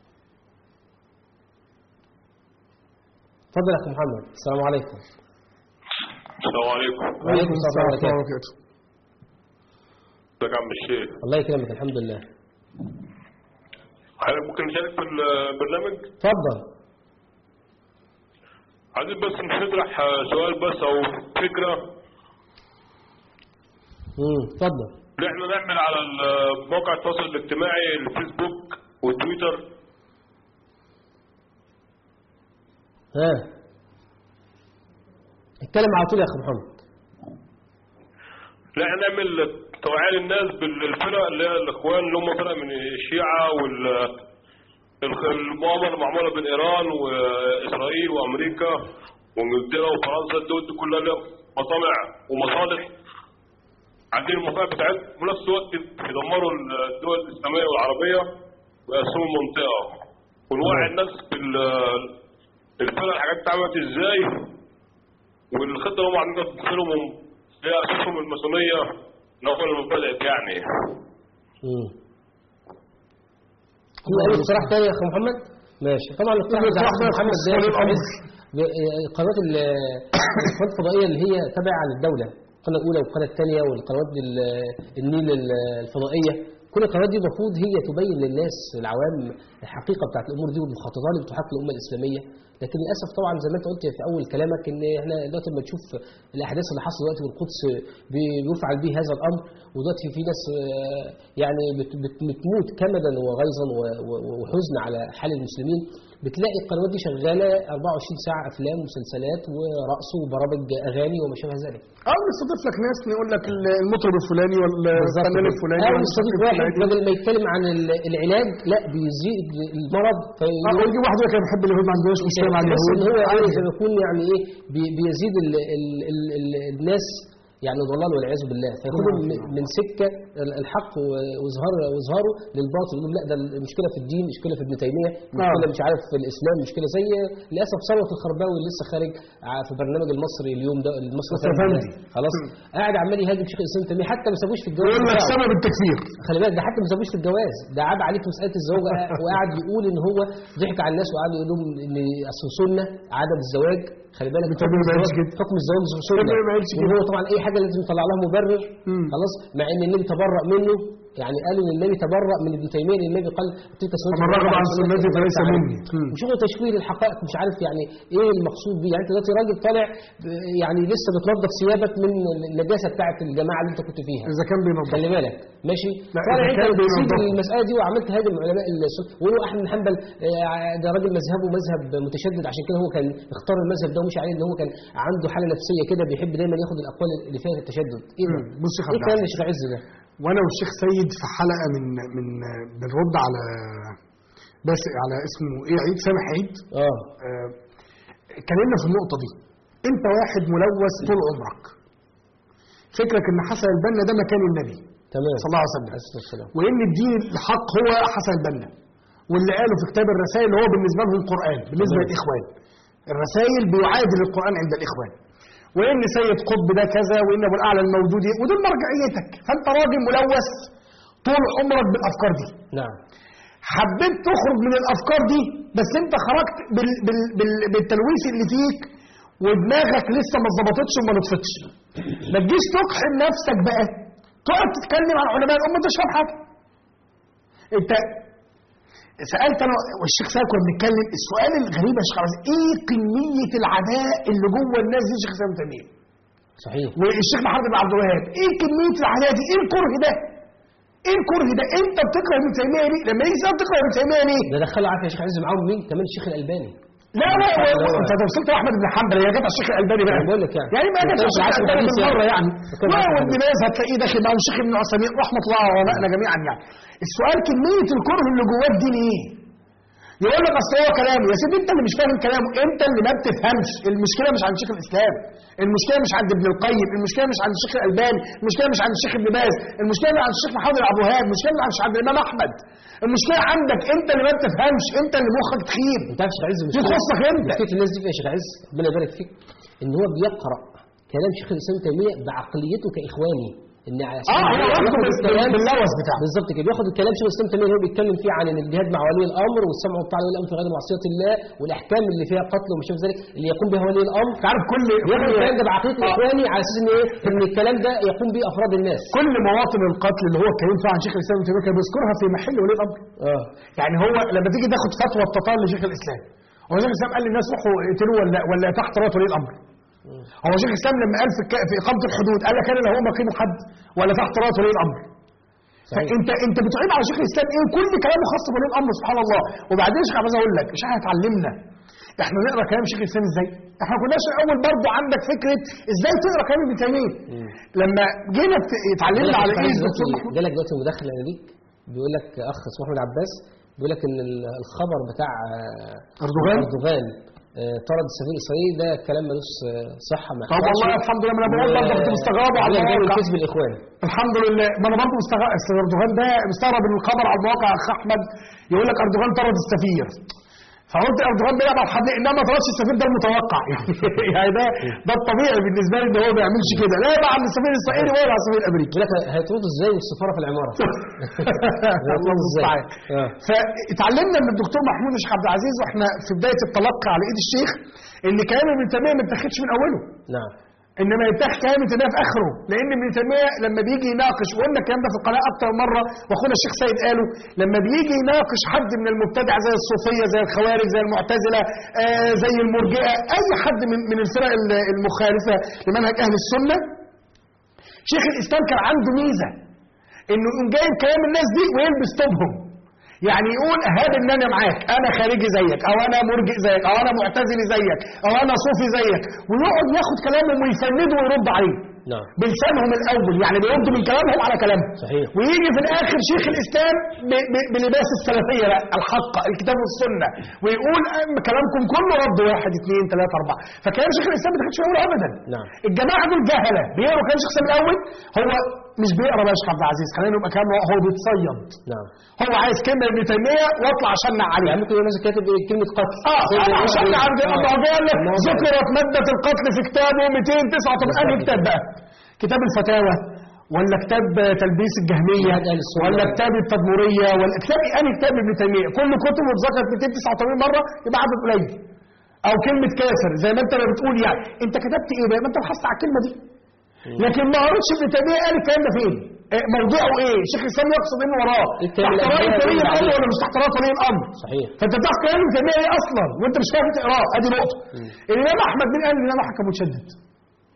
اتفضل يا اخو محمد السلام عليكم السلام عليكم وعليكم السلام ورحمه الله وبركاته ازيك يا عم الشيخ الله يكرمك الحمد لله حضرتك ممكن نشارك في البرنامج اتفضل عايزين بس نطرح سؤال بس او فكره امم اتفضل اللي احنا نعمل على ال- مواقع التواصل الاجتماعي الفيسبوك والتويتر ها اتكلم على طول يا اخو محمد لا احنا نعمل توعية للناس بالفرق اللي هي الاخوان اللي هم فرق من الشيعة وال الخ- المؤامرة معمولة بين ايران واسرائيل وامريكا وانجلترا وفرنسا الدول دي كلها لها مطامع ومصالح عندنا المفاهيم بتاعتهم في نفس الوقت يدمروا الدول الاسلامية والعربية ويقسموا المنطقة ونوعي الناس بال- الفرق الحاجات اتعملت ازاي والخطة اللي هم عندنا تدخلهم هي اساسهم الماسونية من اول ما بدأت يعني امم في اي اقتراح تاني يا اخو محمد ماشي طبعا الاقتراح في بتاع اقتراح اخو محمد ده ولي يا شيخ الأمر. عز، ب- القنوات ال- القنوات الفضائيه اللي هي تابعه للدوله القناه الاولى والقناه الثانيه والقنوات ال- النيل ال- الفضائيه كل القنوات دي المفروض هي تبين للناس العوام الحقيقه بتاعت الامور دي والمخططات اللي بتحاك الامه الاسلاميه لكن للاسف طبعا زي ما انت قلت في اول كلامك ان احنا دلوقتي لما تشوف الاحداث اللي حصلت دلوقتي والقدس بي- بيفعل به هذا الامر ودلوقتي في ناس آه، يعني بت- بت- بتموت كمدا وغيظا و- و- وحزن على حال المسلمين بتلاقي القنوات دي شغاله 24 ساعه افلام ومسلسلات ورقص وبرامج اغاني وما شابه ذلك او يستضيف لك ناس يقول لك المطرب الفلاني والفنان الفلاني او والموسيقي يستضيف واحد الفلاني. بدل ما يتكلم عن ال- العلاج لا بيزيد المرض اه فيقول ويجي واحد يقول لك انا بحب اليهود ما عندناش مشكله مع بس اليهود ان هو عادي. عايز يكون يعني ايه بي- بيزيد ال ال ال ال الناس يعني ضلال والعياذ بالله فياخدوا من- من سكه ال- الحق و- واظهار واظهاره للباطل يقول لا ده المشكله في الدين مشكله في ابن تيميه مشكله آه. مش عارف في الاسلام مشكله زي للاسف ثروت الخرباوي اللي لسه خارج ع- في برنامج المصري اليوم ده المصري مصطفى اليوم ده. فندي. خلاص قاعد عمال يهاجم شيخ الاسلام تيميه حتى ما سابوش في الجواز يقول لك بتاعه. سبب التكفير خلي بالك ده حتى ما سابوش في الجواز ده عاب عليك مساله الزواج وقعد يقول ان هو ضحك على الناس وقعد يقول لهم ان اصل سنه عدم الزواج خلي بالك بتعمل حكم ما قالش الزواج كده. حكم الزواج سنه بتعمل ما قالش وان كده. هو طبعا اي حاجه لازم يطلع لها مبرر مم. خلاص مع ان النبي تبرأ منه يعني قالوا ان النبي تبرأ من ابن تيميه لان النبي قال تلك سنه ومن رغب عن سنتي فليس تعالى. مني. مم. وشغل تشويه الحقائق مش عارف يعني ايه المقصود بيه يعني انت دلوقتي راجل طالع يعني لسه بتنظف ثيابك من النجاسه بتاعت الجماعه اللي انت كنت فيها اذا كان بينظف خلي بالك ماشي لا، طالع إذا انت كان تسيب بينظفه. المساله دي وعملت هاجم علماء السنه ويقولوا احمد بن حنبل آه، ده راجل مذهبه مذهب متشدد عشان كده هو كان اختار المذهب ده ومشي عليه ان هو كان عنده حاله نفسيه كده بيحب دايما ياخد الاقوال اللي فيها التشدد ايه ده؟ مم. بص يا ايه خالد كلام عزيز. الشيخ عز ده؟ وانا والشيخ سيد عيد في حلقه من من بنرد على بس على اسمه ايه عيد سامح عيد اه آه، اتكلمنا في النقطه دي انت واحد ملوث طول عمرك فكرك ان حسن البنا ده مكان النبي تمام صلى الله عليه وسلم عليه الصلاة والسلام وان الدين الحق هو حسن البنا واللي قاله في كتاب الرسائل هو بالنسبه لهم قران بالنسبه تمام. للاخوان الرسائل بيعادل القران عند الاخوان وان سيد قطب ده كذا وان ابو الاعلى الموجود ودول مرجعيتك فانت راجل ملوث طول عمرك بالافكار دي نعم حبيت تخرج من الافكار دي بس انت خرجت بال بال بال بالتلويث اللي فيك ودماغك لسه ما اتظبطتش وما نطفتش ما تجيش تقحم نفسك بقى تقعد تتكلم عن علماء الامه انت مش فاهم حاجه انت سالت انا والشيخ سامي كنا بنتكلم السؤال الغريب يا شيخ عبد العزيز، ايه كميه العداء اللي جوه الناس دي شيخ سامي تيميه صحيح والشيخ محمد بن عبد الوهاب ايه كميه العداء دي ايه الكره ده ايه الكره ده انت بتكره ابن تيميه ليه لما يجي يسال تكره ابن تيميه ليه ده دخلوا عارف يا شيخ عز معاهم مين كمان الشيخ الألباني لا لا و- و- انت ده وصلت لاحمد بن حنبل هي جت على الشيخ الالباني بقى أنا بقول لك يعني. يعني ما جاتش على الشيخ العشر الالباني الحديث بالمره يعني. يعني فكان العشر وابن باز هتلاقيه داخل مع الشيخ ابن عثيمين رحمه الله على علمائنا جميعا يعني السؤال كميه الكره اللي جواه الدين ايه؟ يقول لك اصل هو كلامه يا سيدي انت اللي مش فاهم كلامه انت اللي ما بتفهمش المشكله مش عند شيخ الاسلام المشكله مش عند ابن القيم المشكله مش عند الشيخ الالباني المشكله مش عند الشيخ ابن باز المشكله مش عند الشيخ محمد بن عبد الوهاب المشكله مش عند الامام احمد المشكله عندك انت اللي ما بتفهمش انت اللي مخك تخيب انت عارف يا شيخ عز دي مشكلة- تخصك انت مشكله الناس دي في إيه يا شيخ عز ربنا يبارك فيك ان هو بيقرا كلام شيخ الاسلام تيميه بعقليته كاخواني ان عشان اه هو ياخد واخده بال- الكلام- باللوث بتاعه بالظبط كده بياخد الكلام شيخ الاسلام تيميه اللي هو بيتكلم فيه عن ان الجهاد مع ولي الامر والسمع والطاعه لولي الامر في غير معصيه الله والاحكام اللي فيها قتل وما شابه ذلك اللي يقوم بها ولي الامر انت عارف كل بياخد الكلام ده بعقليه آه. الاخواني على اساس ان ايه ان الكلام ده يقوم به افراد الناس كل مواطن القتل اللي هو اتكلم فيها عن شيخ الاسلام ابن تيميه كان بيذكرها في محل ولي الامر اه يعني هو لما تيجي تاخد فتوى التطال لشيخ الاسلام هو شيخ الاسلام قال للناس روحوا اقتلوه ولا ولا تحت رايه ولي الامر هو شيخ الاسلام لما قال في, الك... في اقامه الحدود قال لك انا لا هو مقيم الحد ولا تحت رايه ولي الامر صحيح. فانت انت بتعيب على شيخ الاسلام ايه كل كلامه خاص بولي الامر سبحان الله وبعدين يا شيخ عايز اقول لك مش هتعلمنا احنا نقرا كلام شيخ الاسلام ازاي احنا كناش الاول برضه عندك فكره ازاي تقرا كلام ابن تيميه لما جينا بت- اتعلمنا على ايه الدكتور محمود جالك دلوقتي مداخله ليك بيقول لك اخ اسمه احمد عباس بيقول لك ان ال- الخبر بتاع آه، أردوغان؟ اردوغان آه، طرد السفير الاسرائيلي ده كلام ملوش آه، صحه ما طب والله الحمد لله ما انا بقول برضه كنت مستغربه على على المواقع كذب الاخوان الحمد لله ما انا برضه مستغرب اصل اردوغان ده مستغرب من الخبر على المواقع يا اخ احمد يقول لك اردوغان طرد السفير فقلت اردوغان بيلعب على الحبل انما ما طردش السفير ده المتوقع يعني ده ده الطبيعي بالنسبه لي ان هو ما يعملش كده لا يبقى عند السفير الاسرائيلي ولا على السفير الامريكي بيقول لك هيطردوا ازاي والسفاره في العماره الله المستعان آه. فاتعلمنا من الدكتور محمود الشيخ عبد العزيز واحنا في بدايه التلقي على ايد الشيخ ان كلام ابن تيميه ما اتاخدش من اوله نعم انما يتاخد كلام ابن تيميه في اخره لان ابن تيميه لما بيجي يناقش وقلنا الكلام ده في القناه اكتر من مره واخونا الشيخ سيد قاله لما بيجي يناقش حد من المبتدع زي الصوفيه زي الخوارج زي المعتزله آه زي المرجئه اي حد من من الفرق ال- المخالفه لمنهج اهل السنه شيخ الاسلام كان عنده ميزه انه يقوم جايب كلام الناس دي ويلبس طوبهم يعني يقول هاب ان انا معاك انا خارجي زيك او انا مرجئ زيك او انا معتزلي زيك او انا صوفي زيك ويقعد ياخد كلامهم ويفنده ويرد عليه نعم بلسانهم الاول يعني بيرد من كلامهم على كلامهم صحيح. ويجي في الاخر شيخ الاسلام ب- ب- بلباس السلفيه لا الحق الكتاب والسنه ويقول أم كلامكم كله رد واحد اثنين ثلاثه اربعه فكلام شيخ الاسلام ما تاخدش الاول ابدا نعم. الجماعه دول جهله بيقروا كلام شيخ الاسلام الاول هو مش بيقرا بقى يا شيخ عبد العزيز خلينا نبقى كلام هو بيتصيد نعم هو عايز كلمه ابن تيميه واطلع اشنع عليه يعني ممكن يقول مثلا كاتب إيه كلمه قتل اه زي انا ما عشان يقول- عند آه. ابو قال لك الموضوع- ذكرت ماده القتل في كتابه 289 انهي كتاب بقى؟ كتاب الفتاوى ولا كتاب تلبيس الجهميه منهج أهل السنة. ولا كتاب التدمريه ولا كتاب انهي كتاب ابن تيميه كل كتبه اتذكرت 289 مره يبقى عدد قليل او كلمه كافر زي ما انت ما بتقول يعني انت كتبت ايه بقى ما انت بحثت على الكلمه دي لكن ما قريتش ابن تيميه قال الكلام ده فين آه، موضوعه ايه شيخ الاسلام يقصد انه وراه الكلام تحت رايه الأولاني ولي الامر بعدين. ولا مش تحت رايه ولي الامر صحيح فانت بتعرف كلام ابن تيميه ايه اصلا وانت مش فاهم تقراه ادي نقطه الامام احمد مين قال الامام احمد كان متشدد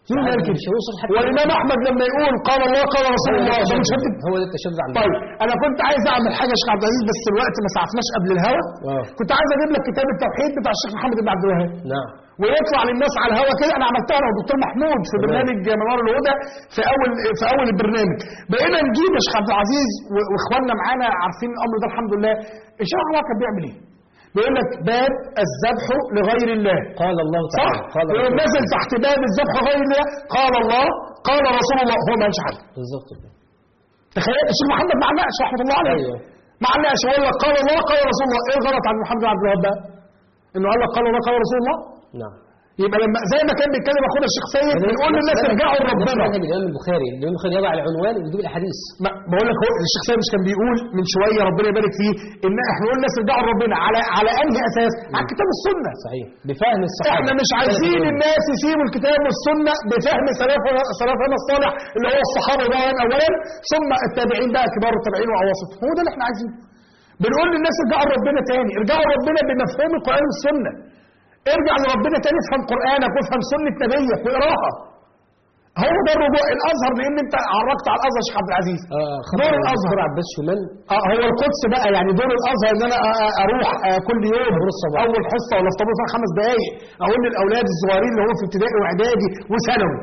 مين قال كده؟ مش هيوصل حتى والامام احمد لما يقول قال الله قال رسول الله ده مش هكذب هو ده التشدد عندنا طيب انا كنت عايز اعمل حاجه يا شيخ عبد العزيز بس الوقت ما سعفناش قبل الهوا آه. كنت عايز اجيب لك كتاب التوحيد بتاع الشيخ محمد بن عبد الوهاب نعم ويطلع للناس على الهوا كده انا عملتها انا والدكتور محمود في برنامج منار الهدى في اول في اول البرنامج بقينا نجيب يا شيخ عبد العزيز و- واخواننا معانا عارفين الامر ده الحمد لله الشيخ الله كان بيعمل ايه؟ بيقول لك باب الذبح لغير الله قال الله صح؟ تعالى قال يقول رسول الله. نزل تحت باب الذبح لغير الله قال الله قال رسول الله هو ما قالش حاجه بالظبط كده تخيل الشيخ محمد ما علقش رحمه الله عليه أيوه. ما علقش ويقول لك قال الله قال رسول الله ايه الغلط عن محمد بن عبد الوهاب بقى؟ انه قال لك قال الله قال رسول الله نعم يبقى لما زي ما كان بيتكلم اخونا الشيخ سيد بنقول للناس ارجعوا لربنا منهج الامام البخاري الامام البخاري يضع العنوان ويجيب الاحاديث ما بقول لك هو الشيخ سيد مش كان بيقول من شويه ربنا يبارك فيه ان احنا نقول للناس ارجعوا لربنا على على انهي اساس؟ على الكتاب والسنه صحيح بفهم الصحابه احنا مش عايزين الناس يسيبوا الكتاب والسنه بفهم سلفنا سلفنا الصالح اللي هو الصحابه ده اولا ثم التابعين بقى كبار التابعين واواسط هو ده اللي احنا عايزينه بنقول للناس ارجعوا لربنا تاني ارجعوا لربنا بمفهوم القران والسنه ارجع لربنا تاني افهم قرانك وافهم سنه نبيك واقراها هو ده الرجوع الازهر لان انت عرجت على الازهر يا شيخ عبد العزيز آه دور خبر الازهر الدكتور عباس شومان اه هو القدس بقى يعني دور الازهر ان انا أ- اروح آه، كل يوم الصباح. اول حصه ولا في طابور فيها خمس دقائق اقول للاولاد الصغيرين اللي هم في ابتدائي واعدادي وثانوي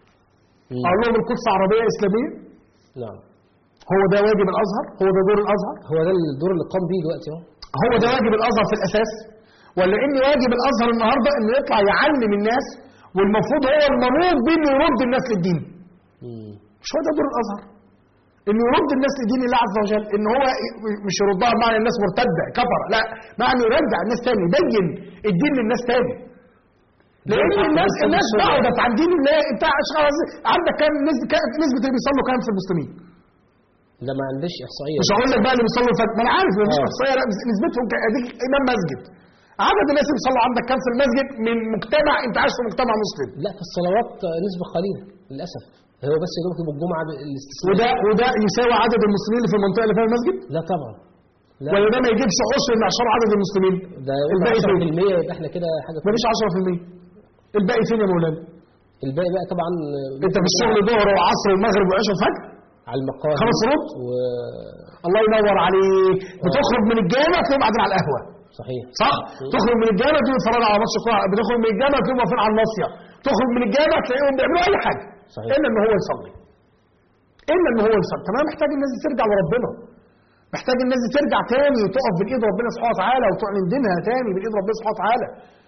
مم. اقول لهم القدس عربيه اسلاميه نعم هو ده واجب الازهر هو ده دور الازهر هو ده الدور اللي قام بيه دلوقتي اهو هو ده واجب الازهر في الاساس ولا ان واجب الازهر النهارده انه يطلع يعلم الناس والمفروض هو المنوط بيه انه يرد الناس للدين مم. مش هو ده دور الازهر انه يرد الناس لدين الله عز وجل ان هو مش يردها بمعنى الناس مرتده كفر لا معنى يرجع الناس تاني يبين الدين للناس تاني لان الناس الناس بعدت عن دين الله انت عشان عندك كام نسبه كام نسبه اللي بيصلوا كام في المسلمين ده ما عندش احصائيه مش هقول لك بقى اللي بيصلوا الفجر ما انا عارف مفيش آه. احصائيه لا نسبتهم ك- اديك امام مسجد عدد الناس اللي بيصلوا عندك كام في المسجد من مجتمع انت عايش في مجتمع مسلم لا في الصلوات آه، نسبه قليله للاسف هو بس يدوم يوم الجمعه بالاستثناء وده وده يساوي عدد المسلمين اللي في المنطقه اللي فيها المسجد لا طبعا لا ولا ده ما يجيبش عشر من عشر عدد المسلمين ده الباقي فين؟ 10% يبقى احنا كده حاجه مفيش 10% الباقي فين يا مولانا؟ الباقي بقى طبعا آه، انت في الشغل ظهر وعصر ومغرب وعشاء وفجر على المقاهي خمس فروض؟ و الله ينور عليك بتخرج من الجامع تلاقيهم قاعدين على القهوه صحيح صح؟ تخرج من الجامع تلاقيهم يتفرجوا على ماتش كوره بتخرج من الجامع تلاقيهم واقفين على الناصيه تخرج من الجامع تلاقيهم بيعملوا اي حاجه صحيح. الا ان هو يصلي الا ان هو يصلي طب انا محتاج الناس دي ترجع لربنا محتاج الناس دي ترجع تاني وتقف بين ايد ربنا سبحانه وتعالى وتعلن دينها تاني بين ايد ربنا سبحانه وتعالى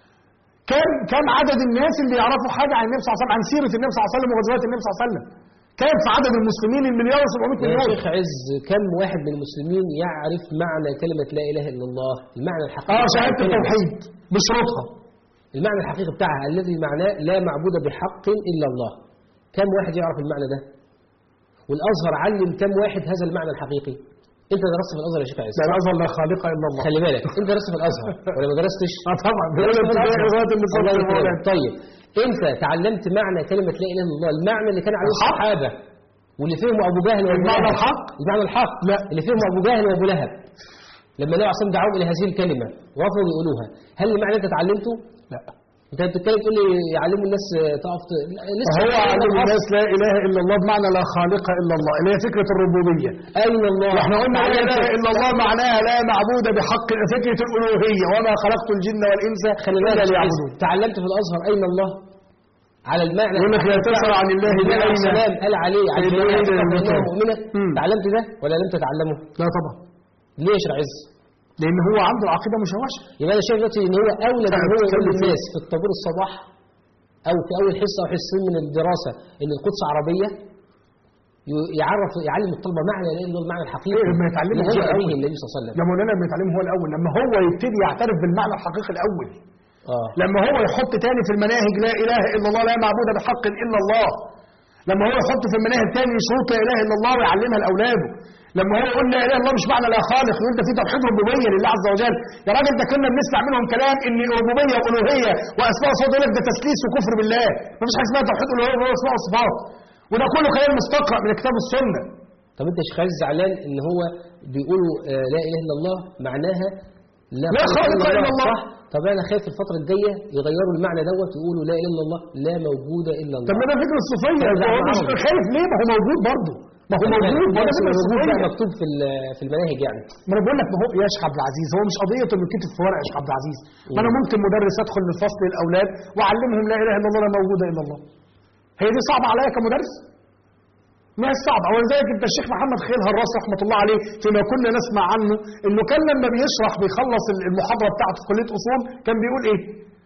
كم كم عدد الناس اللي يعرفوا حاجه عن النبي صلى الله عليه وسلم عن سيره النبي صلى الله عليه وسلم وغزوات النبي صلى الله عليه وسلم كم في عدد المسلمين المليار و700 يا مليون شيخ عز كم واحد من المسلمين يعرف معنى كلمة لا إله إلا الله المعنى الحقيقي اه بتاع شهاده الكلمة. التوحيد بشروطها المعنى الحقيقي بتاعها الذي معناه لا معبود بحق إلا الله كم واحد يعرف المعنى ده والأزهر علم كم واحد هذا المعنى الحقيقي انت درست في الازهر يا شيخ عز لا الازهر لا خالق الا الله خلي بالك انت درست في الازهر ولا ما درستش اه طبعا درست في ابتدائي الأزهر. لغايه اللي الله صلى يكرمك. طيب انت تعلمت معنى كلمه لا اله الا الله المعنى اللي كان عليه الحق. الصحابه واللي فهمه ابو جهل وابو المعنى لهب. الحق؟ المعنى الحق لا. اللي فهمه ابو جهل وابو لهب لما النبي عليه الصلاه والسلام دعاهم الى هذه الكلمه رفضوا يقولوها هل المعنى انت اتعلمته؟ لا انت بتتكلم تقول لي يعلموا الناس تقف ت- لا، لسه هو الكلام ده علم حصل. الناس لا اله الا الله بمعنى لا خالق الا الله اللي هي فكره الربوبيه اين الله؟ واحنا قلنا لا تعلمت- اله الا الله معناها لا معبود بحق فكره الالوهيه وما خلقت الجن والانس خلي الا بالك ليعبدون تعلمت في الازهر اين الله؟ على المعنى يقول لك لا تسأل عن الله النبي عليه بأين. السلام قال عليه عن بأين جميع المكان. أنها مؤمنة مم. تعلمت ده ولا لم تتعلمه؟ لا طبعا ليه يا شيخ عز؟ لان هو عنده عقيده مشوشه يبقى انا شايف دلوقتي ان هو اولى طيب، ان هو يقول اتكلم فيه. للناس في الطابور الصباح او في اول حصه او حصتين من الدراسه ان القدس عربيه ي- يعرف يعلم الطلبه معنى لا اله الا الله المعنى الحقيقي إيه، ما يتعلمه الذي هو جاء به الأول. النبي صلى الله عليه وسلم يا مولانا لما يتعلمه هو الاول لما هو يبتدي يعترف بالمعنى الحقيقي الاول اه لما هو يحط تاني في المناهج لا اله الا الله لا معبود بحق الا الله لما هو يحط في المناهج تاني شروط لا اله الا الله ويعلمها لاولاده لما هو يقول لا اله الا الله مش معنى لا خالق يقول ده في توحيد ربوبيه لله عز وجل يا راجل ده كنا بنسمع منهم كلام ان ربوبيه والوهيه واسماء وصفات يقول لك ده تسليس وكفر بالله مفيش حاجه اسمها توحيد الوهيه واسماء وصفات وده كله كلام مستقرأ من الكتاب والسنه طب انت يا شيخ عز زعلان ان هو بيقولوا آه لا اله الا الله معناها لا خالق الا الله صح طب انا خايف الفتره الجايه يغيروا المعنى دوت ويقولوا لا اله الا الله لا موجوده الا الله طب ما ده فكر الصوفيه طب ده هو مش عربي. خايف ليه ما هو موجود برضه ما هو موجود ما هو ده نفس فكر الموجود بقى الصوفيه مكتوب في ال- في المناهج يعني ما انا بقول لك ما هو يا شيخ عبد العزيز هو مش قضيه انه يتكتب في ورقه يا شيخ عبد العزيز ما انا ممكن مدرس ادخل للفصل الاولاد واعلمهم لا اله الا الله لا موجوده الا الله هي دي صعبه عليا كمدرس ما هي صعبه هو زيك انت الشيخ محمد خيل هراس رحمه الله عليه فيما كنا نسمع عنه انه كان لما بيشرح بيخلص المحاضره بتاعته في كليه اصول كان بيقول ايه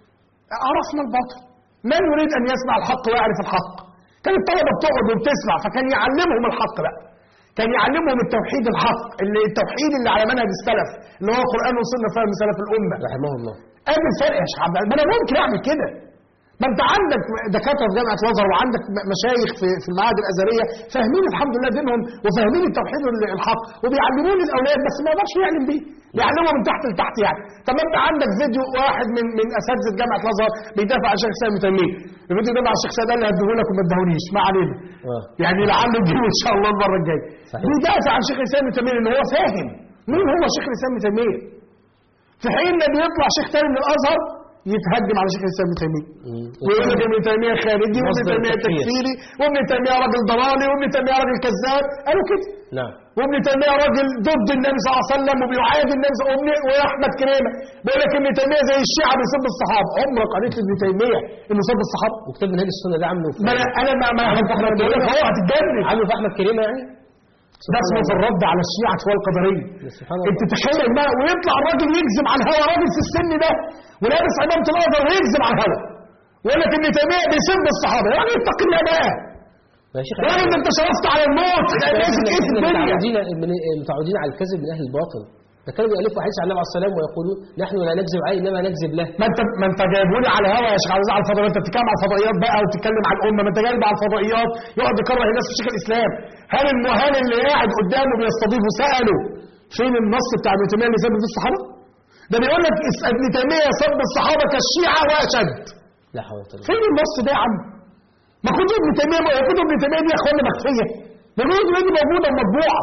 عرفنا الباطل من يريد ان يسمع الحق ويعرف الحق كان الطلبه بتقعد وبتسمع فكان يعلمهم الحق بقى كان يعلمهم التوحيد الحق اللي التوحيد اللي على منهج السلف اللي هو القران وسنه فهم سلف الامه رحمه الله ادي الفرق يا شيخ عبد العزيز. ما انا ممكن اعمل كده ما انت عندك دكاتره في جامعه الازهر وعندك م- مشايخ في في المعاهد الازهريه فاهمين الحمد لله دينهم وفاهمين التوحيد ال- الحق وبيعلمون الاولاد بس ما يقدرش يعلم بيه بيعلمهم من تحت لتحت يعني طب ما انت عندك فيديو واحد من من اساتذه جامعه الازهر بيدافع عن الشيخ سامي تيميه الفيديو ده مع الشيخ سيد اللي هديه لك وما ادهونيش ما علينا آه. يعني لعله تجيبه ان شاء الله المره الجايه صحيح. بيدافع عن شيخ الاسلام ابن تيميه ان هو فاهم مين هو شيخ الاسلام ابن تيميه في حين ان بيطلع شيخ تاني من الازهر يتهجم على شيخ الاسلام ابن تيميه مم. ويقول لك ابن تيميه خارجي وابن مصدر تيميه التكفير. تكفيري وابن تيميه راجل ضلالي وابن تيميه راجل كذاب قالوا كده نعم وابن تيميه راجل ضد النبي صلى الله عليه وسلم وبيعادي النبي صلى الله عليه وسلم واحمد كريمه بيقول لك ابن تيميه زي الشيعه بيسب الصحابه عمرك قريت ابن تيميه انه سب الصحابه وكتاب منهج السنه ده عامله في ما انا انا ما ما عامله في احمد بقول لك كريمه هو هتتجنن عامله في احمد كريمه يعني ده اسمه في الرد على الشيعة والقدرية سبحان الله. انت تخيل ما ويطلع الراجل يكذب على الهوا راجل في السن ده ولابس عمامة الازهر ويكذب على الهوا ويقول لك ابن تيمية بيسب الصحابة يعني اتق الله بقى يا شيخ يعني ده انت شرفت على الموت ماسك ايه في احنا الدنيا متعودين من- متعودين على الكذب من اهل الباطل ده كانوا بيألفوا حديث عن النبي عليه الصلاه والسلام ويقولون نحن لا نكذب عليه انما نكذب له ما انت ما انت جايبوني على الهوا يا شيخ عاوز على الفضائيات انت بتتكلم على الفضائيات بقى وتتكلم على الامه ما انت جايب على الفضائيات يقعد يكره الناس في شيخ الاسلام هل المهان اللي قاعد قدامه بيستضيفه ساله فين النص بتاع ابن تيميه اللي سب فيه الصحابه؟ ده بيقول لك اس- ابن تيميه سب الصحابه كالشيعه واشد لا حول ولا قوه فين النص ده يا عم؟ ما كتب ابن تيميه ما كتب ابن تيميه دي يا اخوانا مخفيه ده كتب دي موجوده مطبوعه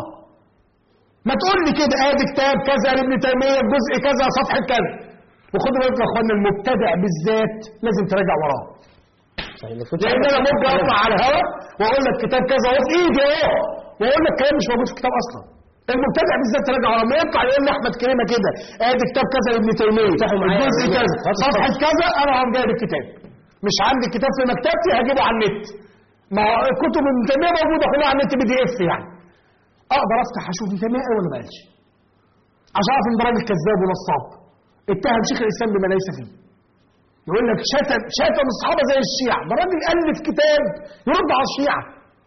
ما تقول لي كده ادي كتاب كذا لابن تيميه جزء كذا صفحه كذا وخدوا بالكم يا اخوانا المبتدع بالذات لازم تراجع وراه صحيح ما كنتش لان عارف انا ممكن الكلام. اطلع على الهوا واقول لك كتاب كذا اهو في ايدي اهو واقول لك كلام مش موجود في الكتاب اصلا المبتدع بالذات تراجع وراه ما يطلع يقول لي احمد كريمه كده ادي كتاب كذا لابن تيميه افتحوا معايا الجزء يا كذا جماعة. صفحه كذا انا هقوم جايب الكتاب مش عندي الكتاب في مكتبتي هجيبه على النت ما هو كتب ابن تيميه موجوده كلها على النت بي دي اف يعني اقدر افتح اشوف ابن تيميه قال ولا ما قالش عشان اعرف ان ده راجل كذاب ونصاب اتهم شيخ الاسلام بما ليس فيه يقول لك شتم شتم الصحابه زي الشيعة ده راجل الف كتاب يرد على الشيعة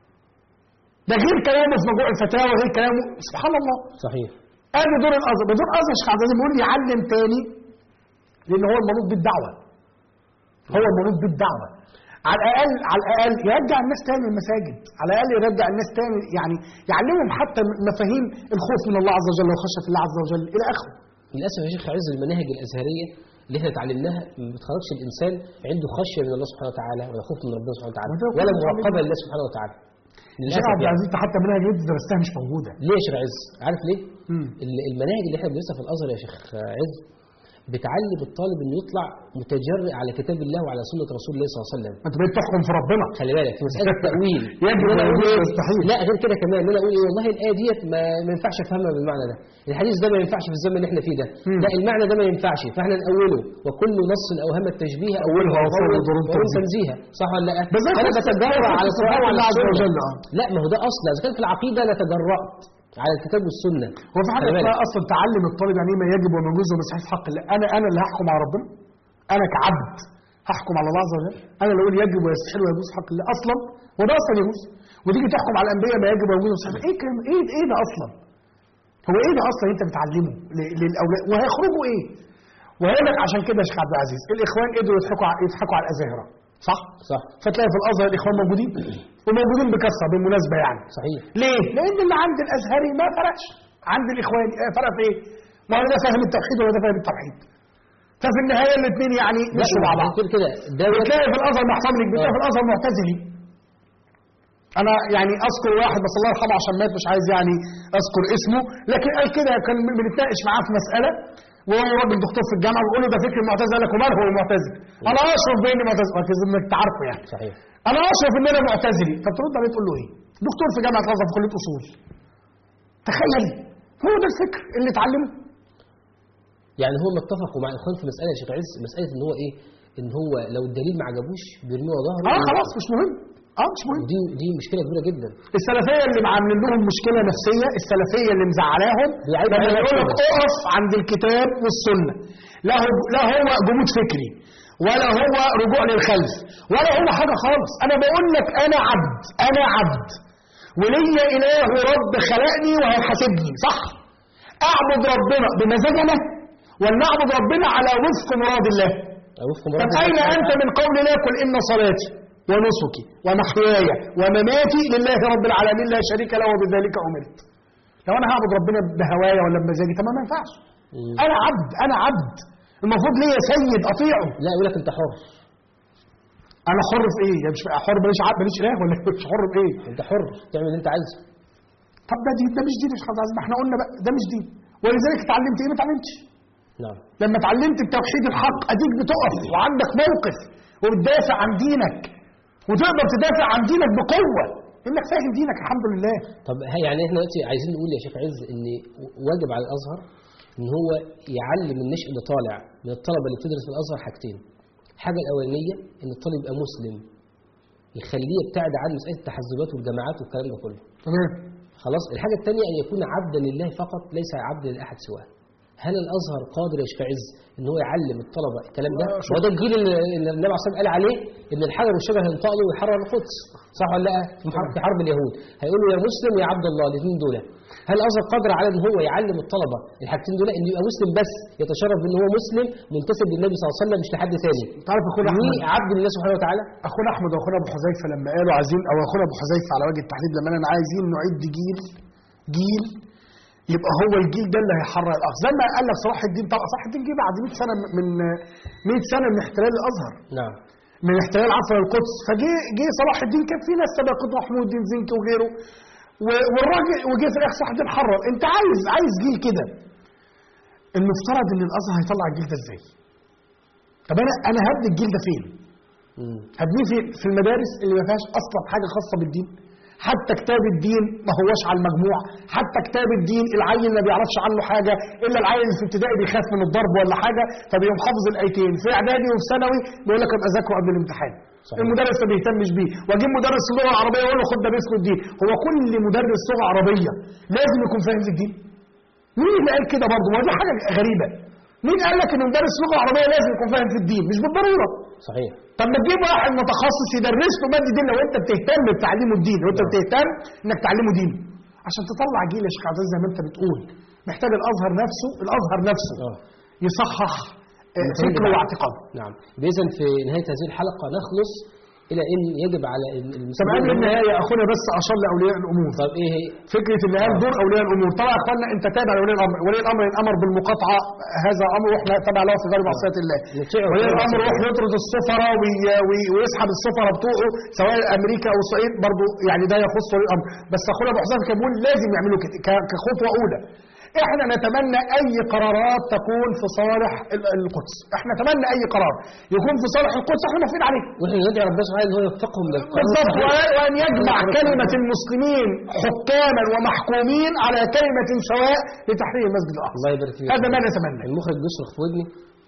ده غير كلامه في مجموع الفتاوى غير كلامه سبحان الله صحيح ادي دور الازهر دور الازهر شيخ عبد العزيز بيقول لي يعلم تاني لان هو المنوط بالدعوه هو المنوط بالدعوه على الاقل على الاقل يرجع الناس تاني المساجد على الاقل يرجع الناس تاني يعني يعلمهم حتى مفاهيم الخوف من الله عز وجل والخشيه في الله عز وجل الى اخره للاسف يا شيخ عز المناهج الازهريه اللي احنا اتعلمناها ما بتخرجش الانسان عنده خشيه من الله سبحانه وتعالى ولا خوف من ربنا سبحانه وتعالى وده ولا كله مراقبه لله سبحانه وتعالى شيخ للاسف عبد يعني. العزيز ده حتى منهج اللي انت درستها مش موجوده ليه يا شيخ عز عارف ليه مم. ال- المناهج اللي احنا بندرسها في الازهر يا شيخ عز بتعلم الطالب انه يطلع متجرئ على كتاب الله وعلى سنه رسول الله صلى الله عليه وسلم ما انت بقيت تحكم في ربنا خلي بالك في مساله التاويل يجب إن أنا أقول ويجوز إيه؟ ويستحيل. لا غير كده كمان ان انا اقول إيه والله الايه ديت ما, ما ينفعش افهمها بالمعنى ده الحديث ده ما ينفعش في الزمن اللي احنا فيه ده مم. لا المعنى ده ما ينفعش فاحنا نأوله وكل نص اوهم التشبيه أولها وصول وضرورة ضرورة تنزيه. تنزيها صح ولا لا ده زي انا قصة- بتجرأ زي على قصة القران وعلى الله عز السنه وجل، آه. لا ما هو ده اصل اذا كان في العقيده انا تجرأت على الكتاب والسنه هو في حاجه خلي بالك. اسمها اصلا تعلم الطالب يعني ايه ما يجب وما يجوز وما يستحيل في حق الله انا انا اللي هحكم على ربنا انا كعبد هحكم على الله عز وجل انا اللي اقول يجب ويستحيل ويجوز في حق الله اصلا وده اصلا يجوز وتيجي تحكم على الانبياء ما يجب ويجوز ويستحيل ايه كلام ايه ايه ده اصلا هو ايه ده اصلا انت بتعلمه ل- للاولاد وهيخرجوا ايه وهقول لك عشان كده يا شيخ عبد العزيز الاخوان قدروا يضحكوا ع- يضحكوا على الازاهره صح صح فتلاقي في الازهر الاخوان موجودين وموجودين بكثره بالمناسبه يعني صحيح ليه؟ لأن اللي عند الأزهري ما فرقش عند الإخوان آه، فرق في إيه؟ ما هو ده فاهم التوحيد ولا ده فاهم التوحيد ففي النهاية الاثنين يعني مشوا مع بعض كده كده ده وتلاقي في الأزهر محتمل بتلاقي في الأزهر معتزلي أنا يعني أذكر واحد بس الله يرحمه عشان مات مش عايز يعني أذكر اسمه لكن قال كده كان بنتناقش معاه في مسألة وهو راجل دكتور في الجامعه بيقول له ده فكر المعتزله قال لك ومال هو المعتزل انا اشرف باني معتزل ركز انك تعرفه يعني صحيح انا اشرف ان انا معتزلي طب ترد عليه تقول له ايه دكتور في جامعه الازهر في كليه اصول تخيل هو ده الفكر اللي اتعلمه يعني هم اتفقوا مع الاخوان في مساله يا شيخ عز مساله ان هو ايه ان هو لو الدليل ما عجبوش بيرميه ورا ظهره اه خلاص مش مهم اه مش مهم ودي دي مشكله كبيره جدا السلفيه اللي عاملين لهم مشكله نفسيه السلفيه اللي مزعلاهم بيعيبوا لما على يقول لك نفسهم. اقف عند الكتاب والسنه لا هو لا هو جمود فكري ولا هو رجوع للخلف ولا هو حاجه خالص انا بقول لك انا عبد انا عبد وليا اله رب خلقني وهيحاسبني صح اعبد ربنا بمزاج انا ولا اعبد ربنا على وفق مراد الله وفق طب مراد أين الله أنت من قول لا قل إن صلاتي ونسكي ومحياي ومماتي لله رب العالمين لا شريك له وبذلك أمرت لو أنا هعبد ربنا بهوايا ولا بمزاجي طب ما ينفعش مم. أنا عبد أنا عبد المفروض ليا سيد أطيعه لا يقول لك انت حر أنا حر في إيه؟ يعني مش حر ماليش عبد ماليش إله ولا مش حر في إيه؟ انت حر تعمل اللي انت عايزه طب ده دين ده مش دين يا شيخ عبد العزيز ما احنا قلنا بقى ده مش دين ولذلك اتعلمت إيه؟ ما اتعلمتش نعم لما اتعلمت بتوحيد الحق اديك بتقف وعندك موقف وبتدافع عن دينك وتقدر تدافع عن دينك بقوه انك فاهم دينك الحمد لله طب ها- يعني احنا دلوقتي عايزين نقول يا شيخ عز ان واجب على الازهر ان هو يعلم النشء اللي طالع من الطلبه اللي بتدرس في الازهر حاجتين الحاجه الاولانيه ان الطالب يبقى مسلم يخليه يبتعد عن مساله التحزبات والجماعات والكلام ده كله تمام خلاص الحاجه الثانيه ان يكون عبدا لله فقط ليس عبدا لاحد سواه هل الازهر قادر يا شيخ عز ان هو يعلم الطلبه الكلام ده؟ آه، هو ده الجيل اللي اللي النبي عليه الصلاه والسلام قال عليه ان الحجر والشجر هينطق له ويحرر القدس صح ولا لا؟ في محر- في حرب اليهود هيقول له يا مسلم يا عبد الله الاثنين دول هل الازهر قادر على ان هو يعلم الطلبه الحاجتين دول ان يبقى مسلم بس يتشرف بان هو مسلم منتسب للنبي صلى الله عليه وسلم مش لحد ثاني تعرف اخونا احمد عبد لله سبحانه وتعالى اخونا احمد واخونا ابو حذيفه لما قالوا عايزين او اخونا ابو حذيفه على وجه التحديد لما انا عايزين نعد جيل جيل يبقى هو الجيل ده اللي هيحرر الارض زي ما قال لك صلاح الدين طبعا صلاح الدين جه بعد 100 سنه من 100 سنه من احتلال الازهر نعم من احتلال عفوا القدس فجه جه صلاح الدين كان في ناس سبقته محمود الدين زنكي وغيره و- والراجل وجه في الاخر صلاح الدين حرر انت عايز عايز جيل كده المفترض ان الازهر هيطلع الجيل ده ازاي؟ طب انا انا هبني الجيل ده فين؟ مم. هبنيه في في المدارس اللي ما فيهاش اصلا حاجه خاصه بالدين حتى كتاب الدين ما هوش على المجموع حتى كتاب الدين العيل ما بيعرفش عنه حاجه الا العيل اللي في ابتدائي بيخاف من الضرب ولا حاجه فبيقوم حافظ الايتين في اعدادي وفي ثانوي بيقول لك ابقى اذاكره قبل الامتحان صحيح. المدرس ما بيهتمش بيه واجيب مدرس اللغه العربيه اقول له خد ده باسم الدين هو كل مدرس لغه عربيه لازم يكون فاهم في الدين مين اللي قال كده برضه ما دي حاجه غريبه مين قال لك ان مدرس لغه عربيه لازم يكون فاهم في الدين مش بالضروره صحيح طب ما تجيب واحد متخصص يدرس له ماده دين لو انت بتهتم بتعليمه الدين لو انت بتهتم انك تعلمه دين عشان تطلع جيل يا شيخ عبد العزيز زي ما انت بتقول محتاج الازهر نفسه الازهر نفسه اه يصحح آه، المفاهيم فكره بتاعته. واعتقاده نعم باذن في نهايه هذه الحلقه نخلص الى ان يجب على طب المسلمين قبل النهايه اخونا بس اشار لاولياء الامور طب ايه هي فكره ان قال دور اولياء الامور طبعا يا اخوانا انت تابع لولي الامر ولي الامر ان امر بالمقاطعه هذا امر واحنا تابع له في غير معصيه الله نطيعه ولي في غير الامر معصية يروح يطرد السفراء وي- وي- ويسحب السفراء بتوعه سواء امريكا او اسرائيل برضه يعني ده يخص ولي الامر بس اخونا ابو حسين كان بيقول لازم يعملوا كده ك- كخطوه اولى احنا نتمنى اي قرارات تكون في صالح ال- القدس احنا نتمنى اي قرار يكون في صالح القدس احنا موافقين عليه واحنا ندعي ربنا سبحانه ان هو يوفقهم للقرار بالضبط الصحيح. و- وان يجمع كلمه المسلمين حكاما ومحكومين على كلمه سواء لتحرير المسجد الاقصى الله يبارك فيك هذا ما نتمنى المخرج بيصرخ في ودني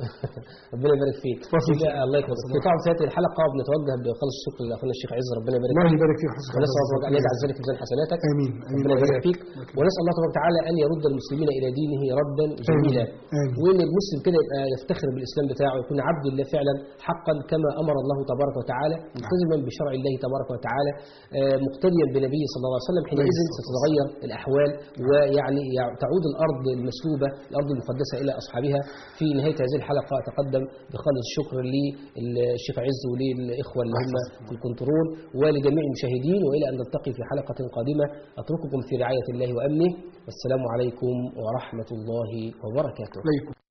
ربنا يبارك فيك لا، الله يكرمك في طبعا في هذه الحلقه بنتوجه بخالص الشكر لاخونا الشيخ عز ربنا يبارك الله فيك يبارك فيك حسن ونسال الله تبارك ان يجعل ذلك في ميزان حسناتك امين امين ربنا يبارك وإياك. فيك ونسال الله تبارك وتعالى ان يرد المسلمين الى دينه ردا جميلا آمين. وان المسلم كده يبقى يفتخر بالاسلام بتاعه ويكون عبد لله فعلا حقا كما امر الله تبارك وتعالى ملتزما بشرع الله تبارك وتعالى آه، مقتديا بنبيه صلى الله عليه وسلم حينئذ ستتغير الاحوال ويعني يع- تعود الارض المسلوبه الارض المقدسه الى اصحابها في نهايه هذه الحلقه اتقدم بخالص الشكر للشيخ عز وللاخوه اللي هم في الكنترول ولجميع المشاهدين والى ان نلتقي في حلقه قادمه اترككم في رعايه الله وامنه والسلام عليكم ورحمه الله وبركاته عليكم